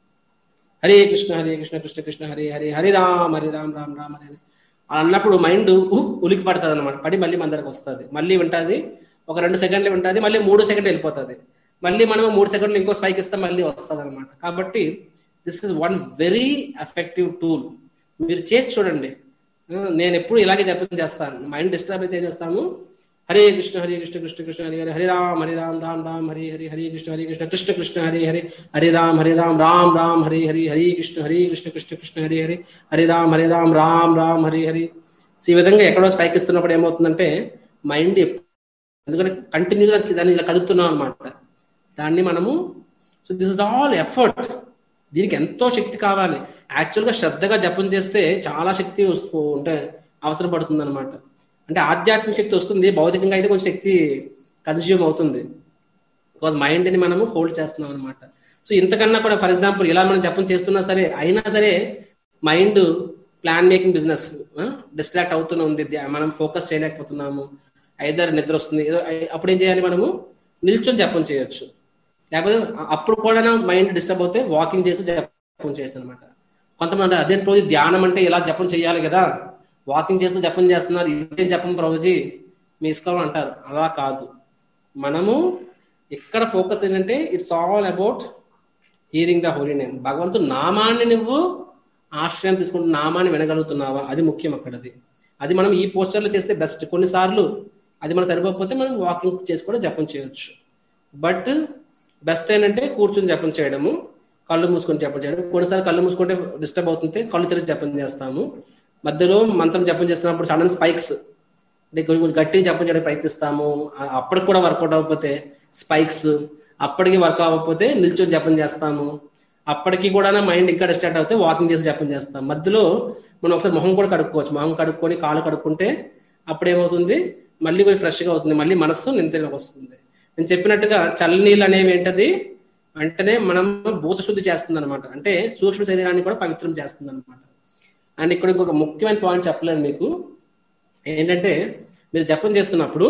హరే కృష్ణ హరే కృష్ణ కృష్ణ కృష్ణ హరే హరి హరి రామ్ హరి రామ్ రామ్ రామ్ హరి హరి అలా అన్నప్పుడు మైండ్ ఉలికి పడుతుంది అనమాట పడి మళ్ళీ మన దగ్గరకు వస్తుంది మళ్ళీ వింటుంది ఒక రెండు సెకండ్లు వింటుంది మళ్ళీ మూడు సెకండ్లు వెళ్ళిపోతుంది మళ్ళీ మనం మూడు సెకండ్లు ఇంకో స్పైక్ ఇస్తే మళ్ళీ వస్తుంది అనమాట కాబట్టి this is one very effective tool మీరు చేసి చూడండి ఆ, నేను ఎప్పుడు ఇలాగే చెప్పని చేస్తాను మైండ్ డిస్టర్బ్ అయితే ఏం చేస్తాము హరే కృష్ణ హరే కృష్ణ కృష్ణ కృష్ణ హరి హరి హరి రామ్ హరి రామ్ రామ్ రామ్ హరి హరి హరి కృష్ణ హరి కృష్ణ కృష్ణ కృష్ణ హరి హరి హరి రామ్ హరి రామ్ రామ్ రామ్ హరి హరి హరి కృష్ణ హరి కృష్ణ కృష్ణ కృష్ణ హరి హరి హరి రామ్ హరి రామ్ రామ్ రామ్ హరి హరి సో ఈ విధంగా ఎక్కడో స్పైక్ ఇస్తున్నప్పుడు ఏమవుతుందంటే మైండ్ ఎందుకంటే కంటిన్యూగా దాన్ని ఇలా కదుపుతున్నాం అనమాట దాన్ని మనము so this is all effort దీనికి ఎంతో శక్తి కావాలి యాక్చువల్గా శ్రద్ధగా జపం చేస్తే చాలా శక్తి వస్తూ అంటే అవసరం పడుతుంది అనమాట అంటే ఆధ్యాత్మిక శక్తి వస్తుంది భౌతికంగా అయితే కొంచెం శక్తి కన్జ్యూమ్ అవుతుంది బికాజ్ మైండ్ని మనము హోల్డ్ చేస్తున్నాం అనమాట సో ఇంతకన్నా కూడా ఫర్ ఎగ్జాంపుల్ ఇలా మనం జపం చేస్తున్నా సరే అయినా సరే mind plan making business distract అవుతూనే ఉంది ధ్యా- మనం ఫోకస్ చేయలేకపోతున్నాము ఐదర్ నిద్ర వస్తుంది ఏదో ఐ- అప్పుడు ఏం చేయాలి మనము నిల్చొని జపం చేయొచ్చు లేకపోతే అ- అప్పుడు కూడా మైండ్ డిస్టర్బ్ అవుతే వాకింగ్ చేసి జపం చేయొచ్చు అనమాట కొంతమంది అంటారు, అదేంటి రోజు ధ్యానం అంటే ఇలా జపం చేయాలి కదా వాకింగ్ చేస్తూ జపం చేస్తున్నారు ఇదేం జపం ప్రభుజీ మీ ఇష్టం అంటారు అలా కాదు మనము ఇక్కడ ఫోకస్ ఏంటంటే it's all about hearing the holy name భగవంతుడు నామాన్ని నువ్వు ఆశ్రయం తీసుకుంటూ నామాన్ని వినగలుగుతున్నావా అది ముఖ్యం అక్కడది అది మనం ఈ పోస్టర్లో చేస్తే బెస్ట్ కొన్నిసార్లు అది మనం సరిపోకపోతే మనం వాకింగ్ చేసి కూడా జపం చేయొచ్చు బట్ బెస్ట్ ఏంటంటే కూర్చుని జపం చేయడము కళ్ళు మూసుకొని జపం చేయడం కొన్నిసార్లు కళ్ళు మూసుకుంటే డిస్టర్బ్ అవుతుంటే కళ్ళు తెరిచి జపం చేస్తాము మధ్యలో మంత్రం జపం చేస్తున్నప్పుడు సడన్ స్పైక్స్ అంటే కొంచెం కొంచెం గట్టిగా జపం చేయడానికి ప్రయత్నిస్తాము ఆ- అప్పటికి కూడా వర్కౌట్ అవ్వకపోతే స్పైక్స్ అప్పటికి వర్క్ అవ్వకపోతే నిల్చొని జపం చేస్తాము అప్పటికి కూడా మైండ్ ఇంకా డిస్ట్రాక్ట్ అవుతే వాకింగ్ చేసి జపం చేస్తాం మధ్యలో మనం ఒకసారి మొహం కూడా కడుక్కోవచ్చు మొహం కడుక్కొని కాళ్ళు కడుక్కుంటే అప్పుడు ఏమవుతుంది మళ్ళీ కొంచెం ఫ్రెష్గా అవుతుంది మళ్ళీ మనస్సు నింతలోకి వస్తుంది నేను చెప్పినట్టుగా చల్లనీళ్ళు అనేవి ఏంటది వెంటనే మనం భూత శుద్ధి చేస్తుంది అనమాట అంటే సూక్ష్మ శరీరాన్ని కూడా పవిత్రం చేస్తుంది అనమాట అండ్ ఇక్కడ ఇంకొక ముఖ్యమైన పాయింట్ చెప్పలేదు మీకు ఏంటంటే మీరు జపం చేస్తున్నప్పుడు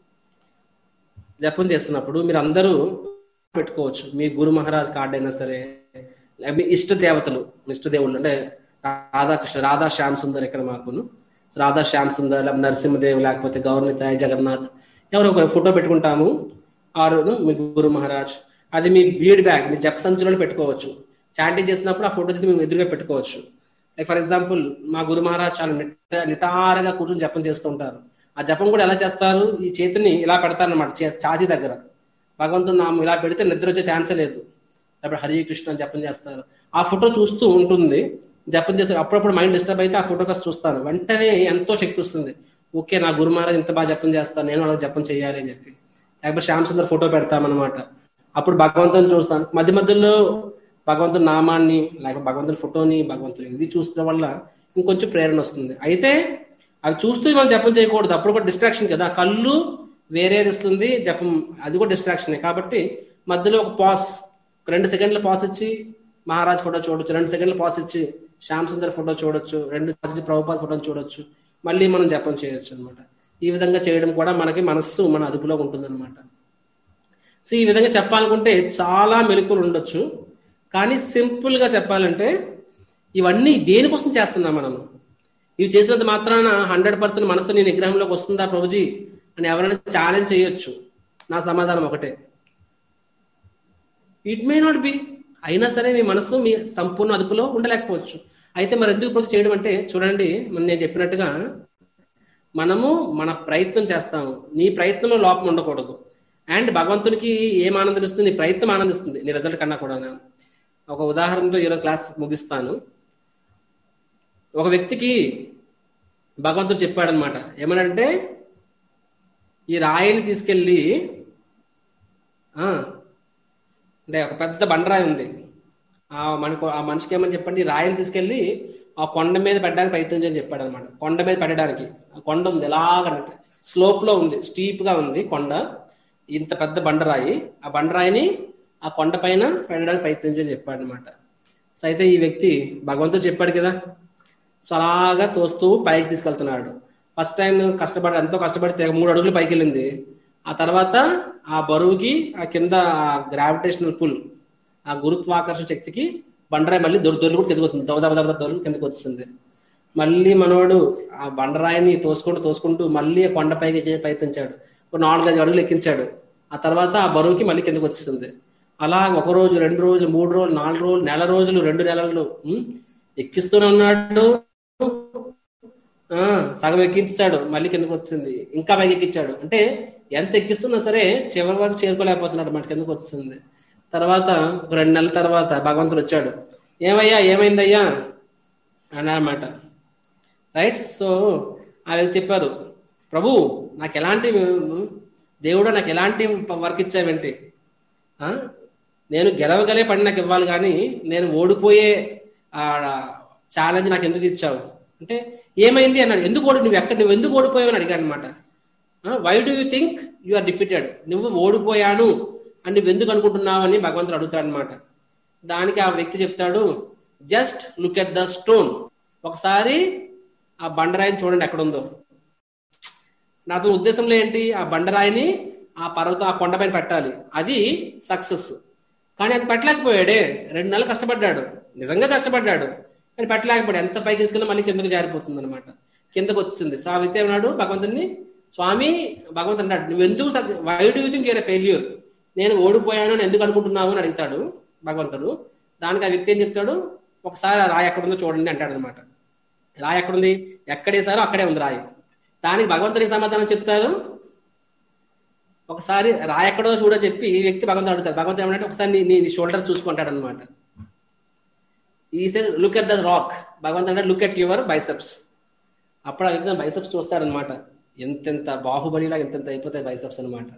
జపం చేస్తున్నప్పుడు మీరు అందరూ పెట్టుకోవచ్చు మీ గురు మహారాజ్ కార్డ్ అయినా సరే లేక మీ ఇష్ట దేవతలు మీ ఇష్ట దేవుళ్ళు అంటే రాధాకృష్ణ రాధా శ్యామ్ సుందర్ ఇక్కడ మాకును రాధా శ్యామ్ సుందర్ లేకపోతే నరసింహదేవ్ లేకపోతే గౌరనితాయ్ జగన్నాథ్ ఎవరో ఒకరు ఫోటో పెట్టుకుంటాము ఆరు మీ గురు మహారాజ్ అది మీ బీడ్ బ్యాగ్ మీ జప సంచులను పెట్టుకోవచ్చు చాటింగ్ చేసినప్పుడు ఆ ఫోటో తీసి మేము ఎదురుగా పెట్టుకోవచ్చు లైక్ ఫర్ ఎగ్జాంపుల్ మా గురు మహారాజ్ చాలా నిట నిటారుగా కూర్చొని జపం చేస్తూ ఉంటారు ఆ జపం కూడా ఎలా చేస్తారు ఈ చేతిని ఇలా పెడతారు అనమాట ఛాతీ దగ్గర భగవంతుని నామం ఇలా పెడితే నిద్ర వచ్చే ఛాన్సే లేదు లేకపోతే హరి కృష్ణ అని జపం చేస్తారు ఆ ఫోటో చూస్తూ ఉంటుంది జపం చేస్తే అప్పుడప్పుడు మైండ్ డిస్టర్బ్ అయితే ఆ ఫోటో కాస్త చూస్తాను వెంటనే ఎంతో శక్తి వస్తుంది ఓకే నా గురు మహారాజ్ ఇంత బాగా జపం చేస్తాను నేను అలా జపం చేయాలి అని చెప్పి లేకపోతే శ్యామ్ సుందర్ ఫోటో పెడతామన్నమాట అప్పుడు భగవంతుని చూస్తాను మధ్య మధ్యలో భగవంతుని నామాన్ని లేకపోతే భగవంతుని ఫోటోని భగవంతుని ఇది చూస్తున్న వల్ల ఇంకొంచెం ప్రేరణ వస్తుంది అయితే అవి చూస్తూ మనం జపం చేయకూడదు అప్పుడు కూడా డిస్ట్రాక్షన్ కదా కళ్ళు వేరేది వస్తుంది జపం అది కూడా డిస్ట్రాక్షనే కాబట్టి మధ్యలో ఒక పాస్ రెండు సెకండ్ల పాస్ ఇచ్చి మహారాజ్ ఫోటో చూడొచ్చు రెండు సెకండ్ల పాస్ ఇచ్చి శ్యామ్ సుందర్ ఫోటో చూడొచ్చు రెండు పాస్ ఇచ్చి ప్రభుపాద్ ఫోటో చూడొచ్చు మళ్ళీ మనం జపం చేయొచ్చు అనమాట ఈ విధంగా చేయడం కూడా మనకి మనస్సు మన అదుపులో ఉంటుందన్నమాట సో ఈ విధంగా చెప్పాలనుకుంటే చాలా మెలకువలు ఉండొచ్చు కానీ సింపుల్ గా చెప్పాలంటే ఇవన్నీ దేనికోసం చేస్తున్నాం మనము ఇవి చేసినంత మాత్రాన హండ్రెడ్ పర్సెంట్ మనసు నీ నిగ్రహంలోకి వస్తుందా ప్రభుజీ అని ఎవరైనా ఛాలెంజ్ చేయొచ్చు నా సమాధానం ఒకటే ఇట్ మే నాట్ బి అయినా సరే మీ మనసు మీ సంపూర్ణ అదుపులో ఉండలేకపోవచ్చు అయితే మరి ఎందుకు ఇప్పుడు చేయడం అంటే చూడండి మనం నేను చెప్పినట్టుగా మనము మన ప్రయత్నం చేస్తాము నీ ప్రయత్నంలో లోపం ఉండకూడదు అండ్ భగవంతునికి ఏం ఆనందం ఇస్తుంది నీ ప్రయత్నం ఆనందిస్తుంది నీ రిజల్ట్ కన్నా కూడా ఒక ఉదాహరణతో ఈరోజు క్లాస్ ముగిస్తాను ఒక వ్యక్తికి భగవంతుడు చెప్పాడనమాట ఏమనంటే ఈ రాయిని తీసుకెళ్ళి ఆ, అంటే ఒక పెద్ద బండరాయి ఉంది ఆ మనకు ఆ మనిషికి ఏమని చెప్పండి ఈ రాయిని తీసుకెళ్ళి ఆ కొండ మీద పెట్టడానికి ప్రయత్నం చేయని చెప్పాడు అనమాట కొండ మీద పెట్టడానికి ఆ కొండ ఉంది ఎలాగంటే స్లోప్ లో ఉంది స్టీప్ గా ఉంది కొండ ఇంత పెద్ద బండరాయి ఆ బండరాయిని ఆ కొండ పైన పెట్టడానికి ప్రయత్నం చేయని చెప్పాడు అనమాట సో అయితే ఈ వ్యక్తి భగవంతుడు చెప్పాడు కదా సో అలాగా తోస్తూ పైకి తీసుకెళ్తున్నాడు ఫస్ట్ టైం కష్టపడి ఎంతో కష్టపడి తెగ మూడు అడుగులు పైకి వెళ్ళింది ఆ తర్వాత ఆ బరువుకి ఆ కింద గ్రావిటేషనల్ పుల్ ఆ గురుత్వాకర్షణ శక్తికి బండరాయి మళ్ళీ దొరు దొరుకు కిందకు వస్తుంది దవ దవ దవ దొరుకు కిందకు వస్తుంది మళ్ళీ మనోడు ఆ బండరాయిని తోసుకుంటూ తోసుకుంటూ మళ్ళీ ఆ కొండ పైకి ఎక్కే ప్రయత్నించాడు ఒక నాలుగైదు అడుగులు ఎక్కించాడు ఆ తర్వాత ఆ బరువుకి మళ్ళీ కిందకు వచ్చేస్తుంది అలా ఒక రోజు రెండు రోజులు మూడు రోజులు నాలుగు రోజులు నెల రోజులు రెండు నెలలు ఉమ్, ఎక్కిస్తూనే ఉన్నాడు ఆ సగం ఎక్కించాడు మళ్ళీ కిందకు వచ్చింది ఇంకా పైకి ఎక్కించాడు అంటే ఎంత ఎక్కిస్తున్నా సరే చివరి వరకు చేరుకోలేకపోతున్నాడు మన కిందకు వచ్చింది తర్వాత ఒక రెండు నెలల తర్వాత భగవంతుడు వచ్చాడు ఏమయ్యా ఏమైందయ్యా అన్నమాట రైట్ సో ఆ వ్యక్తి చెప్పారు ప్రభు నాకు ఎలాంటి దేవుడు నాకు ఎలాంటి వర్క్ ఇచ్చావేంటి ఆ? నేను గెలవగలే పని నాకు ఇవ్వాలి కానీ నేను ఓడిపోయే ఛాలెంజ్ నాకు ఎందుకు ఇచ్చావు అంటే ఏమైంది అన్నాడు ఎందుకు ఓడి నువ్వు ఎక్కడ నువ్వు ఎందుకు ఓడిపోయావు అని అడిగాడు అనమాట why do you think you are defeated నువ్వు ఓడిపోయాను అని నువ్వు ఎందుకు అనుకుంటున్నావు అని భగవంతుడు అడుగుతాడు అనమాట దానికి ఆ వ్యక్తి చెప్తాడు just look at the stone ఒకసారి ఆ బండరాయిని చూడండి ఎక్కడ ఉందో నాతో ఉద్దేశంలో ఏంటి ఆ బండరాయిని ఆ పర్వతం ఆ కొండపైన పెట్టాలి అది సక్సెస్ కానీ అది పెట్టలేకపోయాడే రెండు నెలలు కష్టపడ్డాడు నిజంగా కష్టపడ్డాడు కానీ పెట్టలేకపోయాడు ఎంత పైకి తీసుకున్నా మళ్ళీ కిందకు జారిపోతుంది అనమాట కిందకు వచ్చింది సో ఆ వ్యక్తి ఏమన్నాడు భగవంతుని స్వామి భగవంతుడు అన్నాడు నువ్వు ఎందుకు why do think you're failure నేను ఓడిపోయాను అని ఎందుకు అనుకుంటున్నావు అని అడుగుతాడు భగవంతుడు దానికి ఆ వ్యక్తి ఏం చెప్తాడు ఒకసారి ఆ రాయి ఎక్కడుందో చూడండి అంటాడు అనమాట రాయి ఎక్కడుంది ఎక్కడేసారో అక్కడే ఉంది రాయి దానికి భగవంతుడి సమాధానం చెప్తారు ఒకసారి రాయి ఎక్కడో చూడని చెప్పి ఈ వ్యక్తి భగవంతుడు అడుగుతాడు భగవంతుడు ఏమంటే ఒకసారి నీ నీ షోల్డర్ చూసుకుంటాడు అనమాట ఈ say look at the rock భగవంతుడు అంటే లుక్ ఎట్ యువర్ బైసెప్స్ అప్పుడు ఆ వ్యక్తి బైసెప్స్ చూస్తాడనమాట ఎంతెంత బాహుబలిలా ఎంతెంత అయిపోతాయి బైసెప్స్ అనమాట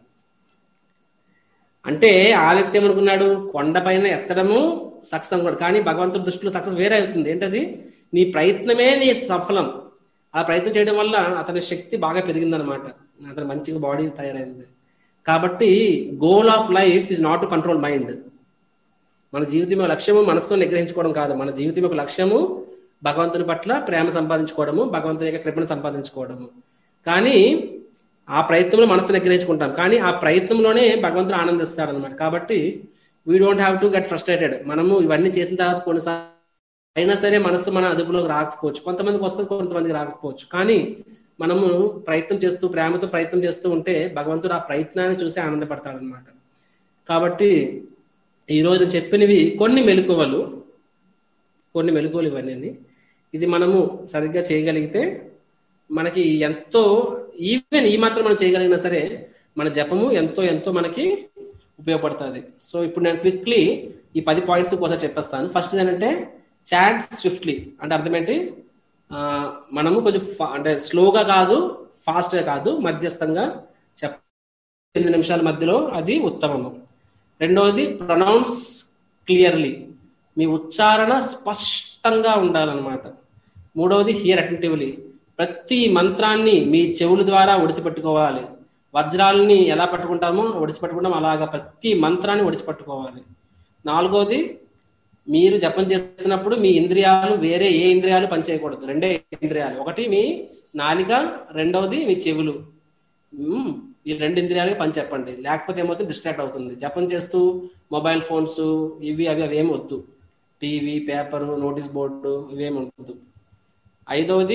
అంటే ఆ వ్యక్తి ఏమనుకున్నాడు కొండ పైన ఎత్తడము సక్సెస్ అనుకోడు కానీ భగవంతుడి దృష్టిలో సక్సెస్ వేరే అవుతుంది ఏంటది నీ ప్రయత్నమే నీ సఫలం ఆ ప్రయత్నం చేయడం వల్ల అతని శక్తి బాగా పెరిగిందనమాట అతను మంచిగా బాడీ తయారైంది కాబట్టి goal of life is not to control mind మన జీవితం యొక్క లక్ష్యము మనసుతో నిగ్రహించుకోవడం కాదు మన జీవితం యొక్క లక్ష్యము భగవంతుని పట్ల ప్రేమ సంపాదించుకోవడము భగవంతుని యొక్క కృపను సంపాదించుకోవడము కానీ ఆ ప్రయత్నంలో మనసు నిగ్రహించుకుంటాం కానీ ఆ ప్రయత్నంలోనే భగవంతుడు ఆనందిస్తాడు అనమాట కాబట్టి we don't have to get frustrated మనము ఇవన్నీ చేసిన తర్వాత కొన్నిసార్లు అయినా సరే మనసు మన అదుపులోకి రాకపోవచ్చు కొంతమందికి వస్తుంది కొంతమందికి రాకపోవచ్చు కానీ మనము ప్రయత్నం చేస్తూ ప్రేమతో ప్రయత్నం చేస్తూ ఉంటే భగవంతుడు ఆ ప్రయత్నాన్ని చూసి ఆనందపడతాడు అనమాట కాబట్టి ఈరోజు చెప్పినవి కొన్ని మెలకువలు కొన్ని మెలకువలు ఇవన్నీ ఇది మనము సరిగ్గా చేయగలిగితే మనకి ఎంతో ఈవెన్ ఈ మాత్రం మనం చేయగలిగినా సరే మన జపము ఎంతో ఎంతో మనకి ఉపయోగపడుతుంది సో ఇప్పుడు నేను క్విక్లీ ఈ పది పాయింట్స్ ఒకసారి చెప్పేస్తాను ఫస్ట్ ఏంటంటే చాట్ స్విఫ్ట్లీ అంటే అర్థం ఏంటి ఆ, మనము కొంచెం ఫా- అంటే స్లోగా కాదు ఫాస్ట్గా కాదు మధ్యస్థంగా చెప్ప ఎనిమిది నిమిషాల మధ్యలో అది ఉత్తమము రెండవది ప్రొనౌన్స్ క్లియర్లీ మీ ఉచ్చారణ స్పష్టంగా ఉండాలన్నమాట మూడవది హియర్ అటెంటివ్లీ ప్రతి మంత్రాన్ని మీ చెవుల ద్వారా ఒడిచిపెట్టుకోవాలి వజ్రాలని ఎలా పట్టుకుంటామో ఒడిచిపెట్టుకుంటాం అలాగా ప్రతి మంత్రాన్ని ఒడిచిపెట్టుకోవాలి నాలుగోది మీరు జపం చేస్తున్నప్పుడు మీ ఇంద్రియాలు వేరే ఏ ఇంద్రియాలు పనిచేయకూడదు రెండే ఇంద్రియాలు ఒకటి మీ నాలిక రెండవది మీ చెవులు మ్మ్. ఈ రెండు ఇంద్రియాలకి పని చెప్పండి లేకపోతే ఏమవుతుంది డిస్ట్రాక్ట్ అవుతుంది జపం చేస్తూ మొబైల్ ఫోన్స్ ఇవి అవి అవి ఏమి వద్దు టీవీ పేపరు నోటీస్ బోర్డు ఇవేమి వద్దు ఐదవది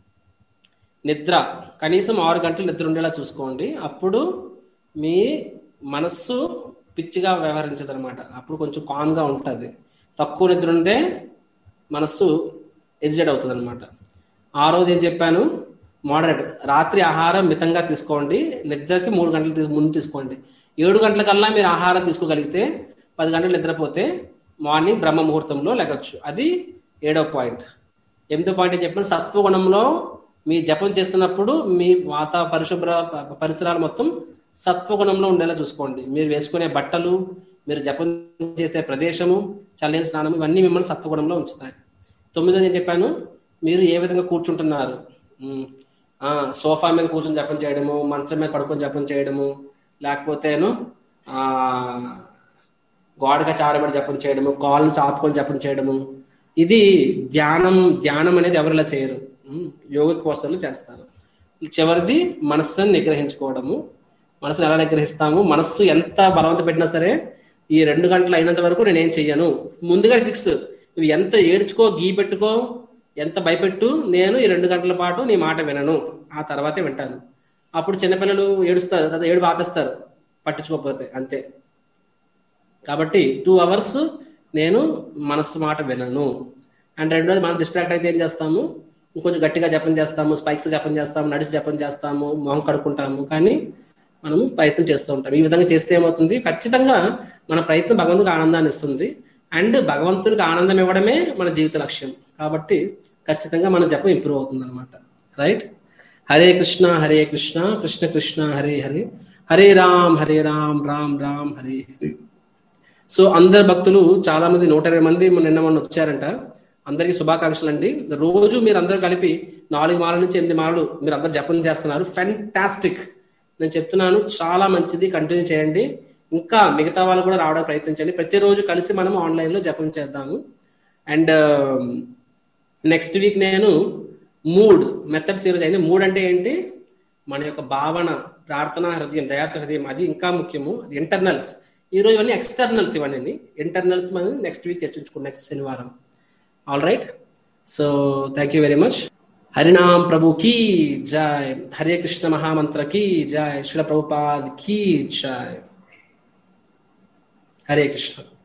నిద్ర కనీసం ఆరు గంటలు నిద్ర ఉండేలా చూసుకోండి అప్పుడు మీ మనస్సు పిచ్చిగా వ్యవహరించదు అనమాట అప్పుడు కొంచెం కామ్గా ఉంటుంది తక్కువ నిద్ర ఉంటే మనస్సు ఎగ్జైట్ అవుతుంది అనమాట ఆ రోజు ఏం చెప్పాను మోడరేట్ రాత్రి ఆహారం మితంగా తీసుకోండి నిద్రకి మూడు గంటలు తీసు- ముందు తీసుకోండి ఏడు గంటల కల్లా మీరు ఆహారం తీసుకోగలిగితే పది గంటలు నిద్రపోతే మార్నింగ్ బ్రహ్మ ముహూర్తంలో లెగచ్చు అది ఏడో పాయింట్ ఎనిమిదో పాయింట్ ఏం చెప్పాను సత్వగుణంలో మీ జపం చేస్తున్నప్పుడు మీ వాత పరిశుభ్ర ప- పరిసరాలు మొత్తం సత్వగుణంలో ఉండేలా చూసుకోండి మీరు వేసుకునే బట్టలు మీరు జపం చేసే ప్రదేశము చల్లని స్నానం ఇవన్నీ మిమ్మల్ని సత్వగుణంలో ఉంచుతాయి తొమ్మిదో నేను చెప్పాను మీరు ఏ విధంగా కూర్చుంటున్నారు ఉమ్, ఆ, సోఫా మీద కూర్చొని జపం చేయడము మంచం మీద పడుకొని జపం చేయడము లేకపోతేను ఆ గోడగా చారబడి జపం చేయడము కాళ్ళను చాపుకొని జపం చేయడము ఇది ధ్యానం ధ్యానం అనేది ఎవరు ఇలా చేయరు ఉమ్, యోగిక్ పోస్టర్లు చేస్తారు చివరిది మనస్సుని నిగ్రహించుకోవడము మనసుని ఎలా నిగ్రహిస్తాము మనస్సు ఎంత బలవంత పెట్టినా సరే ఈ రెండు గంటలు అయినంత వరకు నేనేం చెయ్యను ముందుగా ఫిక్స్ నువ్వు ఎంత ఏడ్చుకో గీ పెట్టుకో ఎంత భయపెట్టు నేను ఈ రెండు గంటల పాటు నీ మాట వినను ఆ తర్వాతే వింటాను అప్పుడు చిన్నపిల్లలు ఏడుస్తారు లేదా ఏడు ఆపేస్తారు పట్టించుకోకపోతే అంతే కాబట్టి టూ అవర్స్ నేను మనస్సు మాట వినను అండ్ రెండోది మనం డిస్ట్రాక్ట్ అయితే ఏం చేస్తాము ఇంకొంచెం గట్టిగా జపం చేస్తాము స్పైక్స్ జపం చేస్తాము నడిచి జపం చేస్తాము మొహం కడుక్కుంటాము కానీ మనము ప్రయత్నం చేస్తూ ఉంటాం ఈ విధంగా చేస్తే ఏమవుతుంది ఖచ్చితంగా మన ప్రయత్నం భగవంతుడికి ఆనందాన్ని ఇస్తుంది అండ్ భగవంతుడికి ఆనందం ఇవ్వడమే మన జీవిత లక్ష్యం కాబట్టి ఖచ్చితంగా మన జపం ఇంప్రూవ్ అవుతుంది అనమాట రైట్ హరే కృష్ణ హరే కృష్ణ కృష్ణ కృష్ణ హరే హరే హరే రామ్ హరే రామ్ రామ్ రామ్ హరే హరే సో అందరు భక్తులు చాలా మంది నూట ఇరవై మంది నిన్న మొన్న వచ్చారంట అందరికీ శుభాకాంక్షలు అండి రోజు మీరు అందరూ కలిపి నాలుగు మాల నుంచి ఎనిమిది మాలలు మీరు అందరు జపం చేస్తున్నారు ఫెంటాస్టిక్ నేను చెప్తున్నాను చాలా మంచిది కంటిన్యూ చేయండి ఇంకా మిగతా వాళ్ళు కూడా రావడానికి ప్రయత్నించండి ప్రతిరోజు కలిసి మనం ఆన్లైన్ లో జపం చేద్దాము అండ్ నెక్స్ట్ వీక్ నేను మూడ్ మెథడ్స్ ఈరోజు అయింది మూడ్ అంటే ఏంటి మన యొక్క భావన ప్రార్థన హృదయం దయార్థ హృదయం అది ఇంకా ముఖ్యము ఇంటర్నల్స్ ఈ రోజు ఇవన్నీ ఎక్స్టర్నల్స్ ఇవన్నీ ఇంటర్నల్స్ మనం నెక్స్ట్ వీక్ చర్చించుకున్నాం నెక్స్ట్ శనివారం all right so thank you very much Harinam Prabhu కీ జాయ్ హరే కృష్ణ మహామంత్ర కీ జాయ్ శిల ప్రభుపాద్ కీ జాయ్ హరే కృష్ణ